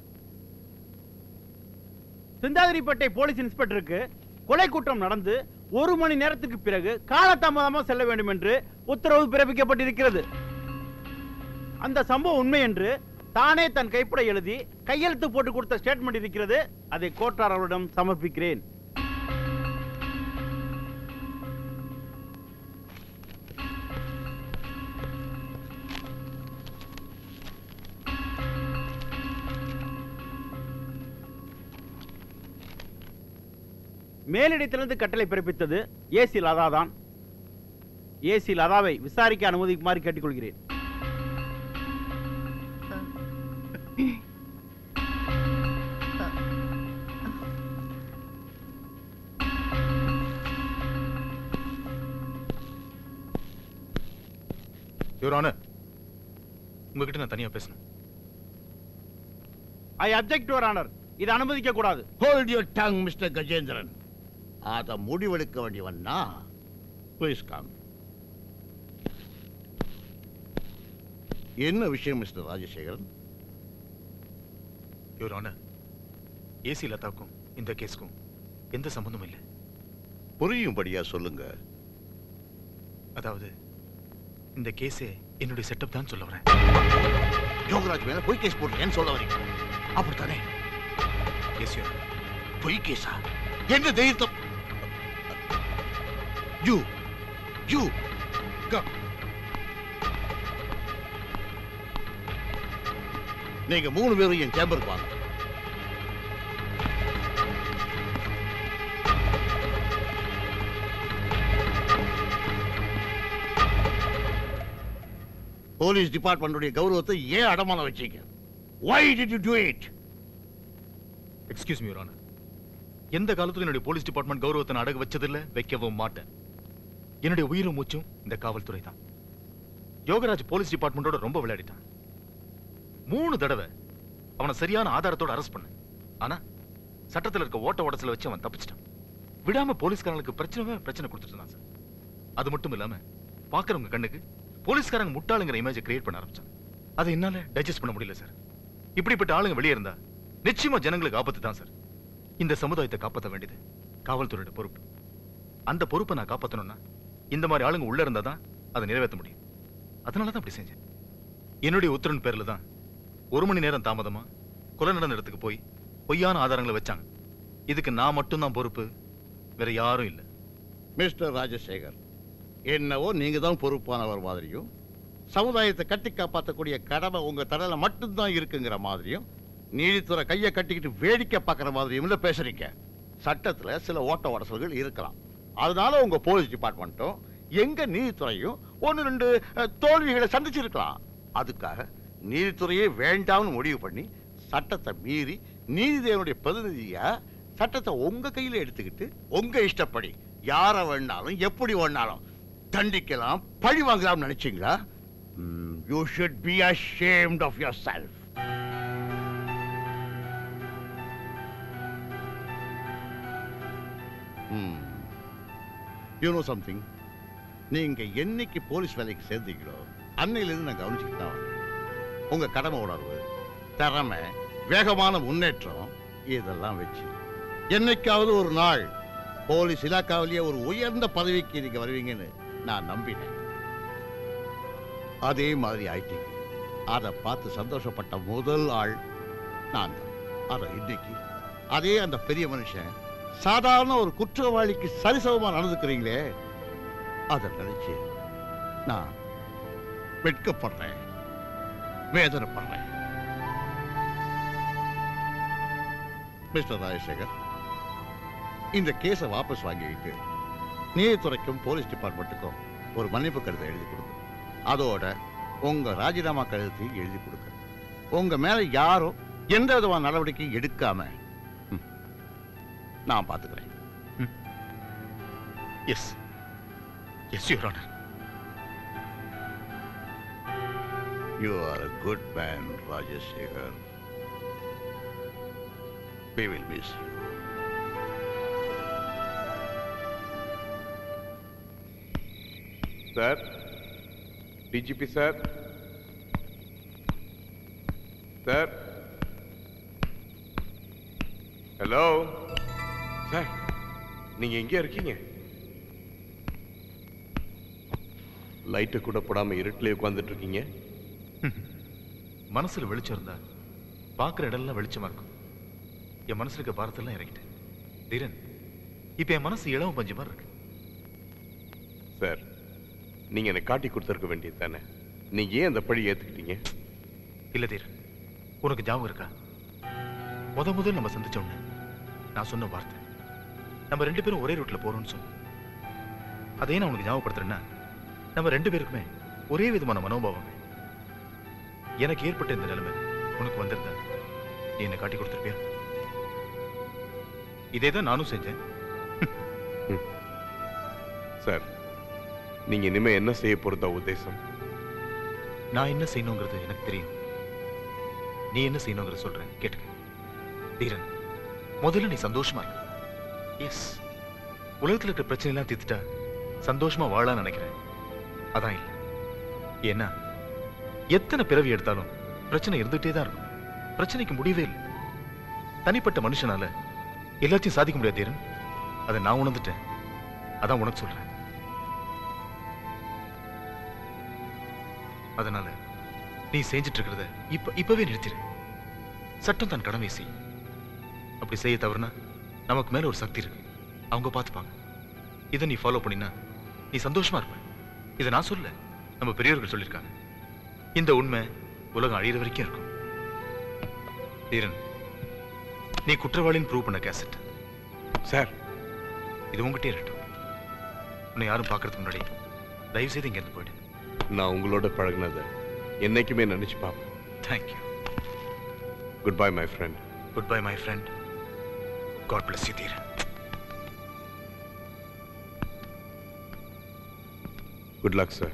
Speaker 4: சிந்தாதிரிப்பேட்டை போலீஸ் இன்ஸ்பெக்டருக்கு கொலை குற்றம் நடந்து ஒரு மணி நேரத்துக்கு பிறகு காலதாமதமாக செல்ல வேண்டும் என்று உத்தரவு பிறப்பிக்கப்பட்டிருக்கிறது அந்த சம்பவம் உண்மை என்று தானே தன் கைப்பட எழுதி கையெழுத்து போட்டு கொடுத்த ஸ்டேட்மெண்ட் இருக்கிறது அதை கோட்டார் அவரிடம் சமர்ப்பிக்கிறேன் மேலிடத்திலிருந்து கட்டளை பிறப்பித்தது ஏசி லதா தான் ஏசி லதாவை விசாரிக்க அனுமதிக்குமாறு கேட்டுக்கொள்கிறேன்
Speaker 7: யுவர் ஆனர் உங்ககிட்ட நான் தனியா பேசணும்
Speaker 4: ஐ அப்செக்ட் யுவர் ஆனர் இது அனுமதிக்க கூடாது
Speaker 24: hold your tongue mister Gajendran அத முடிவெடுக்க வேண்டியவன் நான் ப்ளீஸ் கம் என்ன விஷயம் mister Rajasekaran
Speaker 7: your honour AC லதாவுக்கும் இந்த கேஸ்க்கும் எந்த சம்பந்தமும் இல்லை
Speaker 24: புரியும்படியா சொல்லுங்க
Speaker 7: அதாவது இந்த கேஸே என்னுடைய செட்டப் தான் சொல்ல வரேன்
Speaker 24: யோகராஜ் மேல பொய் கேஸ் போட்டேன்னு சொல்ல வரீங்க அப்படித்தானே
Speaker 7: எஸ் யூ
Speaker 24: பொய் கேஸா என்ன தைரியம் யூ யூ கம் நீங்க மூணு பேரும் என் சேம்பருக்கு வாங்க போலீஸ் டிபார்ட்மெண்டுடைய கௌரவத்தை ஏன் அடமான வச்சீங்க why did you do it
Speaker 7: excuse me your honour எந்த காலத்துல என்னுடைய போலீஸ் டிபார்ட்மெண்ட் கௌரவத்தை நான் அடகு வச்சதில்ல வைக்கவும் மாட்டேன் என்னுடைய உயிரும் மூச்சும் இந்த காவல்துறை தான் யோகராஜ் போலீஸ் டிபார்ட்மெண்டோட ரொம்ப விளையாடிட்டான் மூணு தடவை அவனை சரியான ஆதாரத்தோட அரெஸ்ட் பண்ண ஆனா சட்டத்துல இருக்க ஓட்ட ஓடத்துல வச்சு அவன் தப்பிச்சிட்டான் விடாம போலீஸ்காரங்களுக்கு பிரச்சனை மேல பிரச்சனை கொடுத்துட்டு இருந்தான் சார் அது மட்டும் இல்லாம பாக்குறவங்க கண்ணுக்கு போலீஸ்காரங்க முட்டாளுங்கிற இமேஜை கிரியேட் பண்ண ஆரம்பிச்சான் அதை என்னால டைஜஸ்ட் பண்ண முடியல சார் இப்படிப்பட்ட ஆளுங்க வெளியே இருந்தா நிச்சயமா ஜனங்களுக்கு ஆபத்து தான் சார் இந்த சமுதாயத்தை காப்பாற்ற வேண்டியது காவல்துறையோட பொறுப்பு அந்த பொறுப்பை நான் காப்பாத்தணும்னா இந்த மாதிரி ஆளுங்க உள்ள இருந்தா தான் அதை நிறைவேற்ற முடியும் அதனால தான் அப்படி செஞ்சேன் என்னுடைய உத்தரவின் பேர்ல தான் ஒரு மணி நேரம் தாமதமா கொலை நடந்த இடத்துக்கு போய் பொய்யான ஆதாரங்களை வச்சாங்க இதுக்கு நான் மட்டும்தான் பொறுப்பு வேற யாரும் இல்லை
Speaker 24: மிஸ்டர் ராஜசேகர் என்னவோ நீங்க தான் பொறுப்பானவர் மாதிரியும் சமுதாயத்தை கட்டி காப்பாற்றக்கூடிய கடமை உங்க தலையில மட்டும்தான் இருக்குங்கிற மாதிரியும்
Speaker 10: நீதித்துறை கையை கட்டிக்கிட்டு வேடிக்கை பார்க்குற மாதிரி இவங்க பேசுறீங்க சட்டத்துல சில ஓட்ட உடசல்கள் இருக்கலாம் அதனால உங்க போலீஸ் டிபார்ட்மெண்ட்டும் எங்க நீதித்துறையும் ஒன்னு ரெண்டு அஹ், தோல்விகளை சந்திச்சிருக்கலாம் அதுக்காக நீதித்துறையே வேண்டாம்னு முடிவு பண்ணி சட்டத்தை மீறி நீதிதேவனுடைய பிரதிநிதியா சட்டத்தை உங்க கையில எடுத்துக்கிட்டு உங்க இஷ்டப்படி யார வேணாலும் எப்படி வேணாலும் தண்டிக்கலாம் பழி வாங்கலாம் நினைச்சீங்களா you should be ashamed of yourself you know something நீங்க என்னைக்கு போலீஸ் வேலைக்கு சேர்ந்தீங்களோ அன்னையிலிருந்து நான் கவனிச்சுட்டு தான் வரேன். உங்க கடமை உணர்வு திறமை வேகமான முன்னேற்றம் இதெல்லாம் வச்சு என்னைக்காவது ஒரு நாள் போலீஸ் இலாக்காவிலேயே ஒரு உயர்ந்த பதவிக்கு நீங்க வருவீங்கன்னு நான் நம்பினேன் அதே மாதிரி ஆயிட்டீங்க அதை பார்த்து சந்தோஷப்பட்ட முதல் ஆள் நான் தான் அதை இன்னைக்கு அதே அந்த பெரிய மனுஷன் சாதாரண ஒரு குற்றவாளிக்கு சரிசமமா நடந்துக்கிறீங்களே அதை நினைச்சு நான் வெட்கப்படுறேன் வேதனைப்படுறேன் மிஸ்டர் ராஜசேகர் இந்த கேஸை வாபஸ் வாங்கிக்கிட்டு நீதித்துறைக்கும் போலீஸ் டிபார்ட்மெண்ட்டுக்கும் ஒரு மன்னிப்பு கடிதம் எழுதி கொடுங்க அதோட உங்க ராஜினாமா கடிதத்தையும் எழுதி கொடுங்க உங்க மேல யாரும் எந்த விதமான நடவடிக்கையும் எடுக்காம ம், நான் பாத்துக்கிறேன்
Speaker 7: yes yes your honour
Speaker 10: you are a good man Rajasekar we will miss you
Speaker 2: sir DGP sir sir hello sir நீங்க எங்க இருக்கீங்க லைட்டு கூட போடாம இருட்டிலே உட்கார்ந்துட்டு இருக்கீங்க
Speaker 7: மனசுல வெளிச்சம் இருந்தா பார்க்குற இடம்லாம் வெளிச்சமா இருக்கும் என் மனசுல இருக்க பாரத்தெல்லாம் இறக்கிட்டேன் தீரன் இப்ப என் மனசு இளவ பஞ்சு மாதிரி இருக்கு
Speaker 2: சார் நீங்க எனக்கு காட்டி கொடுத்துருக்க வேண்டியது தானே நீங்க ஏன் அந்த பழி ஏத்துக்கிட்டீங்க
Speaker 7: இல்ல தீரன் உனக்கு ஞாபகம் இருக்கா முத முதல் நம்ம சந்திச்ச உடனே நான் சொன்ன வார்த்தை நம்ம ரெண்டு பேரும் ஒரே ரூட்ல போறோம்னு சொன்னேன் அதே நான் உனக்கு ஞாபகப்படுத்துறேன்னா நம்ம ரெண்டு பேருக்குமே ஒரே விதமான மனோபாவம் எனக்கு ஏற்பட்ட இந்த நிலைமை உனக்கு வந்திருந்தா நீ என்னை காட்டி கொடுத்துருப்பியா இதே தான் நானும் செஞ்சேன்
Speaker 2: சார் நீங்க இனிமே என்ன செய்ய போறதா உத்தேசம்
Speaker 7: நான் என்ன செய்யணுங்கிறது எனக்கு தெரியும் நீ என்ன செய்யணுங்கிறத சொல்றேன் கேட்டுக்க தீரன் முதல்ல நீ சந்தோஷமா இரு எஸ் உலகத்துல இருக்கிற பிரச்சனை எல்லாம் தீர்த்துட்டா சந்தோஷமா வாழலாம்னு நினைக்கிறேன் அதான் இல்லை ஏன்னா எத்தனை பிறவி எடுத்தாலும் பிரச்சனை இருந்துகிட்டே தான் இருக்கும் பிரச்சனைக்கு முடிவே இல்லை தனிப்பட்ட மனுஷனால எல்லாத்தையும் சாதிக்க முடியாது தீரன் அதை நான் உணர்ந்துட்டேன் அதான் உனக்கு சொல்றேன் அதனால நீ செஞ்சுட்டு இருக்கிறத இப்ப இப்பவே நிறுத்திடு சட்டம் தன் கடமையை செய் அப்படி செய்ய தவறுனா நமக்கு மேல ஒரு சக்தி இருக்கு அவங்க பார்த்துப்பாங்க இதை நீ ஃபாலோ பண்ணினா நீ சந்தோஷமா இருப்ப இதை நான் சொல்ல நம்ம பெரியவர்கள் சொல்லியிருக்காங்க இந்த உண்மை உலகம் அழியிற வரைக்கும் இருக்கும் தீரன் நீ குற்றவாளின்னு ப்ரூவ் பண்ண கேசட்
Speaker 2: சார்
Speaker 7: இது உங்ககிட்டே இருக்கட்டும் உன்னை யாரும் பார்க்கறதுக்கு முன்னாடி தயவு செய்து இங்க இருந்து போயிடு
Speaker 2: நான் உங்களோட பழகுனதை என்னைக்குமே நினைச்சு பார்ப்பேன்
Speaker 7: thank you
Speaker 2: goodbye my friend
Speaker 7: goodbye my friend God bless you Dheeran
Speaker 2: good luck sir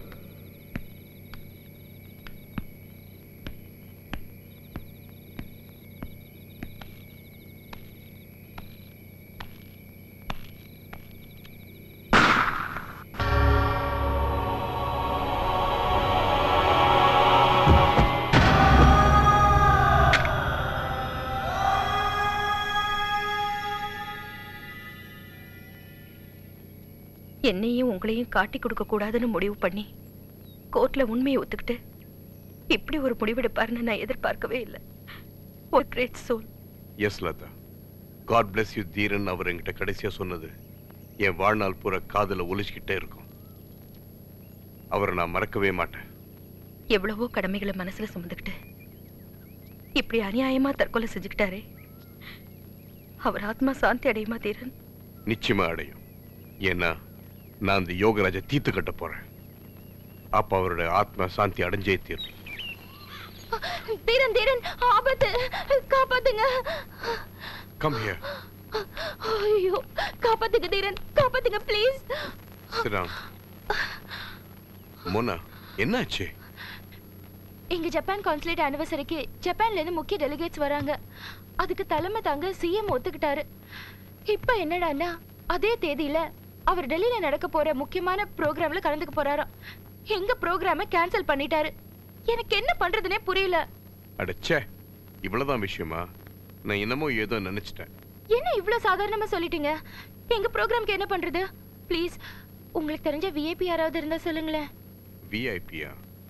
Speaker 12: என்னையும் உங்களையும் காட்டி கொடுக்க கூடாதுன்னு முடிவு பண்ணி கோர்ட்ல உண்மையை ஒத்துக்கிட்டு இப்படி ஒரு முடிவெடுப்பாருன்னு நான் எதிர்பார்க்கவே இல்லை ஒரு great soul
Speaker 2: yes Latha God bless you Dheeran அவர் என்கிட்ட கடைசியா சொன்னது என் வாழ்நாள் பூரா காதுல ஒலிச்சுக்கிட்டே இருக்கும் அவரை நான் மறக்கவே மாட்டேன்
Speaker 12: எவ்வளவோ கடமைகளை மனசுல சுமந்துக்கிட்டு இப்படி அநியாயமா தற்கொலை செஞ்சுக்கிட்டாரே அவர் ஆத்மா சாந்தி அடையுமா தீரன்
Speaker 2: நிச்சயமா அடையும் ஏன்னா நான் இந்த யோகராஜை தீர்த்து கட்ட போறேன் அப்ப அவரோட ஆத்மா சாந்தி அடைஞ்சே தீரும்
Speaker 8: தீரன் தீரன் ஆபத்து காப்பாத்துங்க
Speaker 2: கம் ஹியர்
Speaker 8: ஐயோ காப்பாத்துங்க தீரன் காப்பாத்துங்க ப்ளீஸ்
Speaker 2: சிராம் மோனா என்னாச்சு
Speaker 8: எங்க ஜப்பான் கான்சுலேட் ஆனிவர்சரிக்கு ஜப்பான்ல இருந்து முக்கிய டெலிகேட்ஸ் வராங்க அதுக்கு தலைமை தாங்க சிஎம் ஒத்துக்கிட்டாரு இப்ப என்னடான்னா அதே தேதியில அவர் டெல்லியில நடக்க போற முக்கியமான ப்ரோக்ராம்ல கலந்துக்க போறாராம் எங்க ப்ரோக்ராம கேன்சல் பண்ணிட்டாரு எனக்கு என்ன பண்றதுனே புரியல
Speaker 2: அடச்சே இவ்வளவுதான் விஷயமா நான் என்னமோ ஏதோ நினைச்சிட்டேன்
Speaker 8: என்ன இவ்ளோ சாதாரணமா சொல்லிட்டீங்க எங்க ப்ரோக்ராம்க்கு என்ன பண்றது ப்ளீஸ் உங்களுக்கு தெரிஞ்ச விஐபி யாராவது இருந்தா சொல்லுங்களேன்
Speaker 2: விஐபியா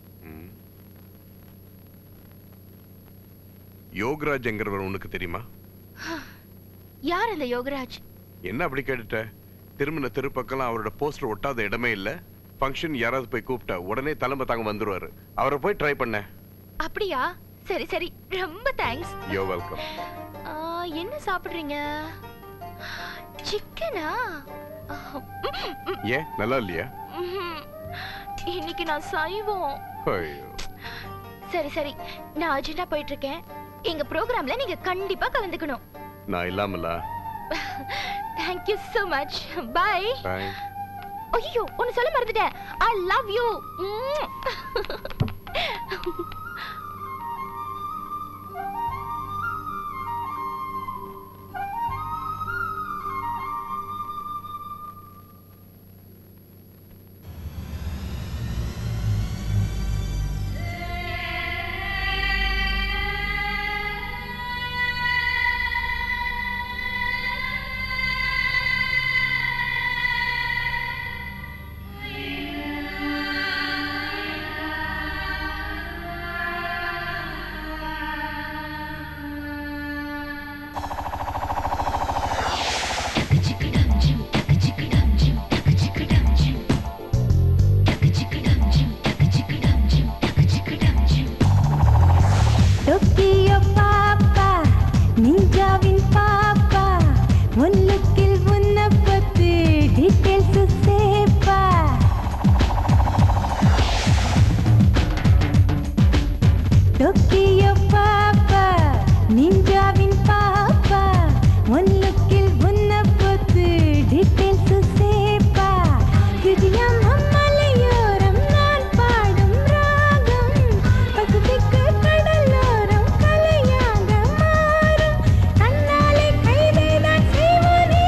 Speaker 2: யோகராஜ்ங்கிறவர் உனக்கு தெரியுமா
Speaker 8: யார் அந்த யோகராஜ்
Speaker 2: என்ன அப்படி கேட்டுட்ட திரும்பின திருப்பக்கெல்லாம் அவரோட போஸ்டர் ஒட்டாத இடமே இல்ல ஃபங்க்ஷன் யாராவது போய் கூப்பிட்டா உடனே தலைமை தாங்க வந்துருவாரு அவரை போய் ட்ரை பண்ண
Speaker 8: அப்படியா சரி சரி ரொம்ப தேங்க்ஸ்
Speaker 2: யோ வெல்கம்
Speaker 8: என்ன சாப்பிடுறீங்க சிக்கனா
Speaker 2: ஏன் நல்லா இல்லையா
Speaker 8: இன்னைக்கு நான் சைவம்
Speaker 2: ஐயோ
Speaker 8: சரி சரி நான் அர்ஜென்ட்டா போயிட்டு இருக்கேன் எங்க ப்ரோக்ராம்ல நீங்க கண்டிப்பா கலந்துக்கணும்
Speaker 2: நான் இல்லாமல
Speaker 8: thank you so much bye
Speaker 2: bye
Speaker 8: ஐயோ ஒன்னு சொல்ல மறந்துட்டேன் ஐ லவ் யூ
Speaker 15: டொக்கியோ பாப்பா நிஞ்சாவின் பாப்பா முன்னுக்கில் உன்னை பத்தி டீட்டெயில்ஸ் சேப்பா டொக்கியோ பாப்பா நிஞ்சாவின் பாப்பா முன்னுக்கில் உன்னை பத்தி டீட்டெயில்ஸ் சேப்பா விஜயம் மலையோரம் நான் பாடும் ராகம் பசிபிக்கு கடலோரம் கலையாக மாறும் கண்ணாலே கைதை நான் செய்வனே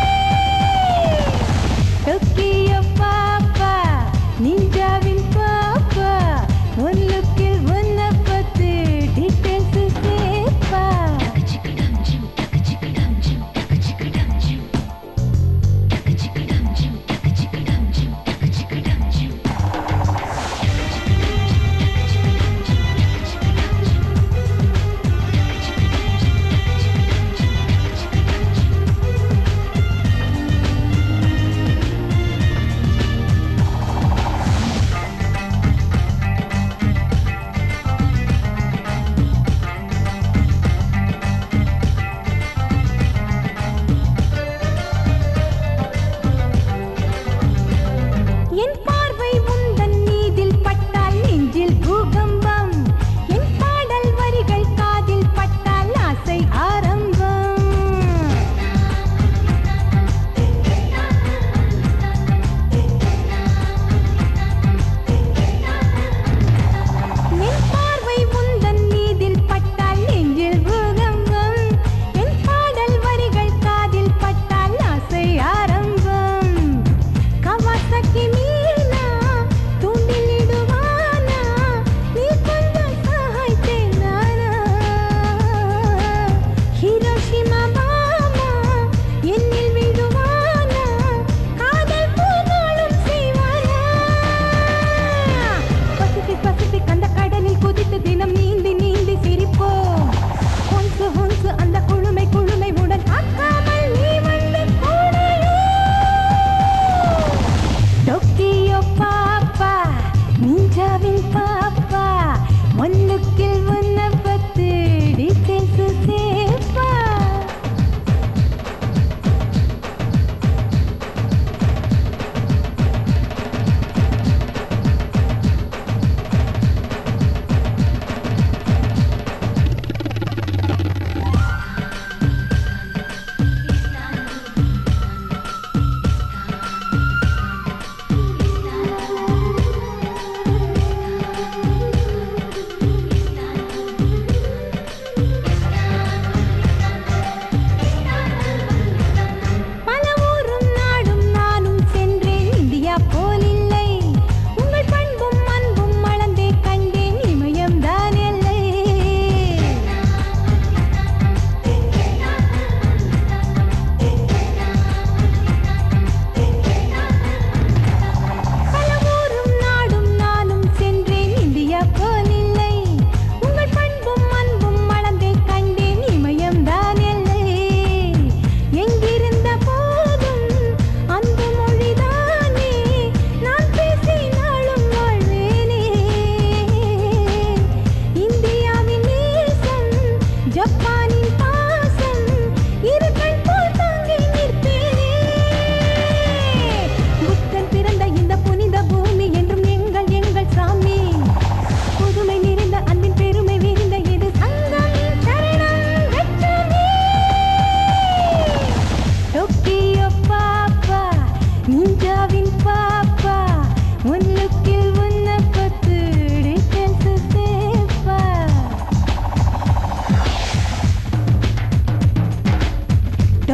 Speaker 15: டொக்கியோ பாப்பா நிஞ்சாவின் பாப்பா உன் லுக்கில் உன்னை பத்தி டீட்டெயில்ஸ் சேப்பா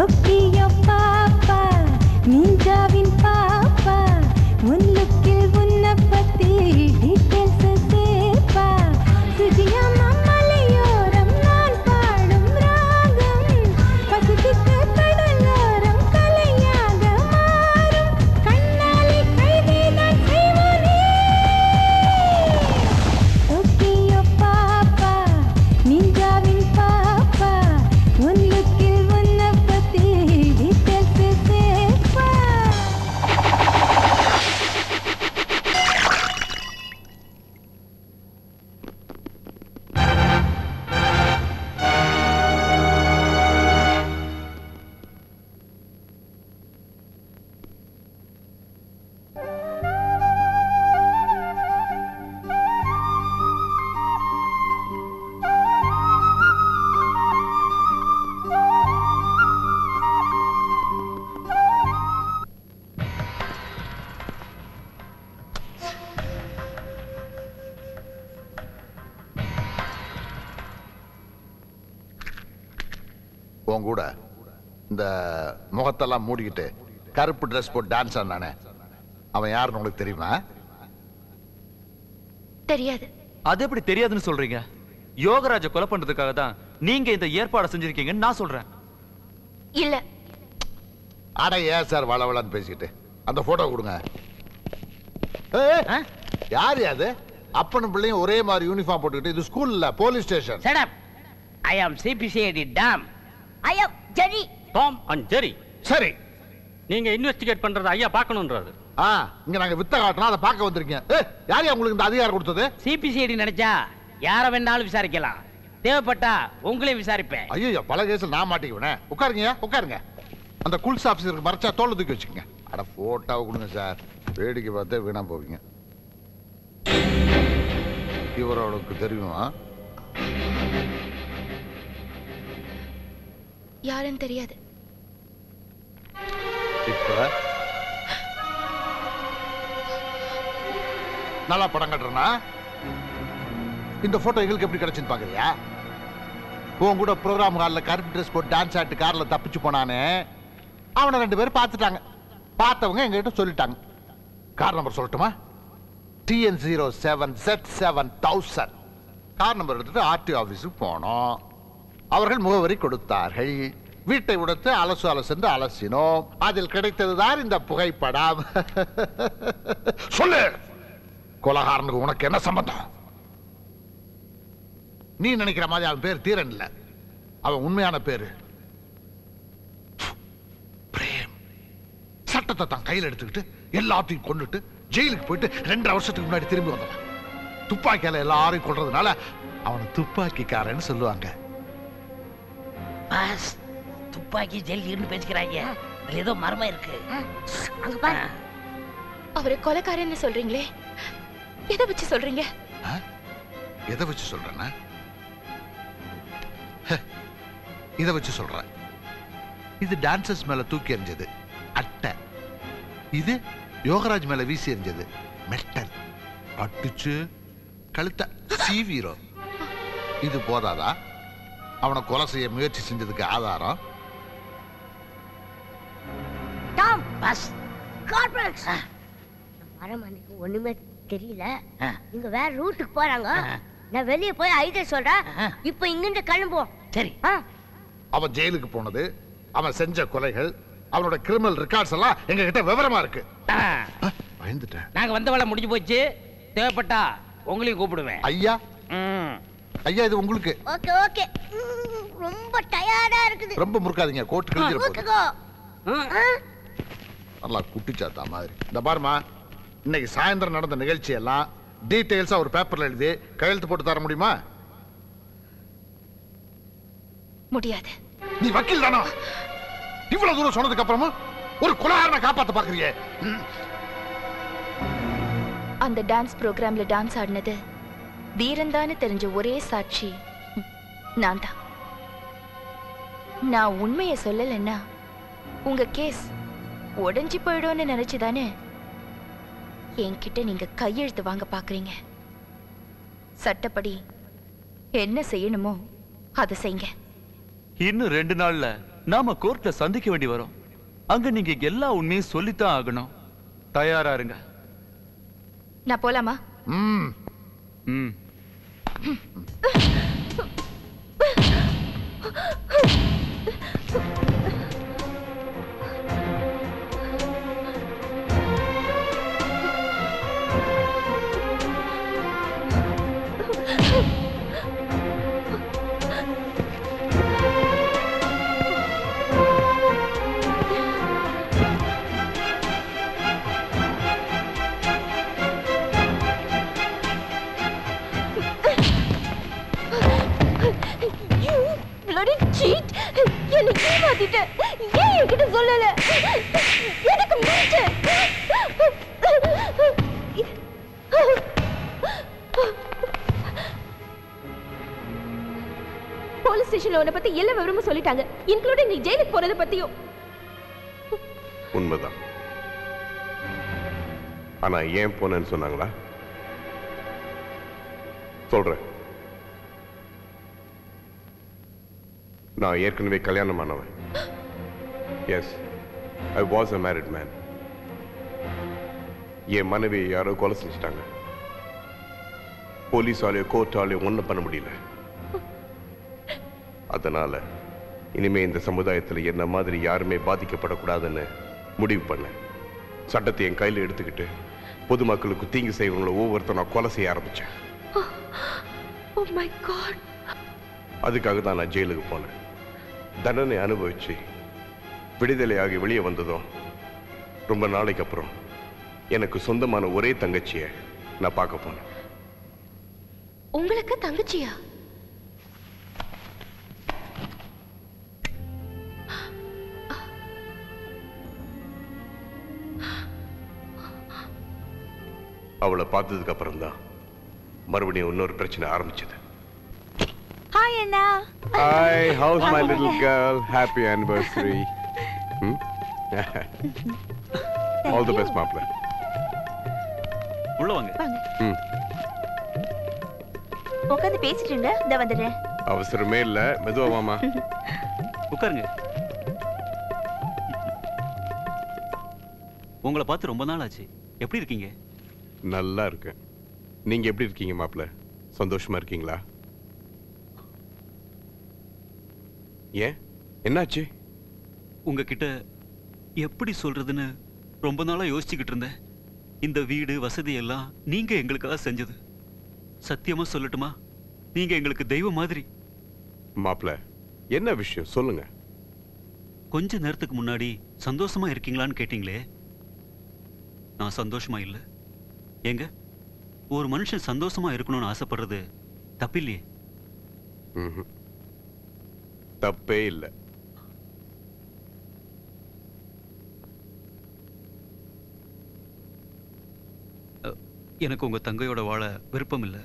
Speaker 15: டோக்கியோ பாப்பா நிஞ்சாவின் பாப்பா உன் லுக்கில் உன்னை பத்தி டீட்டெயில்ஸ் சேர்ப்பா சுஜியாமா மலையோரம் நான் பாடும் ராகம் பசிபிக்கு கடலோரம் கலையாக மாறும் கண்ணாலே கைதை நான் செய்வோனே டோக்கியோ பாப்பா நிஞ்சாவின் பாப்பா உன் லுக்கில் உன்னை பத்தி டீட்டெயில்ஸ் சேர்ப்பா
Speaker 24: உன் கூட இந்த முகத்தெல்லாம் மூடிக்கிட்டு கருப்பு ட்ரெஸ் போட்டு டான்ஸ் ஆனானே அவன் யாருன்னு உங்களுக்கு தெரியுமா
Speaker 8: தெரியாது
Speaker 3: அது எப்படி தெரியாதுன்னு சொல்றீங்க யோகராஜ கொலை பண்றதுக்காக தான் நீங்க இந்த ஏற்பாடை செஞ்சிருக்கீங்கன்னு நான் சொல்றேன்
Speaker 8: இல்ல
Speaker 24: அட ஏன் சார் வளவளன்னு பேசிக்கிட்டு அந்த போட்டோ கொடுங்க ஏய், யார் அது அப்பனும் பிள்ளையும் ஒரே மாதிரி யூனிஃபார்ம் போட்டுக்கிட்டு இது ஸ்கூல் இல்ல police station
Speaker 16: Shut up. I am CPCID Dam.
Speaker 8: I am Jerry.
Speaker 17: Tom and Jerry
Speaker 24: சரி
Speaker 17: நீங்க இன்வெஸ்டிகேட் பண்றத ஐயா பார்க்கணுன்றாரு
Speaker 24: ஆ இங்க நாங்க வித்த காட்டணும் அதை பார்க்க வந்திருக்கீங்க ஏய், யார் யா உங்களுக்கு இந்த அதிகாரம் கொடுத்தது
Speaker 16: சிபிசிஐடி நினைச்சா யார வேணாலும் விசாரிக்கலாம் தேவைப்பட்டா உங்களையும் விசாரிப்பேன்
Speaker 24: ஐயோ பல கேஸ்ல நான் மாட்டிக்குவேனே உட்காருங்க உட்காருங்க அந்த குல்ஸ் ஆபீசருக்கு மறைச்சா தோல்ல தூக்கி வச்சுக்கோங்க அட போட்டோவை கொடுங்க சார் வேடிக்கை பார்த்தே வீணா போவீங்க இவரோட தெரியுமா
Speaker 8: யாருன்னு தெரியாது
Speaker 24: இப்ப நல்லா படம் கட்டுறனா இந்த போட்டோ எங்களுக்கு எப்படி கிடைச்சுன்னு பாக்குறியா உன் கூட ப்ரோக்ராம் ஹாலில் கருப்பு ட்ரெஸ் போட்டு டான்ஸ் ஆட்டு கார்ல தப்பிச்சு போனானே அவனை ரெண்டு பேரும் பார்த்துட்டாங்க பார்த்தவங்க எங்ககிட்ட சொல்லிட்டாங்க கார் நம்பர் சொல்லட்டுமா டிஎன் ஜீரோ செவன் செட் செவன் தௌசண்ட் கார் நம்பர் எடுத்துட்டு ஆர்டி ஆஃபீஸுக்கு போனோம் அவர்கள் முகவரி கொடுத்தார்கள் வீட்டை உடைத்து அலசு அலசென்று அலசினோம் அதில் கிடைத்ததுதான் இந்த புகைப்படம் சொல்லு கொலகாரனுக்கு உனக்கு என்ன சம்பந்தம் நீ நினைக்கிற மாதிரி அவன் பேர் தீரன் இல்ல அவன் உண்மையான பேரு பிரேம் சட்டத்தை தான் கையில் எடுத்துக்கிட்டு எல்லாத்தையும் கொண்டுட்டு ஜெயிலுக்கு போயிட்டு ரெண்டரை வருஷத்துக்கு முன்னாடி திரும்பி வந்தவன் துப்பாக்கியால எல்லாரையும் கொள்றதுனால அவனை துப்பாக்கிக்காரன்னு சொல்லுவாங்க
Speaker 16: பாஸ் துப்பாக்கி ஜெயில் இருந்து பேசிக்கிறாங்க இதுல ஏதோ மர்மம் இருக்கு
Speaker 8: அங்க பாரு அவரை கொலைக்காரன்னு சொல்றீங்களே எதை வச்சு சொல்றீங்க
Speaker 24: எதை வச்சு சொல்றேன்னா ஹ, இதை வச்சு சொல்றேன் இது டான்சர்ஸ் மேல தூக்கி எறிஞ்சது அட்டை இது யோகராஜ் மேல வீசி எறிஞ்சது மெட்டல் அடிச்சு கழுத்த சீவீரம் இது போதாதா அவனை கொலை செய்ய முயற்சி செஞ்சதுக்கு ஆதாரம்
Speaker 16: டாம் பாஸ்
Speaker 20: கார்பரேட்ஸ் மரமணிக்கு ஒண்ணுமே தெரியல இங்க வேற ரூட்டுக்கு போறாங்க நான் வெளிய போய் ஐடியா சொல்றேன் இப்போ இங்கிருந்து கிளம்புவோம்
Speaker 16: சரி
Speaker 24: அவன் ஜெயிலுக்கு போனது அவன் செஞ்ச கொலைகள் அவனோட கிரிமினல் ரெக்கார்ட்ஸ் எல்லாம் எங்க கிட்ட விவரமா இருக்கு பயந்துட்டேன்
Speaker 16: நாங்க வந்த வேலை முடிஞ்சு போச்சு தேவைப்பட்டா உங்களையும் கூப்பிடுவேன்
Speaker 24: ஐயா ஐயா இது உங்களுக்கு
Speaker 20: ஓகே ஓகே ரொம்ப டயர்டா இருக்குது
Speaker 24: ரொம்ப முறுக்காதீங்க கோட்டு கிழிஞ்சிட போகுது
Speaker 20: ஊத்துக்கோ
Speaker 24: நல்லா குட்டிச்சாத்தா மாதிரி இந்த பாருமா இன்னைக்கு சாயந்தரம் நடந்த நிகழ்ச்சி எல்லாம் டீடைல்ஸா ஒரு பேப்பர்ல எழுதி கையெழுத்து போட்டு தர முடியுமா
Speaker 8: முடியாது
Speaker 24: நீ வக்கீல் தானா இவ்வளவு தூரம் சொன்னதுக்கு அப்புறமும் ஒரு கொலகாரனை காப்பாத்த பாக்குறியே ம்.
Speaker 8: அந்த டான்ஸ் ப்ரோக்ராம்ல டான்ஸ் ஆடினது வீரந்தான்னு தெரிஞ்ச ஒரே சாட்சி ம், நான் தான் நான் உண்மையை சொல்லலைன்னா உங்க கேஸ் உடைஞ்சு போயிடும்னு நினைச்சுதானே என்கிட்ட நீங்க கையெழுத்து வாங்க பாக்குறீங்க சட்டப்படி என்ன செய்யணுமோ அதை செய்யுங்க
Speaker 3: இன்னும் ரெண்டு நாள்ல நாம கோர்ட்ல சந்திக்க வேண்டி வரும் அங்க நீங்க எல்லா உண்மையும் சொல்லித்தான் ஆகணும் தயாரா இருங்க
Speaker 8: நான் போலாமா
Speaker 24: ம்
Speaker 3: ம்
Speaker 8: You bloody cheat! என்னை ஏமாத்திட்ட ஏன் என்கிட்ட சொல்லல எனக்கு மீட்டு போலீஸ் ஸ்டேஷன்ல உன்னை பத்தி எல்லா விவரமும் சொல்லிட்டாங்க இன்க்ளூடிங் நீ ஜெயிலுக்கு போறத பத்தியும்
Speaker 2: உண்மைதான் ஆனா ஏன் போனேன்னு சொன்னாங்களா சொல்றேன் நான் ஏற்கனவே கல்யாணம் ஆனவன் yes I was a married man என் மனைவியை யாரோ கொலை செஞ்சுட்டாங்க போலீஸாலேயோ கோர்ட்டாலேயோ ஒன்றும் பண்ண முடியல அதனால இனிமே இந்த சமுதாயத்தில் என்ன மாதிரி யாருமே பாதிக்கப்படக்கூடாதுன்னு முடிவு பண்ணேன் சட்டத்தை என் கையில் எடுத்துக்கிட்டு பொதுமக்களுக்கு தீங்கு செய்வங்களை ஒவ்வொருத்தரும் நான் கொலை செய்ய ஆரம்பிச்சேன்
Speaker 8: ஓ மை காட்
Speaker 2: அதுக்காக தான் நான் ஜெயிலுக்கு போனேன் தண்டனை அனுபவிச்சு விடுதலையாகி வெளியே வந்ததும் ரொம்ப நாளைக்கு அப்புறம் எனக்கு சொந்தமான ஒரே தங்கச்சியை நான் பார்க்க போனேன்
Speaker 8: உங்களுக்கு தங்கச்சியா
Speaker 2: அவளை பார்த்ததுக்கு அப்புறம் தான் மறுபடியும் இன்னொரு பிரச்சனை ஆரம்பிச்சது
Speaker 8: ஹாய் அண்ணா
Speaker 2: Hi, how's my little girl? Happy anniversary. Hmm? All the best, மாப்பிள்ள
Speaker 3: உள்ள வாங்க
Speaker 8: வாங்க
Speaker 2: ம்
Speaker 8: உட்காந்து பேசிட்டு இருங்க இந்த வந்துடுறேன்
Speaker 2: அவசரமே இல்ல மெதுவா மாமா
Speaker 17: உட்காருங்க உங்களை பார்த்து ரொம்ப நாள் ஆச்சு எப்படி இருக்கீங்க
Speaker 2: நல்லா இருக்கேன் நீங்க எப்படி இருக்கீங்க மாப்பிள்ள சந்தோஷமா இருக்கீங்களா ஏன் என்னாச்சு
Speaker 17: உங்ககிட்ட எப்படி சொல்றதுன்னு ரொம்ப நாளா யோசிச்சுக்கிட்டு இருந்தேன் இந்த வீடு வசதி எல்லாம் நீங்க எங்களுக்காக செஞ்சது சத்தியமா சொல்லட்டுமா நீங்க எங்களுக்கு தெய்வம் மாதிரி
Speaker 2: மாப்பிள்ள என்ன விஷயம் சொல்லுங்க
Speaker 17: கொஞ்ச நேரத்துக்கு முன்னாடி சந்தோஷமா இருக்கீங்களான்னு கேட்டீங்களே நான் சந்தோஷமா இல்ல ஏங்க ஒரு மனுஷன் சந்தோஷமா இருக்கணும்னு ஆசைப்படுறது தப்பில்லையே
Speaker 2: ம்ஹும். தப்பே இல்லை
Speaker 17: எனக்கு உங்க தங்கையோட வாழ விருப்பம் இல்லை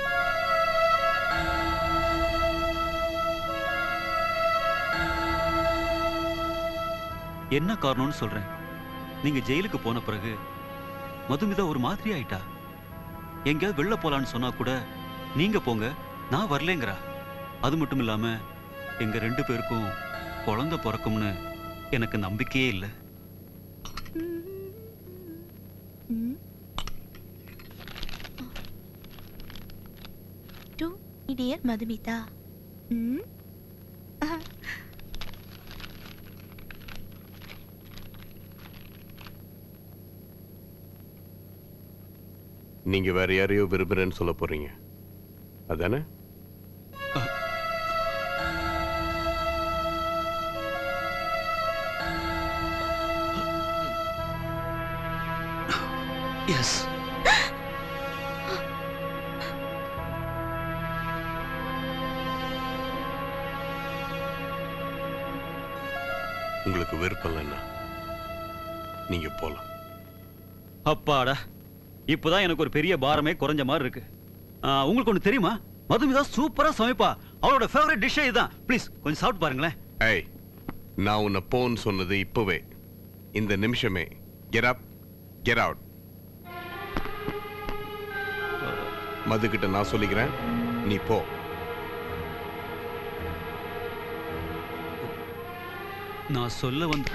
Speaker 17: என்ன காரணம்னு சொல்றேன் நீங்க ஜெயிலுக்கு போன பிறகு மதுமிதா ஒரு மாதிரி ஆயிட்டா எங்கேயாவது வெளில போலான்னு சொன்னா கூட நீங்க போங்க நான் வரலேங்கிறா அது மட்டும் இல்லாம எங்க ரெண்டு பேருக்கும் குழந்தை பிறக்கும்னு எனக்கு நம்பிக்கையே இல்லை
Speaker 8: டு டியர் மதுமிதா ம்
Speaker 2: நீங்க வேற யாரையோ விரும்புறேன்னு சொல்ல போறீங்க அதானே
Speaker 17: எஸ்
Speaker 2: உங்களுக்கு விருப்பம் இல்லைன்னா நீங்க போலாம்
Speaker 17: அப்பாடா இப்போதான் எனக்கு ஒரு பெரிய பாரமே குறைஞ்ச மாதிரி இருக்கு ஆ, உங்களுக்கு ஒன்று தெரியுமா மதுமிதா சூப்பரா சமைப்பா அவளோட ஃபேவரட் டிஷ்ஷே இதுதான் ப்ளீஸ் கொஞ்சம் சாப்பிட்டு பாருங்களேன்
Speaker 2: ஏய் நான் உன்னை போன்னு சொன்னது இப்பவே இந்த நிமிஷமே get up get out Madhu கிட்ட நான் சொல்லிக்கிறேன் நீ போ
Speaker 17: நான் சொல்ல வந்து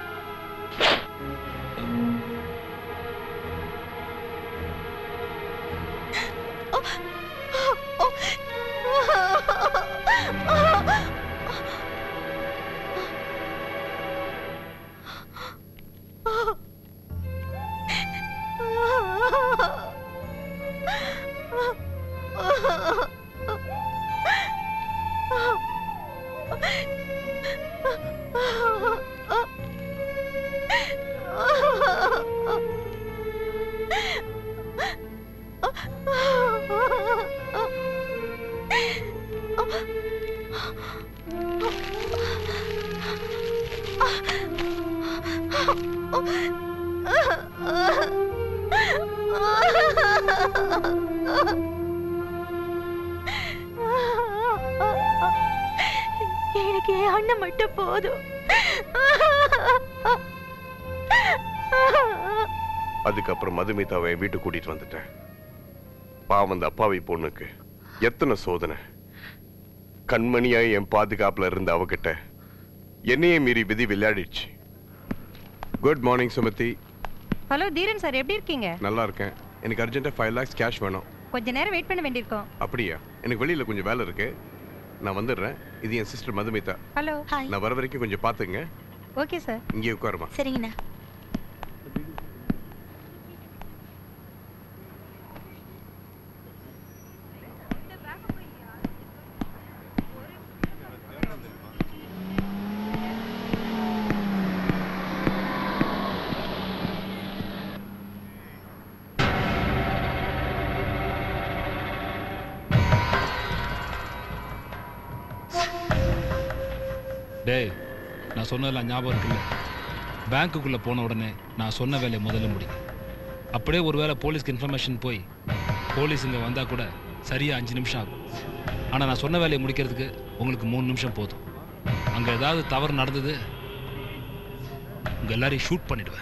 Speaker 8: எனக்கு என் அண்ணன் மட்டும் போதும்
Speaker 2: அதுக்கப்புறம் மதுமிதாவை வீட்டுக்கு கூட்டிட்டு வந்துட்டேன் பாவம் அந்த அப்பாவி பொண்ணுக்கு எத்தனை சோதனை கண்மணியா என் பாதுகாப்புல இருந்த அவகிட்ட என்னையே மீறி விதி விளையாடிடுச்சு good morning Sumathi
Speaker 6: hello Dheeran sir எப்படி இருக்கீங்க
Speaker 2: நல்லா இருக்கேன் எனக்கு அர்ஜென்ட்டா ஃபைவ் லேக்ஸ் கேஷ் வேணும்
Speaker 6: கொஞ்ச நேரம் வெயிட் பண்ண வேண்டியிருக்கோம்
Speaker 2: அப்படியா எனக்கு வெளியில கொஞ்சம் வேலை இருக்கு நான் வந்துடுறேன் இது என் சிஸ்டர் மதுமிதா
Speaker 6: ஹலோ
Speaker 2: நான் வர வரைக்கும் கொஞ்சம் பாத்துங்க
Speaker 6: ஓகே சார்
Speaker 2: இங்கே உட்காருமா
Speaker 8: சரிங்கண்ணா
Speaker 14: டேய் நான் சொன்னதெல்லாம் ஞாபகம் இருக்குல்ல பேங்க்குக்குள்ளே போன உடனே நான் சொன்ன வேலையை முதல்ல முடி அப்படியே ஒருவேளை போலீஸ்க்கு இன்ஃபர்மேஷன் போய் போலீஸ் இங்கே வந்தால் கூட சரியாக அஞ்சு நிமிஷம் ஆகும் ஆனால் நான் சொன்ன வேலையை முடிக்கிறதுக்கு உங்களுக்கு மூணு நிமிஷம் போதும் அங்கே ஏதாவது தவறு நடந்தது உங்கள் எல்லாரையும் ஷூட் பண்ணிடுவேன்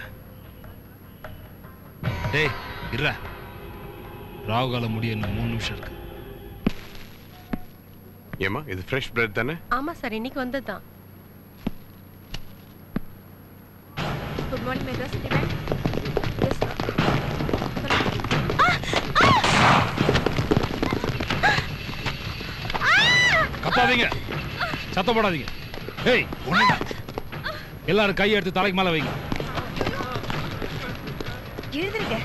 Speaker 14: டேய் இருற ராகுகாலம் முடிய இன்னும் மூணு நிமிஷம் இருக்கு
Speaker 2: ஏமா இது ஃப்ரெஷ் பிரெட் தானே
Speaker 6: ஆமா சார் இன்னைக்கு வந்ததுதான்
Speaker 8: good morning Madras city bank yes
Speaker 14: கப்பாதீங்க சத்தம் போடாதீங்க ஏய் ஒண்ணுங்க எல்லாரும் கையை எடுத்து தலைக்கு மேல வைங்க
Speaker 6: எழுதுருங்க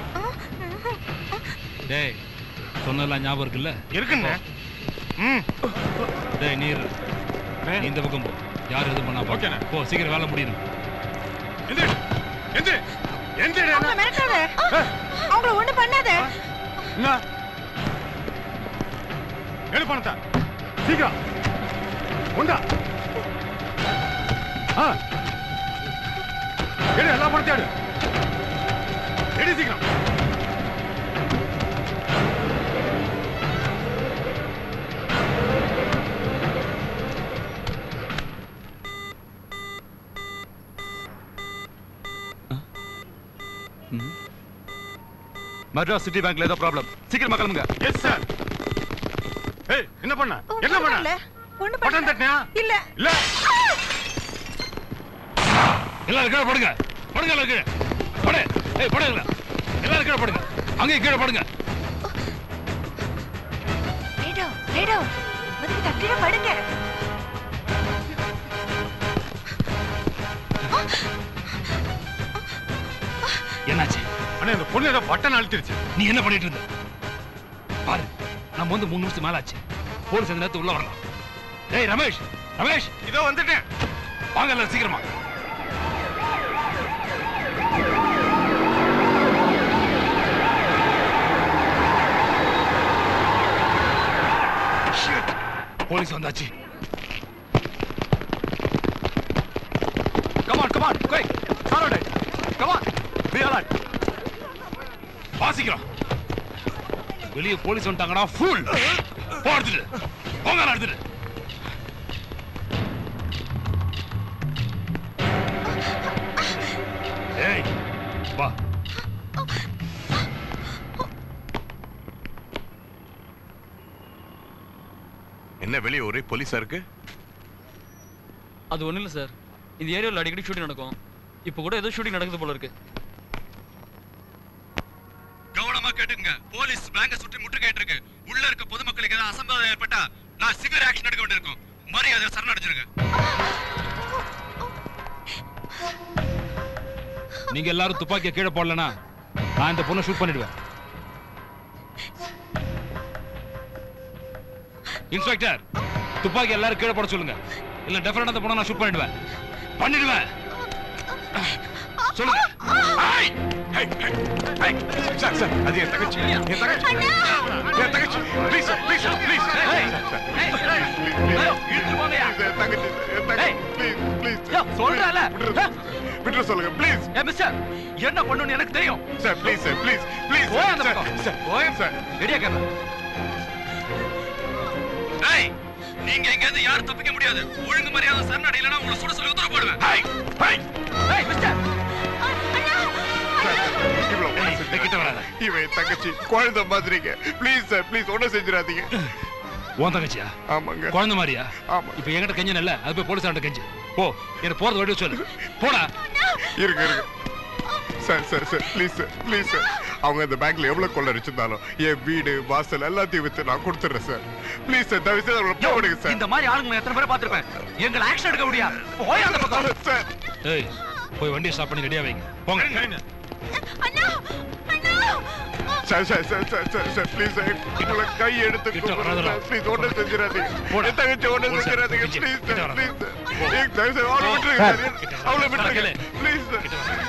Speaker 14: டேய் சொன்னதெல்லாம் ஞாபகம் இருக்குல்ல
Speaker 5: இருக்குங்க
Speaker 14: டேய் நீர் நீ இந்த பக்கம் போ யார் எதுவும் பண்ணா
Speaker 5: ஓகேண்ணே.
Speaker 14: போ சீக்கிரம் வேலை முடியணும்
Speaker 5: எந்திரி எந்திரி எந்திரி
Speaker 6: அவங்கள மிரட்டாத அவங்கள ஒண்ணு பண்ணாத
Speaker 5: என்ன எடு பணத்தை சீக்கிரம் உண்டா ஆ எடு எல்லா பணத்தையும் எடு எடு சீக்கிரம்
Speaker 3: மெட்ராஸ் சிட்டி பேங்க்ல ஏதோ ப்ராப்ளம் சீக்கிரமா கிளம்புங்க
Speaker 5: எஸ் சார் ஏய் என்ன பண்ண என்ன பண்ண
Speaker 6: ஒண்ணு
Speaker 5: பட்டன் தட்டினா
Speaker 6: இல்ல
Speaker 5: இல்ல
Speaker 14: எல்லாரும் கீழே படுங்க படுங்க எல்லாரும் கீழே படு ஏய் படு எல்லாரும். எல்லாரும் கீழே படுங்க அங்கேயும் கீழே படுங்க
Speaker 6: ரேடோ ரேடோ முதல்ல கட்டிட படுங்க
Speaker 14: என்னாச்சு
Speaker 5: அண்ணா இந்த பொண்ணு ஏதோ பட்டன் அழுத்திருச்சு
Speaker 14: நீ என்ன பண்ணிட்டு இருந்த பாரு நம்ம வந்து மூணு நிமிஷம் மேல ஆச்சு போலீஸ் அந்த நேரத்து உள்ள வரலாம் டேய் ரமேஷ் ரமேஷ்
Speaker 5: இதோ வந்துட்டேன்
Speaker 14: வாங்க எல்லாரும் சீக்கிரமா Shit. போலீஸ் வந்தாச்சு
Speaker 3: Come on, come on, quick. Surround it. Come on. Be alert.
Speaker 14: வாசிக்கிறோம் வெளியே போலீஸ் வந்துட்டாங்கடா ஃபுல் போ எடுத்துட்டு போங்க நான் எடுத்துட்டு ஏய் வா
Speaker 2: என்ன வெளியே ஒரே போலீஸா இருக்கு
Speaker 3: அது ஒண்ணும் இல்ல சார்
Speaker 9: இந்த ஏரியாவில் அடிக்கடி ஷூட்டிங் நடக்கும் இப்போ கூட ஏதோ ஷூட்டிங் நடக்குது போல இருக்கு
Speaker 19: கவனமா கேட்டுங்க போலீஸ் பேங்க சுற்றி முற்றுகையிட்டு இருக்கு உள்ள இருக்க பொதுமக்களுக்கு ஏதாவது அசம்பாவிதம் ஏற்பட்டா நான் சிவியர் ஆக்ஷன் எடுக்க வேண்டியிருக்கும் மரியாதை சரணடைஞ்சிருங்க
Speaker 14: நீங்க எல்லாரும் துப்பாக்கியை கீழே போடலனா நான் இந்த பொண்ணை ஷூட் பண்ணிடுவேன் இன்ஸ்பெக்டர் துப்பாக்கி எல்லாரும் கீழே போட சொல்லுங்க இல்ல டெஃபினட்டா அந்த பொண்ணை நான் ஷூட் பண்ணிடுவேன் பண்ணிடுவேன் சொல்லுங்க
Speaker 19: சார் சார் அது என் தங்கச்சி என் தங்கச்சி என் தங்கச்சி please sir please sir please
Speaker 9: சொல்றல
Speaker 19: விட்டு சொல்லுங்க ப்ளீஸ்
Speaker 9: ஏ மிஸ்டர் என்ன பண்ணணும்னு எனக்கு தெரியும்
Speaker 19: sir please sir please please
Speaker 9: போய் அந்த
Speaker 19: சார்
Speaker 9: பக்கம்
Speaker 19: சார்
Speaker 9: போய்
Speaker 19: சார்
Speaker 9: ரெடியா கேமரா
Speaker 19: ஏய் நீங்க இங்க இருந்து யாரும் தப்பிக்க முடியாது ஒழுங்கு மரியாதை சரணடை இல்லனா உங்களை சுட சொல்லி உத்தரவு போடுவேன் ஹை ஹை
Speaker 9: ஏய் மிஸ்டர்
Speaker 19: கிட்ட வராத இவன் என் தங்கச்சி குழந்தை மாதிரிங்க ப்ளீஸ் சார் ப்ளீஸ் ஒன்றும் செஞ்சிடாதீங்க
Speaker 14: உன் தங்கச்சியா
Speaker 19: ஆமாங்க
Speaker 14: குழந்தை மாதிரியா
Speaker 19: ஆமா
Speaker 14: இப்போ என்கிட்ட கெஞ்சு நல்ல அது போய் போலீஸ் கெஞ்சு போ என்ன போறது வழி சொல்லு போடா
Speaker 19: இருங்க இருங்க sir sir sir please sir please sir அவங்க இந்த பேங்க்ல எவ்வளவு கொள்ளடிச்சிருந்தாலும் என் வீடு வாசல் எல்லாத்தையும் வித்து நான் கொடுத்துறேன் சார் ப்ளீஸ் சார் தயவு செய்து அவங்களை போக விடுங்க சார்
Speaker 9: இந்த மாதிரி ஆளுங்க எத்தனை பேரை பார்த்திருப்பேன் எங்களை ஆக்ஷன் எடுக்க முடியாது போய் அந்த பக்கம்
Speaker 19: சார்
Speaker 14: ஏய் போய் வண்டியை ஸ்டாப் பண்ணி ரெடியா வைங்க போங்க
Speaker 19: sir sir sir sir sir sir please sir உங்களை கை எடுத்து
Speaker 14: வராதடா.
Speaker 19: ப்ளீஸ் ஒன்றும் செஞ்சிடாதீங்க
Speaker 14: போடா.
Speaker 19: என் தங்கச்சி ஒன்றும்
Speaker 14: போ சார்.
Speaker 19: செஞ்சிடாதீங்க
Speaker 14: கிட்ட
Speaker 19: ப்ளீஸ்
Speaker 14: கிட்ட
Speaker 19: சார்
Speaker 14: வராத.
Speaker 19: ப்ளீஸ் சார் தயவு செய்து அவளை விட்டுருங்க சார் அவளை விட்டுருங்க ப்ளீஸ் சார்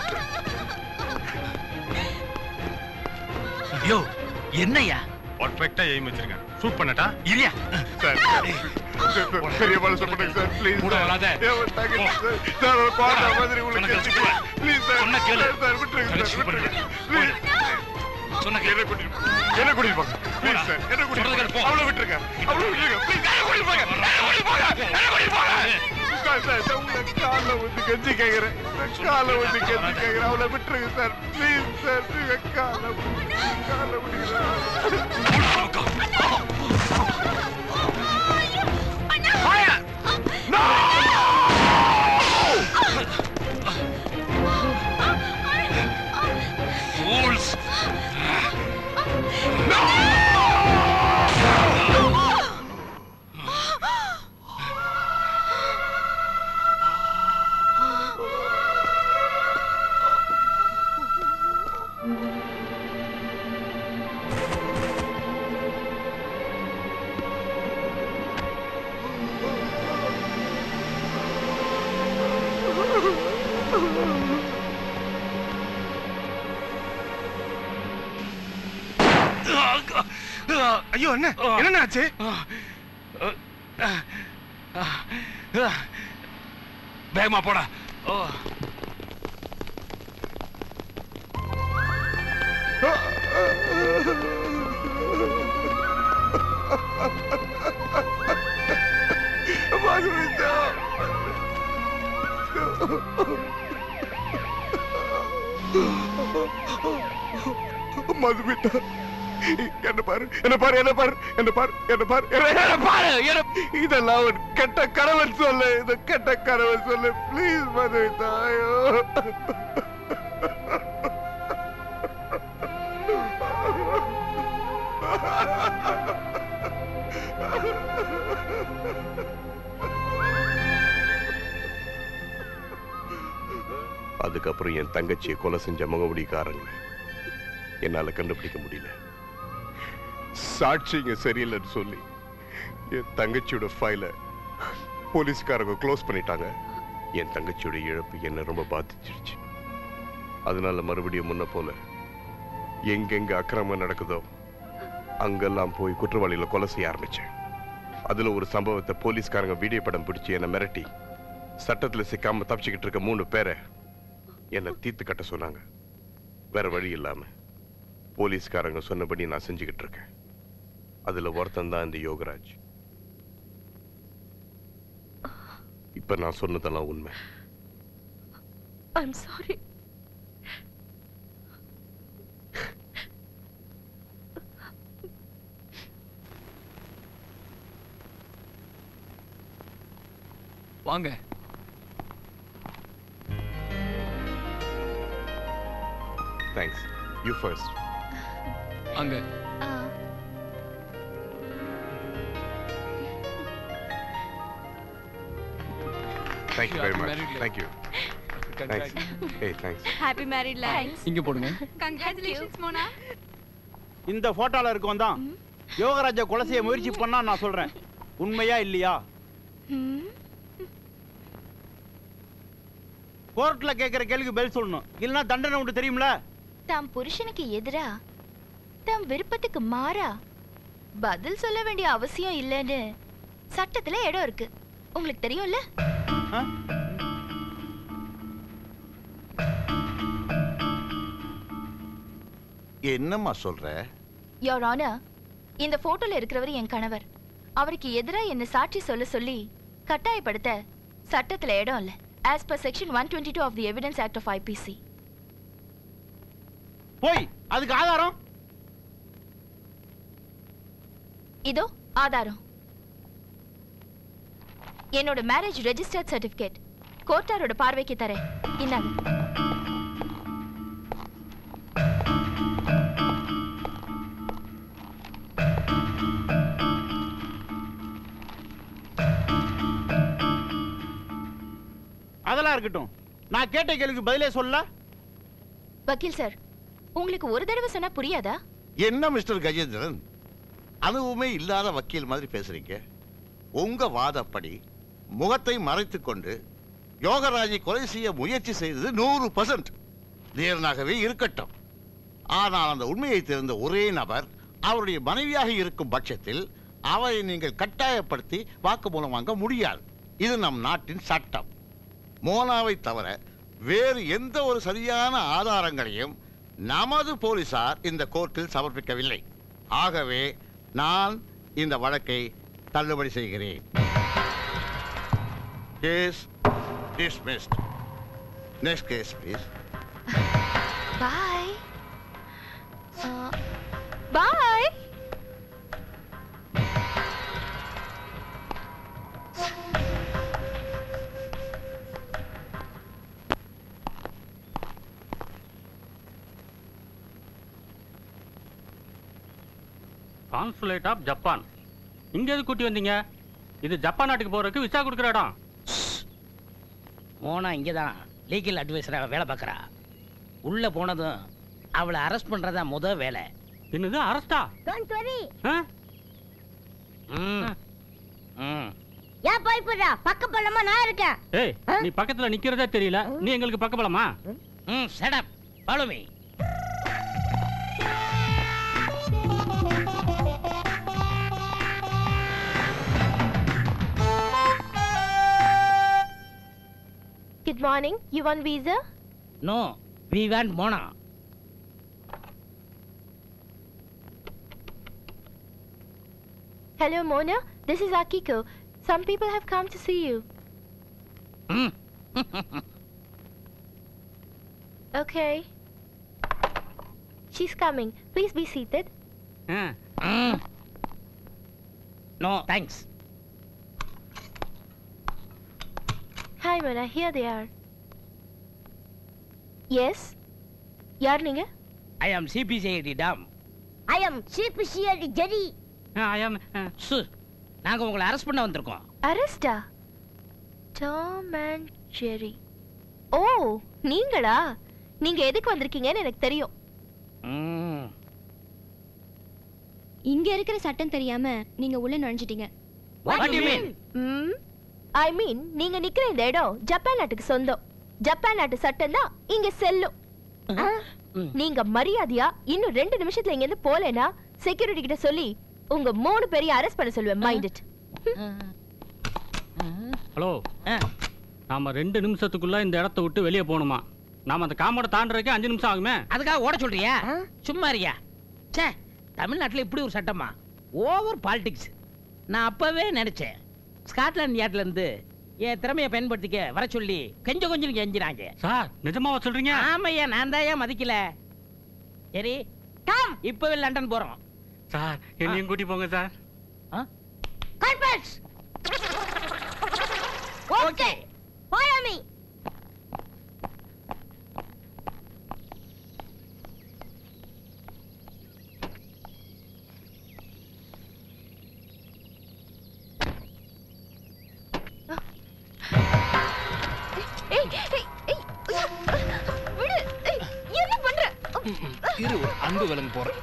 Speaker 9: யோ என்னையா
Speaker 19: பர்ஃபெக்ட்டா எய்ம் வச்சிருக்கேன் ஷூட் பண்ணட்டா
Speaker 9: இல்லையா
Speaker 19: சார் சார், பெரிய மனசு பண்ணுங்க சார் ப்ளீஸ்
Speaker 14: கூட வராத.
Speaker 19: சார் ஒரு குழந்தை மாதிரி உங்களுக்கு
Speaker 14: வச்சுக்குவேன்.
Speaker 19: ப்ளீஸ் சார்
Speaker 14: சொன்னா கேளு.
Speaker 19: சார் விட்டுருங்க
Speaker 14: தங்கச்சி
Speaker 19: சார்
Speaker 14: பண்ணுங்க.
Speaker 19: விட்டுருங்க ப்ளீஸ்
Speaker 14: சொன்ன
Speaker 19: என்ன கூட்டிட்டு போங்க. என்ன கூட்டிட்டு போங்க ப்ளீஸ் சார் என்ன கூட்டிட்டு போங்க அவளை விட்டுருங்க அவளை விட்டுருங்க ப்ளீஸ் என்ன கூட்டிட்டு போங்க என்ன கூட்டிட்டு போங்க என்ன கூட்டிட்டு போங்க சார் சார் சார் உங்களை காலை வந்து கெஞ்சி கேட்கிறேன் காலை வந்து கெஞ்சி கேட்கிறேன் அவளை விட்டுருங்க சார் ப்ளீஸ் சார் நீங்க காலை காலை
Speaker 14: Fools!
Speaker 19: ஐயோ என்ன என்ன ஆச்சு
Speaker 14: வேகமா போடா ஓ
Speaker 19: மதுமிட்டா என்ன பாரு என்ன பாரு என்ன பாரு என்ன பாரு என்ன பாரு என்ன என்ன பாரு என்ன இதெல்லாம் ஒரு கெட்ட கனவன் சொல்லு இது கெட்ட கனவன் சொல்லு ப்ளீஸ் மதுமிட்டா ஐயோ
Speaker 2: அதுக்கப்புறம் என் தங்கச்சியை கொலை செஞ்ச முகமுடிக்காரங்க என்னால கண்டுபிடிக்க முடியல சாட்சிங்க சரியில்லைன்னு சொல்லி என் தங்கச்சியோட ஃபைலை போலீஸ்காரங்க க்ளோஸ் பண்ணிட்டாங்க என் தங்கச்சியோட இழப்பு என்ன ரொம்ப பாதிச்சிருச்சு அதனால மறுபடியும் முன்ன போல எங்கெங்க அக்கிரமம் நடக்குதோ அங்கெல்லாம் போய் குற்றவாளிகளை கொலை செய்ய ஆரம்பிச்சேன் அதுல ஒரு சம்பவத்தை போலீஸ்காரங்க வீடியோ படம் பிடிச்சு என்னை மிரட்டி சட்டத்துல சிக்காம தப்பிச்சுக்கிட்டு இருக்க மூணு பேரை என்னை தீர்த்து கட்ட சொன்னாங்க வேற வழி இல்லாம போலீஸ்காரங்க சொன்னபடி நான் செஞ்சுக்கிட்டு இருக்கேன் அதுல ஒருத்தன் தான் இந்த யோகராஜ் இப்ப நான் சொன்னதெல்லாம் உண்மை
Speaker 8: ஐம் சாரி
Speaker 9: வாங்க
Speaker 2: தேங்க்ஸ் யூ ஃபர்ஸ்ட்
Speaker 14: அங்க
Speaker 2: thank you very much
Speaker 14: Married life.
Speaker 2: Thank you thanks ஏய் தேங்க்ஸ்
Speaker 6: ஹாப்பி மேரிட் லைஃப்
Speaker 13: இங்க போடுங்க
Speaker 6: கங்க்ராச்சுலேஷன்ஸ் மோனா
Speaker 4: இந்த போட்டோல இருக்கவன் தான் யோகராஜா கொலை செய்ய முயற்சி பண்ணா நான் சொல்றேன் உண்மையா இல்லையா கோர்ட்ல கேக்குற கேள்விக்கு பதில் சொல்லணும் இல்லைன்னா தண்டனை உண்டு தெரியும்ல
Speaker 8: தாம் புருஷனுக்கு எதிரா தம் விருப்பத்துக்கு மாறா பதில் சொல்ல வேண்டிய அவசியம் இல்லைன்னு சட்டத்துல இடம் இருக்கு உங்களுக்கு தெரியும்ல
Speaker 10: என்னம்மா சொல்ற
Speaker 8: யோர் ஆனர் இந்த போட்டோல இருக்கிறவர் என் கணவர் அவருக்கு எதிரா என்ன சாட்சி சொல்ல சொல்லி கட்டாயப்படுத்த சட்டத்துல இடம் இல்ல as per section one twenty two of the evidence act of IPC
Speaker 4: போய் அதுக்கு ஆதாரம்
Speaker 8: இதோ ஆதாரம் என்னோட மேரேஜ் ரெஜிஸ்டர்ட் சர்டிபிகேட் கோர்ட்டாரோட பார்வைக்கு தரேன் இந்தாங்க
Speaker 4: அதெல்லாம் இருக்கட்டும் நான் கேட்ட கேள்விக்கு பதிலே சொல்ல
Speaker 8: வக்கீல் சார் உங்களுக்கு ஒரு தடவை சொன்னா புரியாதா
Speaker 10: என்ன மிஸ்டர் கஜேந்திரன் அனுபவமே இல்லாத வக்கீல் மாதிரி பேசுறீங்க உங்க வாதப்படி முகத்தை மறைத்துக் கொண்டு யோகராஜை கொலை செய்ய முயற்சி செய்தது நூறு பர்சன்ட் நேரனாகவே இருக்கட்டும் ஆனால் அந்த உண்மையை தெரிந்த ஒரே நபர் அவருடைய மனைவியாக இருக்கும் பட்சத்தில் அவரை நீங்கள் கட்டாயப்படுத்தி வாக்குமூலம் வாங்க முடியாது இது நம் நாட்டின் சட்டம் மோனாவை தவிர வேறு எந்த ஒரு சரியான ஆதாரங்களையும் நமது போலீசார் இந்த கோர்ட்டில் சமர்ப்பிக்கவில்லை ஆகவே நான் இந்த வழக்கை தள்ளுபடி செய்கிறேன் case dismissed next case please
Speaker 8: bye bye
Speaker 5: consulate of Japan இங்க எது கூட்டி வந்தீங்க இது ஜப்பான் நாட்டுக்கு போறதுக்கு விசா கொடுக்குற இடம்
Speaker 16: மோனா இங்கே தான் லீகல் அட்வைசராக வேலை பார்க்குறா உள்ளே போனதும் அவளை அரெஸ்ட் பண்ணுறதா முத வேலை
Speaker 5: என்னது அரெஸ்டா
Speaker 20: டோன்ட் வரி
Speaker 16: ம் ம்
Speaker 20: ஏன் பயப்படுறா பக்க பள்ளமா நான் இருக்கேன்
Speaker 5: ஏய் நீ பக்கத்துல நிக்கிறதே தெரியல நீ எங்களுக்கு பக்கபலமா
Speaker 16: ம் செடப் follow me
Speaker 8: Good morning. You want visa?
Speaker 16: No we want Mona
Speaker 8: Hello, Mona. This is Akiko. Some people have come to see you. okay. She's coming. Please be seated.
Speaker 16: No thanks
Speaker 8: Hi, Mona. Here they are. Yes? யார் நீங்க
Speaker 16: I am CBCID Tom
Speaker 20: I am CBCID Jerry
Speaker 16: I am சு நாங்கள் உங்களை arrest பண்ண வந்திருக்கோம்
Speaker 8: அரெஸ்டா Tom and ஜெரி ஓ நீங்களா நீங்க எதுக்கு வந்திருக்கீங்கன்னு எனக்கு தெரியும்
Speaker 16: ம்
Speaker 1: இங்க இருக்கிற சட்டம் தெரியாம நீங்க உள்ள நுழைஞ்சிட்டீங்க
Speaker 16: What do you mean?
Speaker 8: ம் ஐ மீன் நீங்க நிக்கிற இந்த இடம் ஜப்பான் நாட்டுக்கு சொந்தம் ஜப்பான் நாட்டு சட்டம் தான் இங்க செல்லும் நீங்க மரியாதையா இன்னும் ரெண்டு நிமிஷத்துல இங்க இருந்து போலேனா செக்யூரிட்டி கிட்ட சொல்லி உங்க மூணு பேரையும் அரெஸ்ட் பண்ண சொல்லுவேன் மைண்ட் இட்
Speaker 5: ஹலோ நாம ரெண்டு நிமிஷத்துக்குள்ள இந்த இடத்த விட்டு வெளியே போகணுமா நாம அந்த காமோட தாண்டறதுக்கு அஞ்சு நிமிஷம் ஆகுமே
Speaker 16: அதுக்காக ஓட சொல்றியா சும்மா இருக்கியா ச்சே தமிழ்நாட்டில் இப்படி ஒரு சட்டமா ஓவர் பாலிடிக்ஸ் நான் அப்பவே நினைச்சேன் ஸ்காட்லாந்து யார்ட்ல இருந்து என் திறமையை பயன்படுத்திக்க வர சொல்லி கொஞ்சம் கொஞ்சம் கெஞ்சினாங்க
Speaker 5: சார் நிஜமாவா சொல்றீங்க
Speaker 16: ஆமையா நான் தான் ஏன் மதிக்கல சரி டாம் இப்பவே லண்டன் போறோம்
Speaker 5: சார் என்னையும் கூட்டி போங்க sir
Speaker 20: conference okay follow me
Speaker 14: அன்பு விலங்கு போறேன்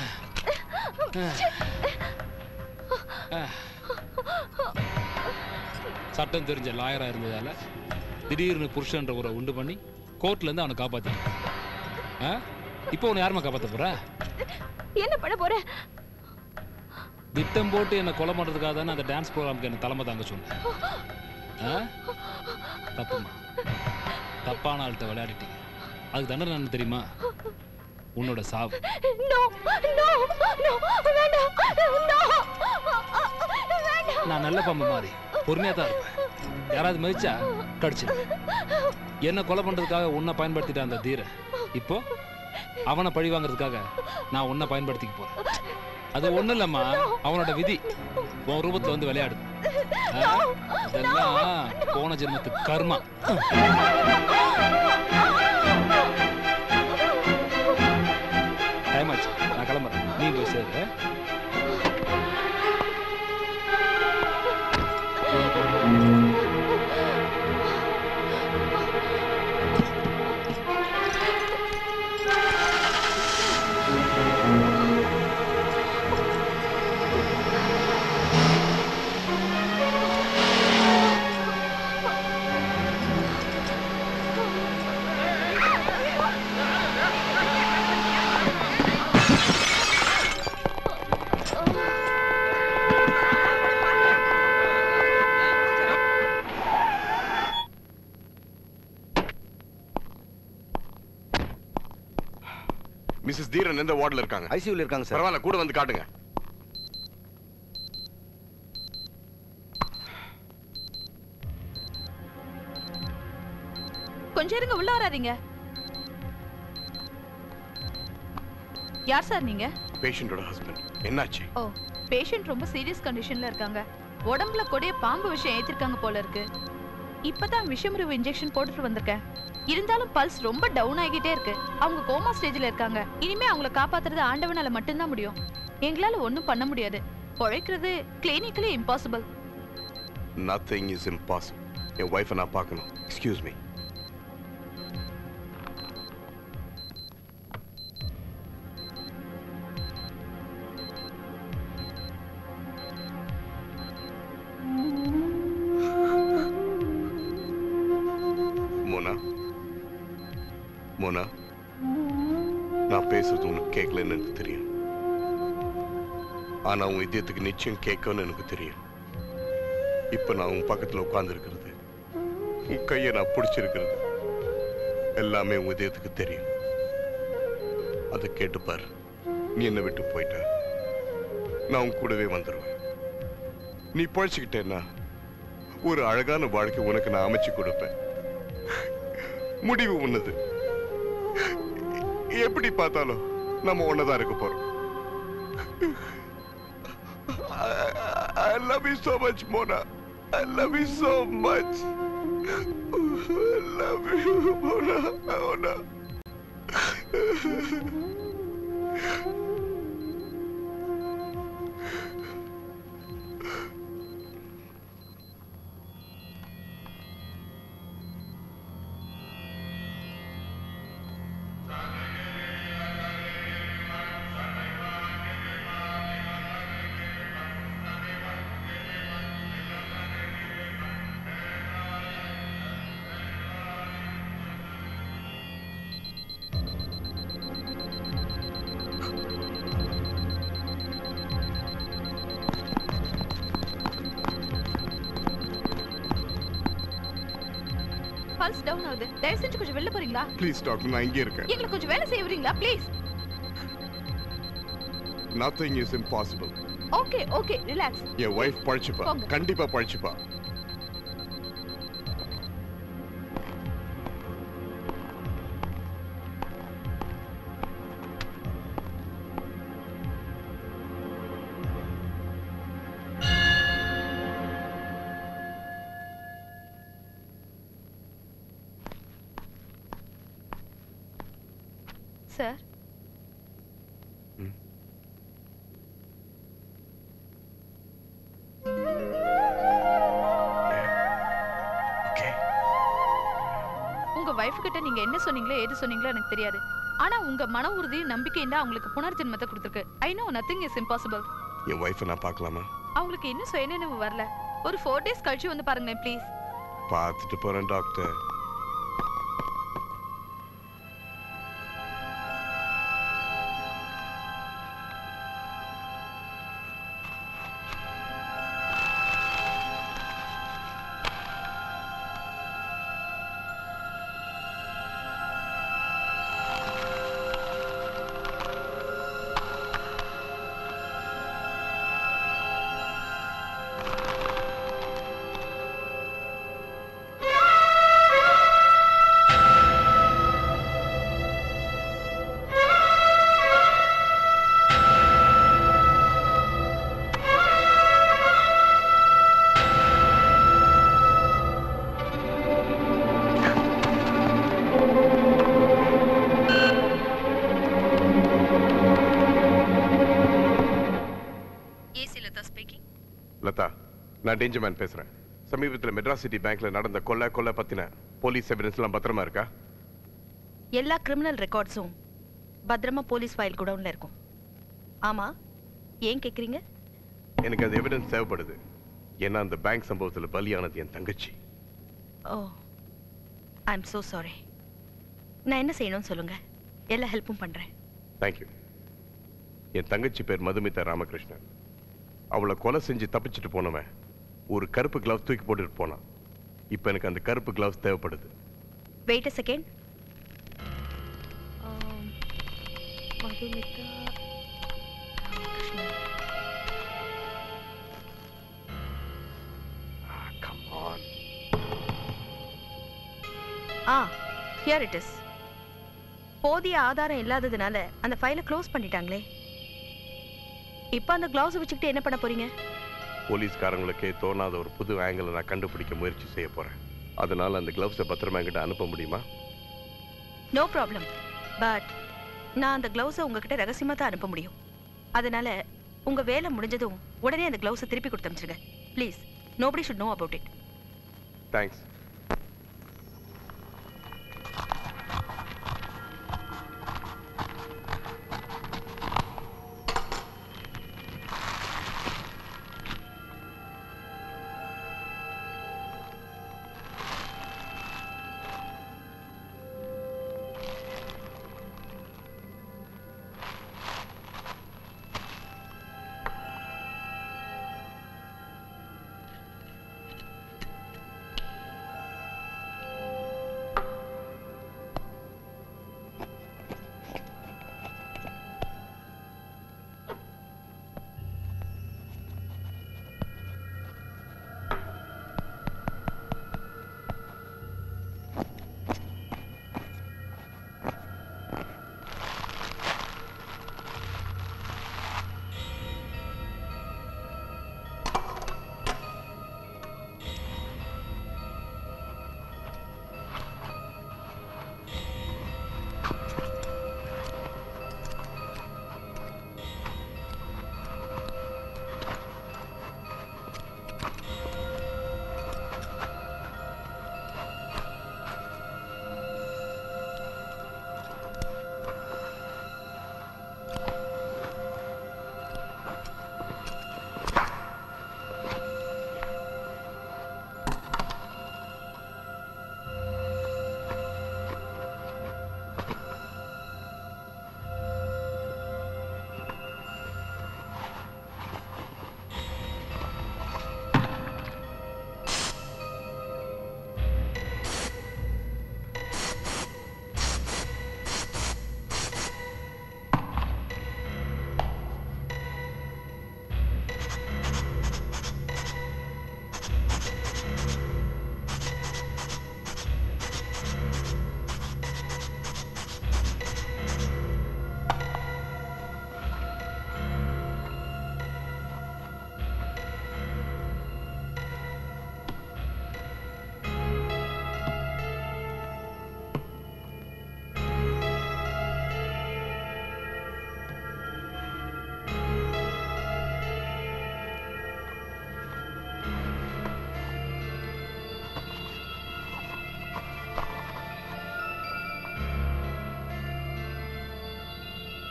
Speaker 14: சட்டம் தெரிஞ்ச லாயரா இருந்ததால திடீர்னு புருஷன்ற உரை உண்டு பண்ணி கோர்ட்ல இருந்து அவனை காப்பாத்திட்டான் ஆ? இப்போ உன்னை யாரும்மா காப்பாத்த போற
Speaker 8: என்ன பண்ண போற
Speaker 14: திட்டம் போட்டு என்னை கொலை பண்றதுக்காக தானே அந்த டான்ஸ் ப்ரோக்ராமுக்கு என்ன தலைமை தாங்க சொன்னேன் ஆ? தப்புமா தப்பான ஆள்கிட்ட விளையாடிட்டீங்க அதுக்கு தண்டனை என்ன தெரியுமா உன்னோட சாவு
Speaker 8: நோ நோ நோ வேண்டாம் நோ வேண்டாம்
Speaker 14: நான் நல்ல பாம்பு மாதிரி பொறுமையா தான் இருப்பேன் யாராவது மதிச்சா கடிச்சு என்ன கொலை பண்றதுக்காக உன்னை பயன்படுத்திட்ட அந்த தீரன் இப்போ அவனை பழி வாங்குறதுக்காக நான் உன்னை பயன்படுத்திக்க போறேன் அது ஒண்ணும் இல்லம்மா அவனோட விதி உன் ரூபத்துல வந்து விளையாடுது ஆ? இதெல்லாம் போன ஜென்மத்து கர்மா டைம் ஆச்சு நான் கிளம்புறேன் நீ போய் சேரு
Speaker 2: மிஸ்ஸஸ் தீரன் எந்த வார்டில் இருக்காங்க
Speaker 18: ஐசியூல இருக்காங்க சார்
Speaker 2: பரவாயில்ல கூட வந்து காட்டுங்க
Speaker 12: கொஞ்சம் இருங்க உள்ள வராதீங்க யார் சார் நீங்க
Speaker 2: பேஷண்டோட ஹஸ்பண்ட் என்னாச்சு
Speaker 12: ஓ பேஷண்ட் ரொம்ப சீரியஸ் கண்டிஷன்ல இருக்காங்க உடம்புல கொடிய பாம்பு விஷயம் ஏத்திருக்காங்க போல இருக்கு இப்பதான் விஷமுறிவு இன்ஜெக்ஷன் போட்டுட்டு வந்திருக்கேன் இருந்தாலும் பல்ஸ் ரொம்ப டவுன் ஆகிட்டே இருக்கு அவங்க கோமா ஸ்டேஜ்ல இருக்காங்க இனிமே அவங்கள காப்பாத்துறது ஆண்டவனால மட்டும்தான் முடியும் எங்களால ஒண்ணும் பண்ண முடியாது பொழைக்கிறது clinically impossible
Speaker 2: nothing is impossible என் ஒய்ஃபை நான் பார்க்கணும் எக்ஸ்கியூஸ் மீ மோனா மோனா நான் பேசுறது உனக்கு கேட்கலன்னு எனக்கு தெரியும் ஆனா உன் இதயத்துக்கு நிச்சயம் கேட்கும்னு எனக்கு தெரியும் இப்ப நான் உன் பக்கத்துல உட்கார்ந்து இருக்கிறது உன் கையை நான் பிடிச்சிருக்கிறது எல்லாமே உன் இதயத்துக்கு தெரியும் அதை கேட்டு பாரு நீ என்ன விட்டு போயிட்ட நான் உன் கூடவே வந்துடுவேன் நீ பழச்சிக்கிட்டேன்னா ஒரு அழகான வாழ்க்கை உனக்கு நான் அமைச்சு கொடுப்பேன் முடிவு உன்னது எப்படி பார்த்தாலும் நம்ம ஒன்னதான் இருக்க போறோம் I love you so much, Mona. I love you so much. I love you, Mona. Mona.
Speaker 12: Pulse down ஆகுது தயவு செஞ்சு கொஞ்சம் வெளில போறீங்களா
Speaker 2: ப்ளீஸ் டாக்டர் நான் இங்கே இருக்கேன்
Speaker 12: எங்களுக்கு கொஞ்சம் வேலை செய்ய விடுறீங்களா please
Speaker 2: nothing is impossible
Speaker 12: okay okay relax
Speaker 2: என் ஒய்ஃப் பழிச்சுப்பா
Speaker 12: போங்க.
Speaker 2: கண்டிப்பா பழிச்சுப்பா
Speaker 12: சார் உங்க வைஃப் கிட்ட நீங்க என்ன சொன்னீங்களோ ஏது சொன்னீங்களோ எனக்கு தெரியாது
Speaker 11: ஆனா உங்க மன உறுதி நம்பிக்கையும் தான் அவங்களுக்கு புனர்ஜென்மத்தை கொடுத்துருக்கு I know nothing is impossible
Speaker 2: என் ஒய்ஃபை நான் பார்க்கலாமா
Speaker 11: அவங்களுக்கு இன்னும் சுயநினைவு வரல ஒரு ஃபோர் டேஸ் கழிச்சு வந்து பாருங்களேன் ப்ளீஸ்
Speaker 2: பார்த்துட்டு போறேன் doctor
Speaker 12: AC Latha speaking
Speaker 2: Latha நான் டேஞ்சர் மேன் பேசுறேன் சமீபத்தில் மெட்ராஸ் சிட்டி பேங்க்ல நடந்த கொலை கொலை பத்தின போலீஸ் எவிடன்ஸ்லாம் பத்திரமா இருக்கா
Speaker 12: எல்லா கிரிமினல் ரெக்கார்ட்ஸும் பத்திரமா போலீஸ் ஃபைல் குடவுன்ல இருக்கும் ஆமா ஏன் கேக்குறீங்க
Speaker 2: எனக்கு அந்த எவிடன்ஸ் தேவைப்படுது ஏன்னா அந்த பேங்க் சம்பவத்தில் பலியானது என் தங்கச்சி
Speaker 12: oh I am so sorry நான் என்ன செய்யணும்னு சொல்லுங்க எல்லா ஹெல்ப்பும் பண்றேன்
Speaker 2: தேங்க்யூ என் தங்கச்சி பேர் மதுமிதா ராமகிருஷ்ணன் அவளை கொலை செஞ்சு தப்பிச்சுட்டு போனவன் ஒரு கருப்பு கிளவுஸ் தூக்கி போட்டுட்டு போனான் இப்போ எனக்கு அந்த கருப்பு கிளவுஸ் தேவைப்படுது
Speaker 12: wait a second Madhumitha Ramakrishnan ஆ ஹியர் இட் இஸ் போதிய ஆதாரம் இல்லாததுனால அந்த ஃபைலை க்ளோஸ் பண்ணிட்டாங்களே இப்போ அந்த கிளவுஸ் வச்சுக்கிட்டு என்ன பண்ண போறீங்க
Speaker 2: போலீஸ்காரங்களுக்கே தோணாத ஒரு புது ஆங்கிளை நான் கண்டுபிடிக்க முயற்சி செய்ய போறேன் அதனால அந்த கிளவுஸை பத்திரமா என்கிட்ட அனுப்ப முடியுமா
Speaker 12: நோ ப்ராப்ளம் பட் நான் அந்த கிளவுஸை உங்ககிட்ட ரகசியமா தான் அனுப்ப முடியும் அதனால உங்க வேலை முடிஞ்சதும் உடனே அந்த கிளவுஸை திருப்பி கொடுத்து அனுப்பிச்சிருங்க please nobody should know about it
Speaker 2: thanks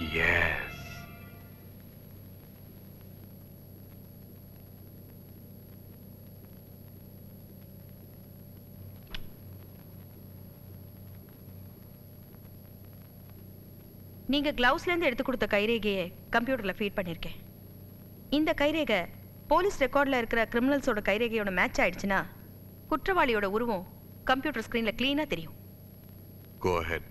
Speaker 2: yes
Speaker 12: நீங்க கிளவுஸ்ல இருந்து எடுத்து கொடுத்த கைரேகையை கம்ப்யூட்டர்ல ஃபீட் பண்ணிருக்கேன் இந்த கைரேகை போலீஸ் ரெக்கார்ட்ல இருக்கிற கிரிமினல்ஸோட கைரேகையோட மேட்ச் ஆயிடுச்சுன்னா குற்றவாளியோட உருவம் கம்ப்யூட்டர் ஸ்கிரீன்ல கிளீனா தெரியும்
Speaker 2: கோ அஹெட்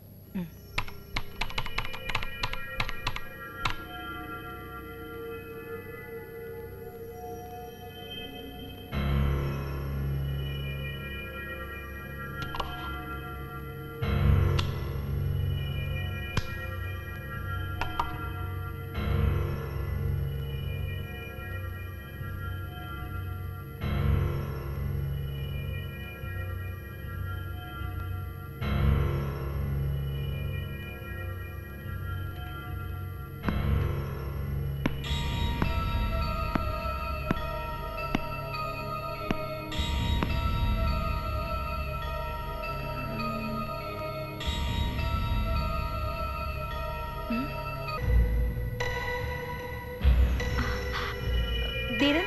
Speaker 12: தீரன்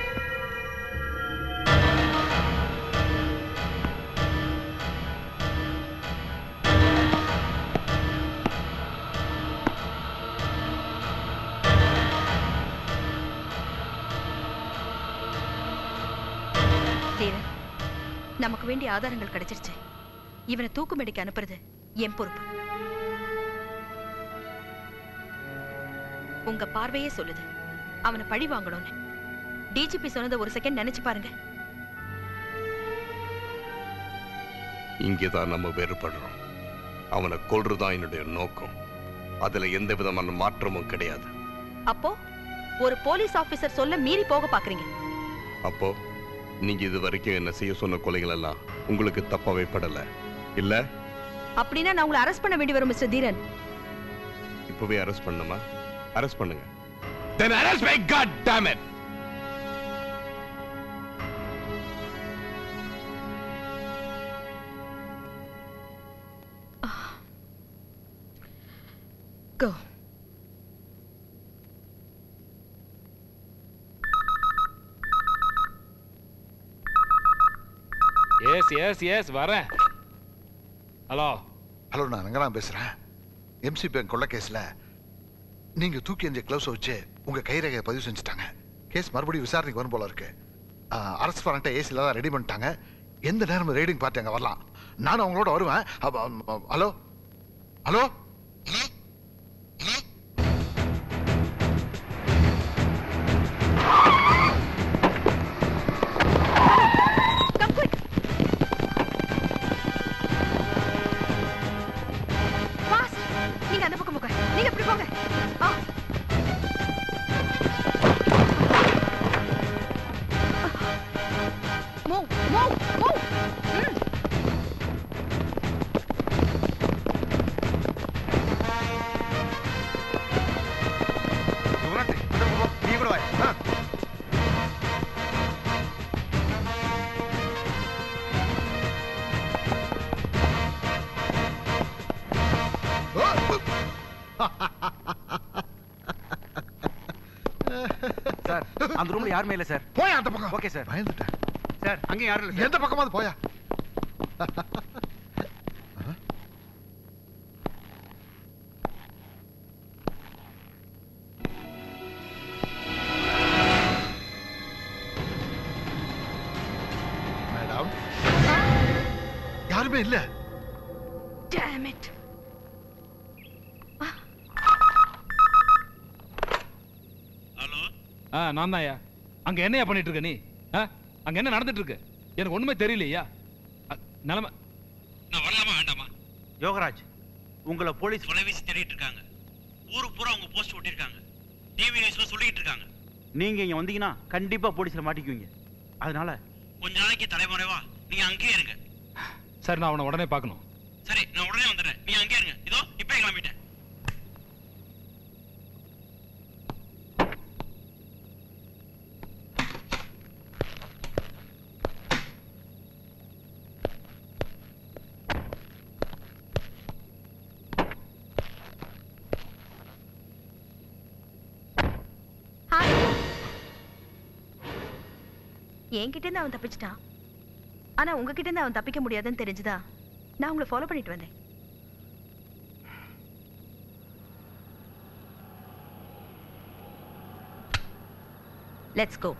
Speaker 12: தீரன் நமக்கு வேண்டிய ஆதாரங்கள் கிடைச்சிருச்சு இவனை தூக்குமேடைக்கு அனுப்புறது என் பொறுப்பு உங்க பார்வையே சொல்லுது அவனை பழி வாங்கணும்னு டிஜிபி சொன்னதை ஒரு செகண்ட் நினைச்சு பாருங்க
Speaker 2: இங்கே தான் நம்ம வேறுபடுறோம் அவனை கொல்றதுதான் என்னுடைய நோக்கம் அதுல எந்த விதமான மாற்றமும் கிடையாது
Speaker 12: அப்போ ஒரு போலீஸ் ஆபீசர் சொல்ல மீறி போக பாக்குறீங்க
Speaker 2: அப்போ நீங்க இது வரைக்கும் என்ன செய்ய சொன்ன கொலைகள் எல்லாம் உங்களுக்கு தப்பாவே படல இல்ல
Speaker 12: அப்படின்னா நான் உங்களை அரெஸ்ட் பண்ண வேண்டி வரும் மிஸ்டர் தீரன்
Speaker 2: இப்பவே அரெஸ்ட் பண்ணுமா அரெஸ்ட் பண்ணுங்க Then arrest me, God damn it!
Speaker 12: Go.
Speaker 14: Yes yes yes வரேன் ஹலோ
Speaker 24: ஹலோ நான் ரங்கராம் பேசுறேன் எம்சி பேங்க் கொள்ள கேஸ்ல நீங்க தூக்கி எறிஞ்ச கிளவுஸ் வச்சு உங்க கைரேகையை பதிவு செஞ்சுட்டாங்க கேஸ் மறுபடியும் விசாரணைக்கு வரும் போல இருக்கு அரசு வாரண்ட்டை ஏசில தான் ரெடி பண்ணிட்டாங்க எந்த நேரமும் ரைடிங் பார்ட்டி அங்க வரலாம் நானும் அவங்களோட வருவேன் அப்ப, அம், ஹலோ ஹலோ
Speaker 12: Fast. நீங்க அந்த பக்கம் போங்க நீங்க இப்படி போங்க ஆ. Move, move, move. ம்.
Speaker 19: நீ கூட வா ஆ.
Speaker 9: சார் அந்த ரூம்ல யாருமே இல்ல சார்
Speaker 24: போய் அந்த பக்கம்
Speaker 9: ஓகே சார்
Speaker 24: பயந்துட்டேன்
Speaker 9: சார் அங்க யாரும் இல்ல
Speaker 24: எந்த பக்கமாவது போயா மேடம் யாருமே இல்ல
Speaker 12: Damn it.
Speaker 14: ஆ நான் தான்யா அங்க என்னையா பண்ணிட்டு இருக்க நீ ஆ அங்க என்ன நடந்துட்டு இருக்கு எனக்கு ஒண்ணுமே தெரியலையா அ, நிலைமை
Speaker 5: நான் வரலாமா வேண்டாமா யோகராஜ் உங்களை போலீஸ் வலைவீசி தேடிட்டு இருக்காங்க ஊரு பூரா உங்க போஸ்ட் ஒட்டிருக்காங்க டிவி நியூஸ்ல சொல்லிட்டு இருக்காங்க நீங்க இங்க வந்தீங்கன்னா கண்டிப்பா போலீஸ்ல மாட்டிக்குவீங்க அதனால கொஞ்ச நாளைக்கு தலைமறைவா நீங்க அங்கேயே இருங்க
Speaker 14: சார் நான் அவனை உடனே பார்க்கணும்
Speaker 5: சரி நான் உடனே வந்துடுறேன் நீங்க அங்கேயே இருங்க இதோ இப்பவே கிளம்பிட்டேன்
Speaker 12: என்கிட்ட இருந்து அவன் தப்பிச்சிட்டான் ஆனா உங்ககிட்ட இருந்து அவன் தப்பிக்க முடியாதுன்னு தெரிஞ்சுதா நான் உங்களை ஃபாலோ பண்ணிட்டு வந்தேன் லெட்ஸ் கோ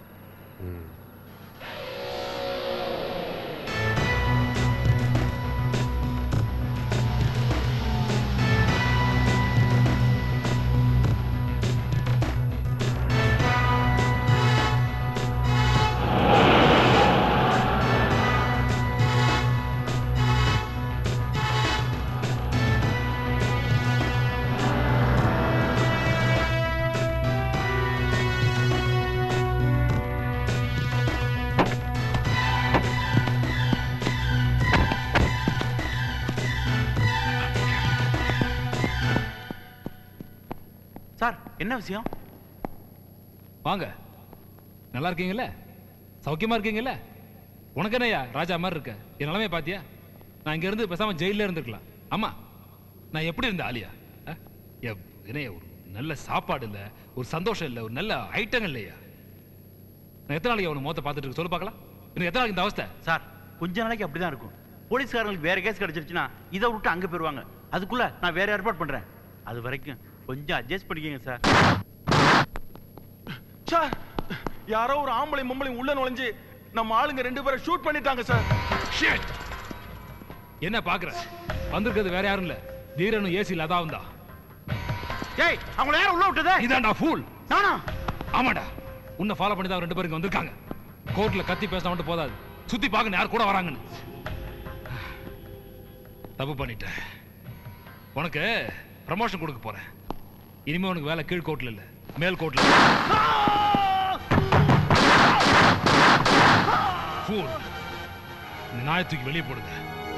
Speaker 5: சார் என்ன விஷயம்
Speaker 14: வாங்க நல்லா இருக்கீங்கல்ல சௌக்கியமா இருக்கீங்கல்ல உனக்கு என்னய்யா ராஜா மாதிரி இருக்க என் நிலைமைய பாத்தியா நான் இங்க இருந்து பேசாம ஜெயில இருந்திருக்கலாம் ஆமா நான் எப்படி இருந்தேன் ஆலியா அஹ்? எப்- என்னய்யா ஒரு நல்ல சாப்பாடு இல்ல ஒரு சந்தோஷம் இல்ல ஒரு நல்ல ஐட்டங்கள் இல்லையா நான் எத்தனை நாளைக்கு அவனை மோத்த பார்த்துட்டு இருக்க சொல்லு பார்க்கலாம் எனக்கு எத்தனை நாளைக்கு இந்த அவஸ்தை
Speaker 5: சார் கொஞ்ச நாளைக்கு அப்படிதான் இருக்கும் போலீஸ்காரங்களுக்கு வேற கேஸ் கிடைச்சிருச்சுன்னா இதை விட்டு அங்க போயிருவாங்க அதுக்குள்ள நான் வேற ஏற்பாடு பண்றேன் அது வரைக்கும் கொஞ்சம் அட்ஜஸ்ட் பண்ணிக்கங்க சார்
Speaker 19: சார் யாரோ ஒரு ஆம்பளை மம்பளை உள்ள நுழைஞ்சு நம்ம ஆளுங்க ரெண்டு பேரை ஷூட் பண்ணிட்டாங்க சார்
Speaker 14: என்ன பாக்குற வந்திருக்கிறது வேற யாரும் இல்ல தீரனும் ஏசி லதாவும் தான்
Speaker 5: ஏய் அவங்கள யாரும் உள்ள விட்டதே
Speaker 14: இதான்டா ஃபூல்
Speaker 5: நானா
Speaker 14: ஆமாடா உன்னை ஃபாலோ பண்ணி தான் ரெண்டு பேரும் இங்க வந்திருக்காங்க கோர்ட்ல கத்தி பேச மட்டும் போதாது சுத்தி பார்க்கணும் யார் கூட வராங்கன்னு தப்பு பண்ணிட்டேன் உனக்கு ப்ரமோஷன் கொடுக்க போறேன் இனிமே உனக்கு வேலை கீழ் கோர்ட்ல இல்ல மேல் கோர்ட்ல ஃபூல் இந்த நாயை தூக்கி வெளியே போடுங்க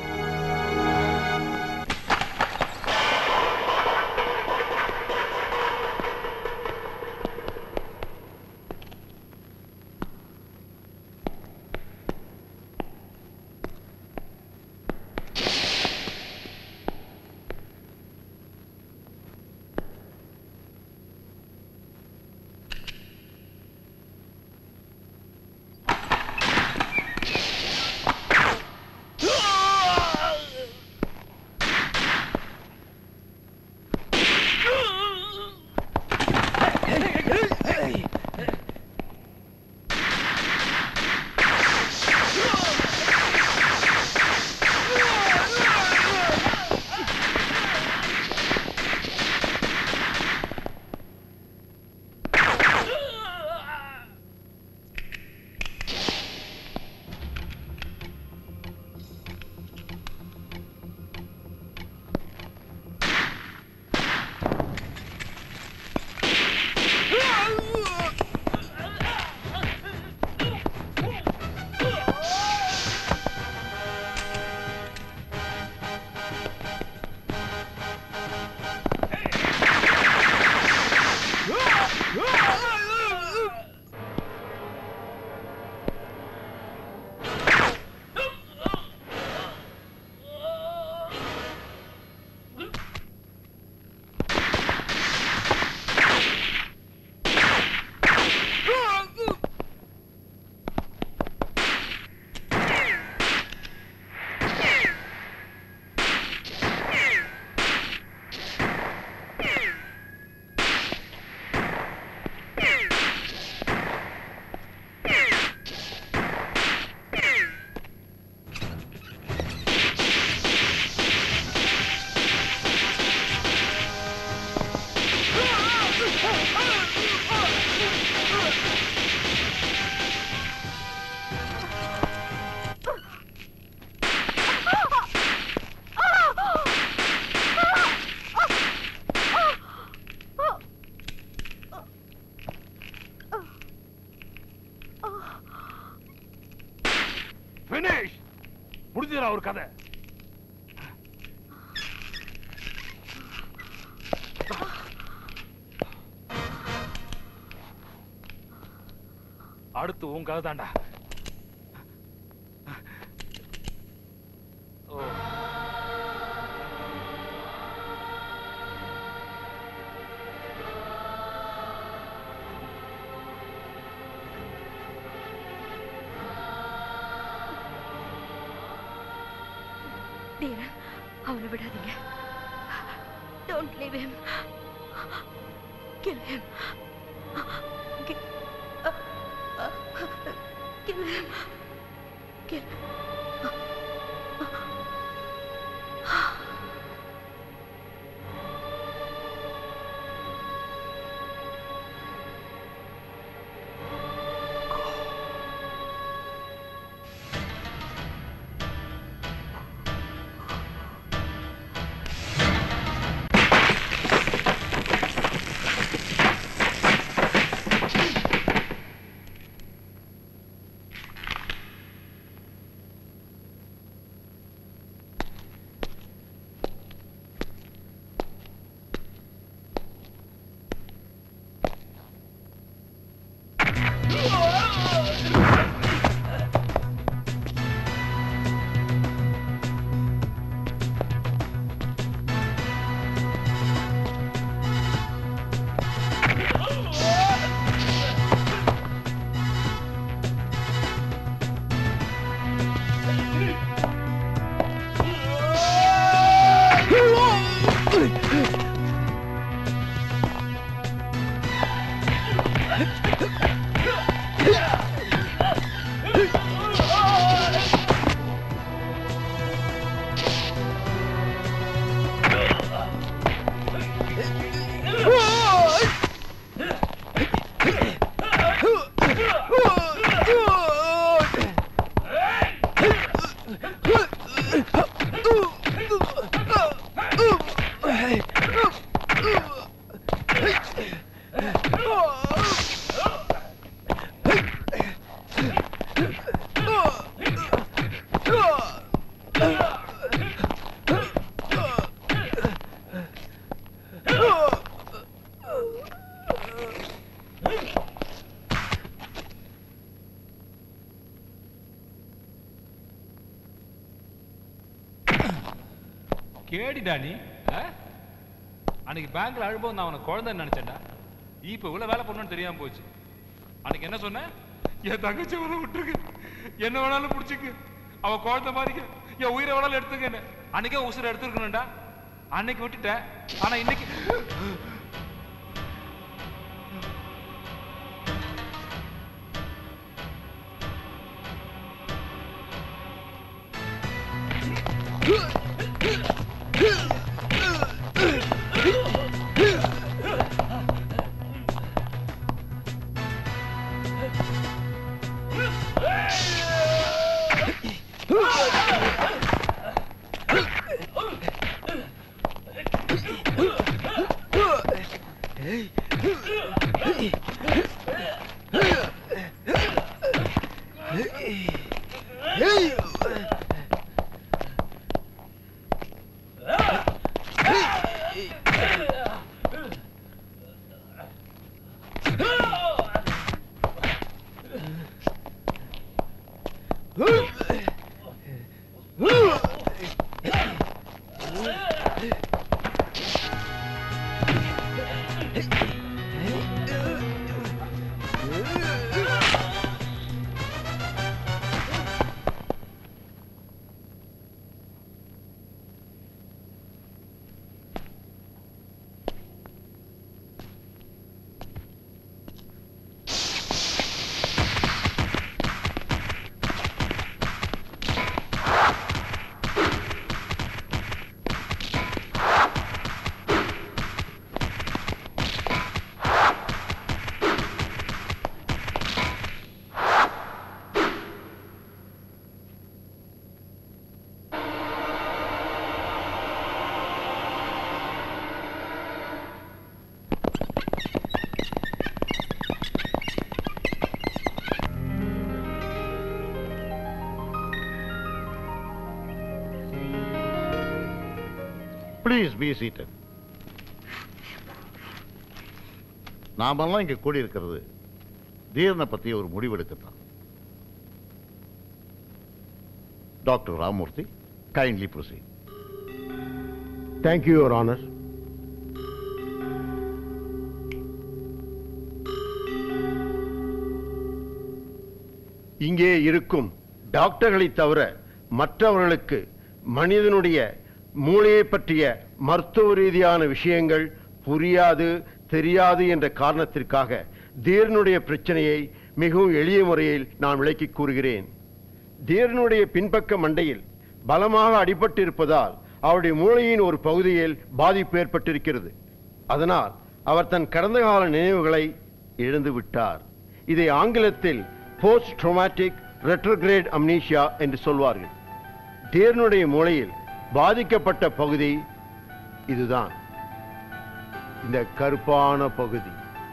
Speaker 14: ஃபினிஷ் முடிஞ்சதுடா ஒரு கதை அடுத்து உன் கதை தாண்டா ஓ
Speaker 6: அவனை விடாதீங்க don't leave him kill him Ki- uh, uh, kill him kill
Speaker 14: கேடிடா நீ ஆ? அன்னைக்கு பேங்க்ல அழும்போது நான் அவனை குழந்தைன்னு நினைச்சேன்டா இப்ப இவ்வளவு வேலை பண்ணணும்னு தெரியாம போச்சு அன்னைக்கு என்ன சொன்னேன் என் தங்கச்சி அவனை விட்டுருக்கு என்ன வேணாலும் பிடிச்சிக்கு அவ குழந்தை மாதிரி என் உயிரை வேணாலும் எடுத்துக்க அன்னைக்கே உசுரை எடுத்துருக்கணும்டா அன்னைக்கு விட்டுட்டேன் ஆனா இன்னைக்கு
Speaker 10: ப்ளீஸ் பி சீட்டட் நாமெல்லாம் இங்க கூடி இருக்கிறது தீரனை பத்தி ஒரு முடிவெடுக்கத்தான் doctor Ramoorthy kindly proceed
Speaker 7: thank you your honour இங்கே இருக்கும் டாக்டர்களை தவிர மற்றவர்களுக்கு மனிதனுடைய மூளையை பற்றிய மருத்துவ ரீதியான விஷயங்கள் புரியாது தெரியாது என்ற காரணத்திற்காக தீரனுடைய பிரச்சனையை மிகவும் எளிய முறையில் நான் விளக்கி கூறுகிறேன் தீரனுடைய பின்பக்க மண்டையில் பலமாக அடிபட்டு இருப்பதால் அவருடைய மூளையின் ஒரு பகுதியில் பாதிப்பு ஏற்பட்டிருக்கிறது அதனால் அவர் தன் கடந்த கால நினைவுகளை இழந்து விட்டார் இதை ஆங்கிலத்தில் போஸ்ட் ட்ரோமாட்டிக் ரெட்ரோகிரேட் அம்னீஷியா என்று சொல்வார்கள் தேர்னுடைய மூளையில் பாதிக்கப்பட்ட பகுதி இதுதான் இந்த கருப்பான பகுதி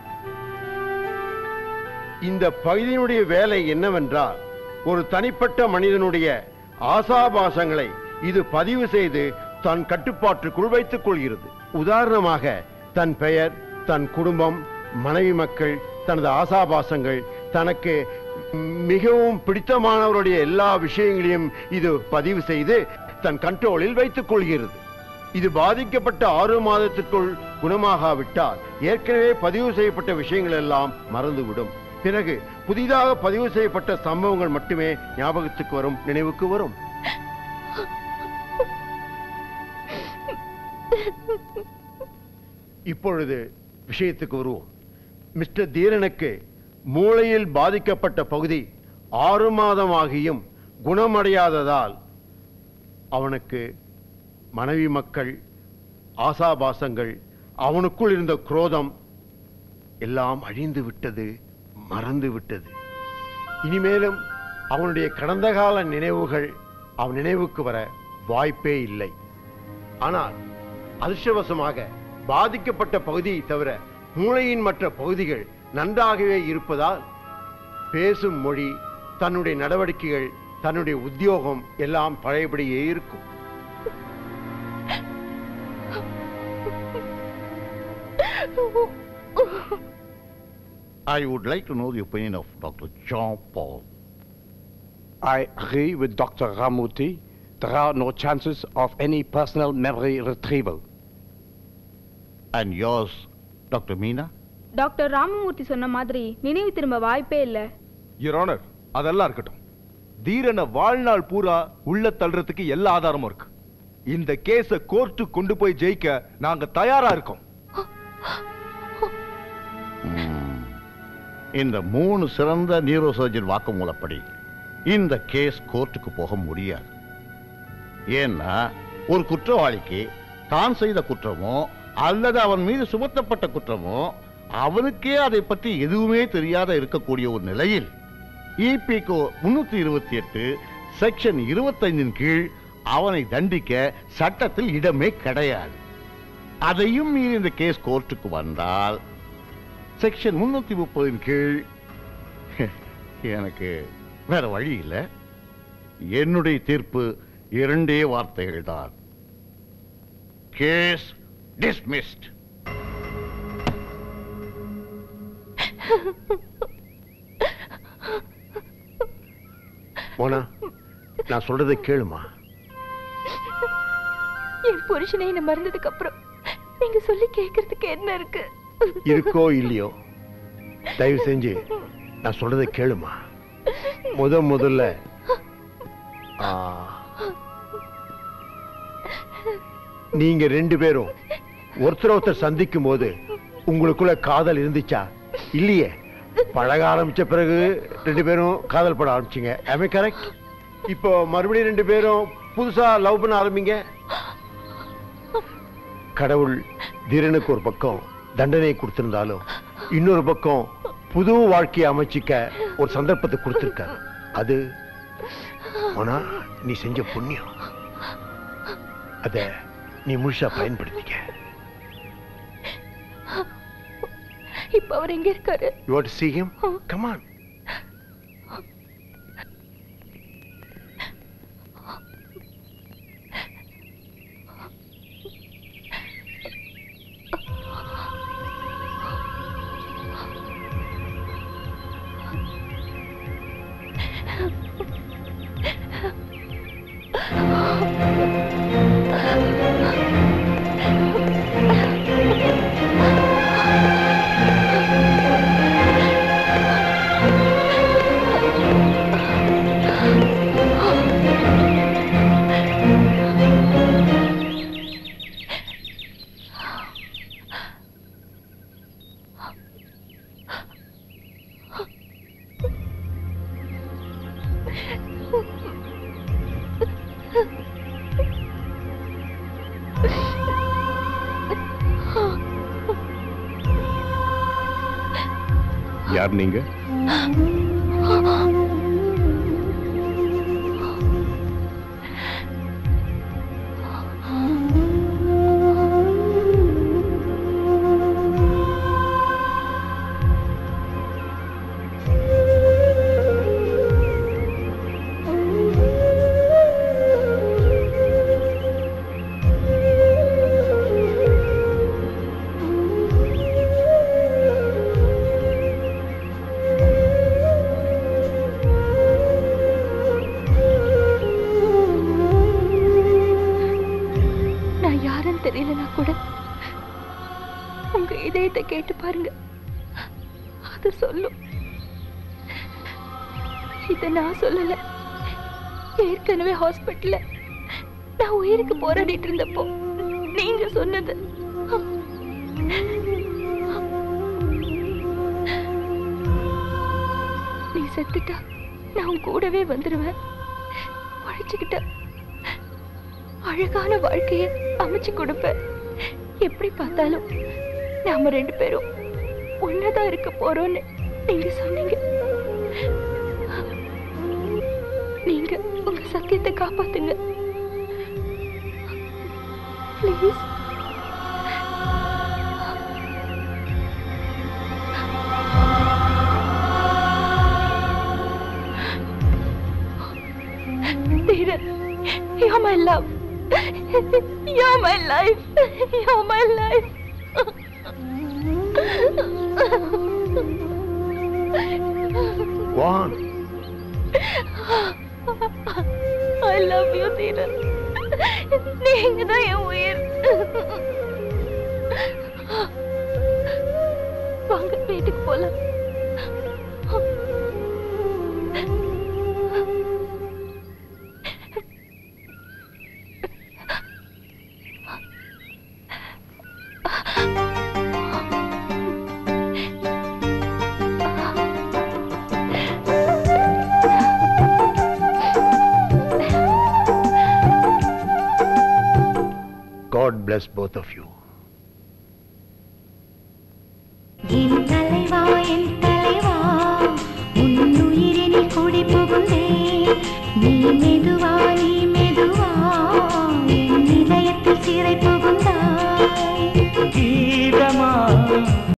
Speaker 7: இந்த பகுதியினுடைய வேலை என்னவென்றால் ஒரு தனிப்பட்ட மனிதனுடைய ஆசாபாசங்களை இது பதிவு செய்து தன் கட்டுப்பாட்டுக்குள் வைத்துக் கொள்கிறது உதாரணமாக தன் பெயர் தன் குடும்பம் மனைவி மக்கள் தனது ஆசாபாசங்கள் தனக்கு மிகவும் பிடித்தமானவருடைய எல்லா விஷயங்களையும் இது பதிவு செய்து தன் கண்ட்ரோலில் வைத்துக் கொள்கிறது இது பாதிக்கப்பட்ட ஆறு மாதத்திற்குள் குணமாகாவிட்டால் ஏற்கனவே பதிவு செய்யப்பட்ட விஷயங்கள் எல்லாம் மறந்துவிடும் பிறகு புதிதாக பதிவு செய்யப்பட்ட சம்பவங்கள் மட்டுமே ஞாபகத்துக்கு வரும் நினைவுக்கு வரும் இப்பொழுது விஷயத்துக்கு வருவோம் மிஸ்டர் தீரனுக்கு மூளையில் பாதிக்கப்பட்ட பகுதி ஆறு மாதமாகியும் குணமடையாததால் அவனுக்கு மனைவி மக்கள் ஆசாபாசங்கள் அவனுக்குள் இருந்த குரோதம் எல்லாம் அழிந்து விட்டது மறந்து விட்டது இனிமேலும் அவனுடைய கடந்த கால நினைவுகள் அவன் நினைவுக்கு வர வாய்ப்பே இல்லை ஆனால் அதிர்ஷ்டவசமாக பாதிக்கப்பட்ட பகுதியை தவிர மூளையின் மற்ற பகுதிகள் நன்றாகவே இருப்பதால் பேசும் மொழி தன்னுடைய நடவடிக்கைகள் தன்னுடைய உத்தியோகம் எல்லாம் பழையபடியே இருக்கும்
Speaker 10: I would like to know the opinion of Dr. Jean Paul.
Speaker 21: I agree with Dr. Ramuti. There are no chances of any personal memory retrieval.
Speaker 10: And yours, Dr. Meena?
Speaker 22: Doctor Ramamoorthy சொன்ன மாதிரி நினைவு திரும்ப வாய்ப்பே இல்லை
Speaker 23: யுவர் ஆனர் அதெல்லாம் இருக்கட்டும் தீரனை வாழ்நாள் பூரா உள்ள தள்ளுறதுக்கு எல்லா ஆதாரமும் இருக்கு இந்த கேஸ கோர்ட்டு கொண்டு போய் ஜெயிக்க நாங்க தயாரா இருக்கோம்
Speaker 10: இந்த மூணு சிறந்த நியூரோ சர்ஜன் வாக்குமூலப்படி இந்த கேஸ் கோர்ட்டுக்கு போக முடியாது ஏன்னா ஒரு குற்றவாளிக்கு தான் செய்த குற்றமோ அல்லது அவன் மீது சுமத்தப்பட்ட குற்றமோ அவனுக்கே அதை பற்றி எதுவுமே தெரியாத இருக்கக்கூடிய ஒரு நிலையில் இபிகோ முன்னூத்தி இருபத்தி எட்டு செக்ஷன் இருபத்தைந்தின் கீழ் அவனை தண்டிக்க சட்டத்தில் இடமே கிடையாது அதையும் மீறி இந்த கேஸ் கோர்ட்டுக்கு வந்தால் செக்ஷன் முன்னூத்தி முப்பதின் கீழ் எனக்கு வேற வழி இல்லை என்னுடைய தீர்ப்பு இரண்டே வார்த்தைகள் தான் கேஸ் டிஸ்மிஸ்ட்
Speaker 7: மோனா நான் சொல்றதை கேளுமா
Speaker 8: என் புருஷனை என்ன மறந்ததுக்கு அப்புறம் நீங்க சொல்லி கேட்கறதுக்கு என்ன இருக்கு
Speaker 7: இருக்கோ இல்லையோ தயவு செஞ்சு நான் சொல்றதை கேளுமா முத முதல்ல ஆ, நீங்க ரெண்டு பேரும் ஒருத்தர் ஒருத்தர் சந்திக்கும் போது உங்களுக்குள்ள காதல் இருந்துச்சா இல்லையே பழக ஆரம்பிச்ச பிறகு ரெண்டு பேரும் காதல் பட ஆரம்பிச்சீங்க am I கரெக்ட் இப்போ மறுபடியும் ரெண்டு பேரும் புதுசா லவ் பண்ண ஆரம்பிங்க கடவுள் தீரனுக்கு ஒரு பக்கம் தண்டனை கொடுத்திருந்தாலும் இன்னொரு பக்கம் புது வாழ்க்கையை அமைச்சிக்க ஒரு சந்தர்ப்பத்தை கொடுத்திருக்க அது ஆனா நீ செஞ்ச புண்ணியம் அத நீ முழுசா பயன்படுத்திக்க
Speaker 8: இப்ப அவர் எங்க இருக்காரு
Speaker 7: you what see him come on
Speaker 2: யார் நீங்க
Speaker 3: நான் யாருன்னு தெரியலனா கூட உங்க இதயத்தை கேட்டு பாருங்க அது சொல்லும் இத நான் சொல்லல ஏற்கனவே ஹாஸ்பிட்டல்ல நான் உயிருக்கு போராடிட்டு இருந்தப்போ நீங்க சொன்னது நீ செத்துட்டா நான் உன் கூடவே வந்துடுவேன் உழைச்சுக்கிட்ட அழகான வாழ்க்கைய அமைச்சு கொடுப்பேன் எப்படி பார்த்தாலும் நாம ரெண்டு பேரும் ஒன்னதான் இருக்க போறோம்னு நீங்க சொன்னீங்க நீங்க உங்க சத்தியத்தை காப்பாத்துங்க please Peter, you're my love. You're my life. You're my life.
Speaker 7: Go on.
Speaker 3: I love you, Peter. நீங்க தான் என் உயிர் வாங்க வீட்டுக்கு போலாம்
Speaker 7: God bless both of you.
Speaker 13: என் தலைவா என்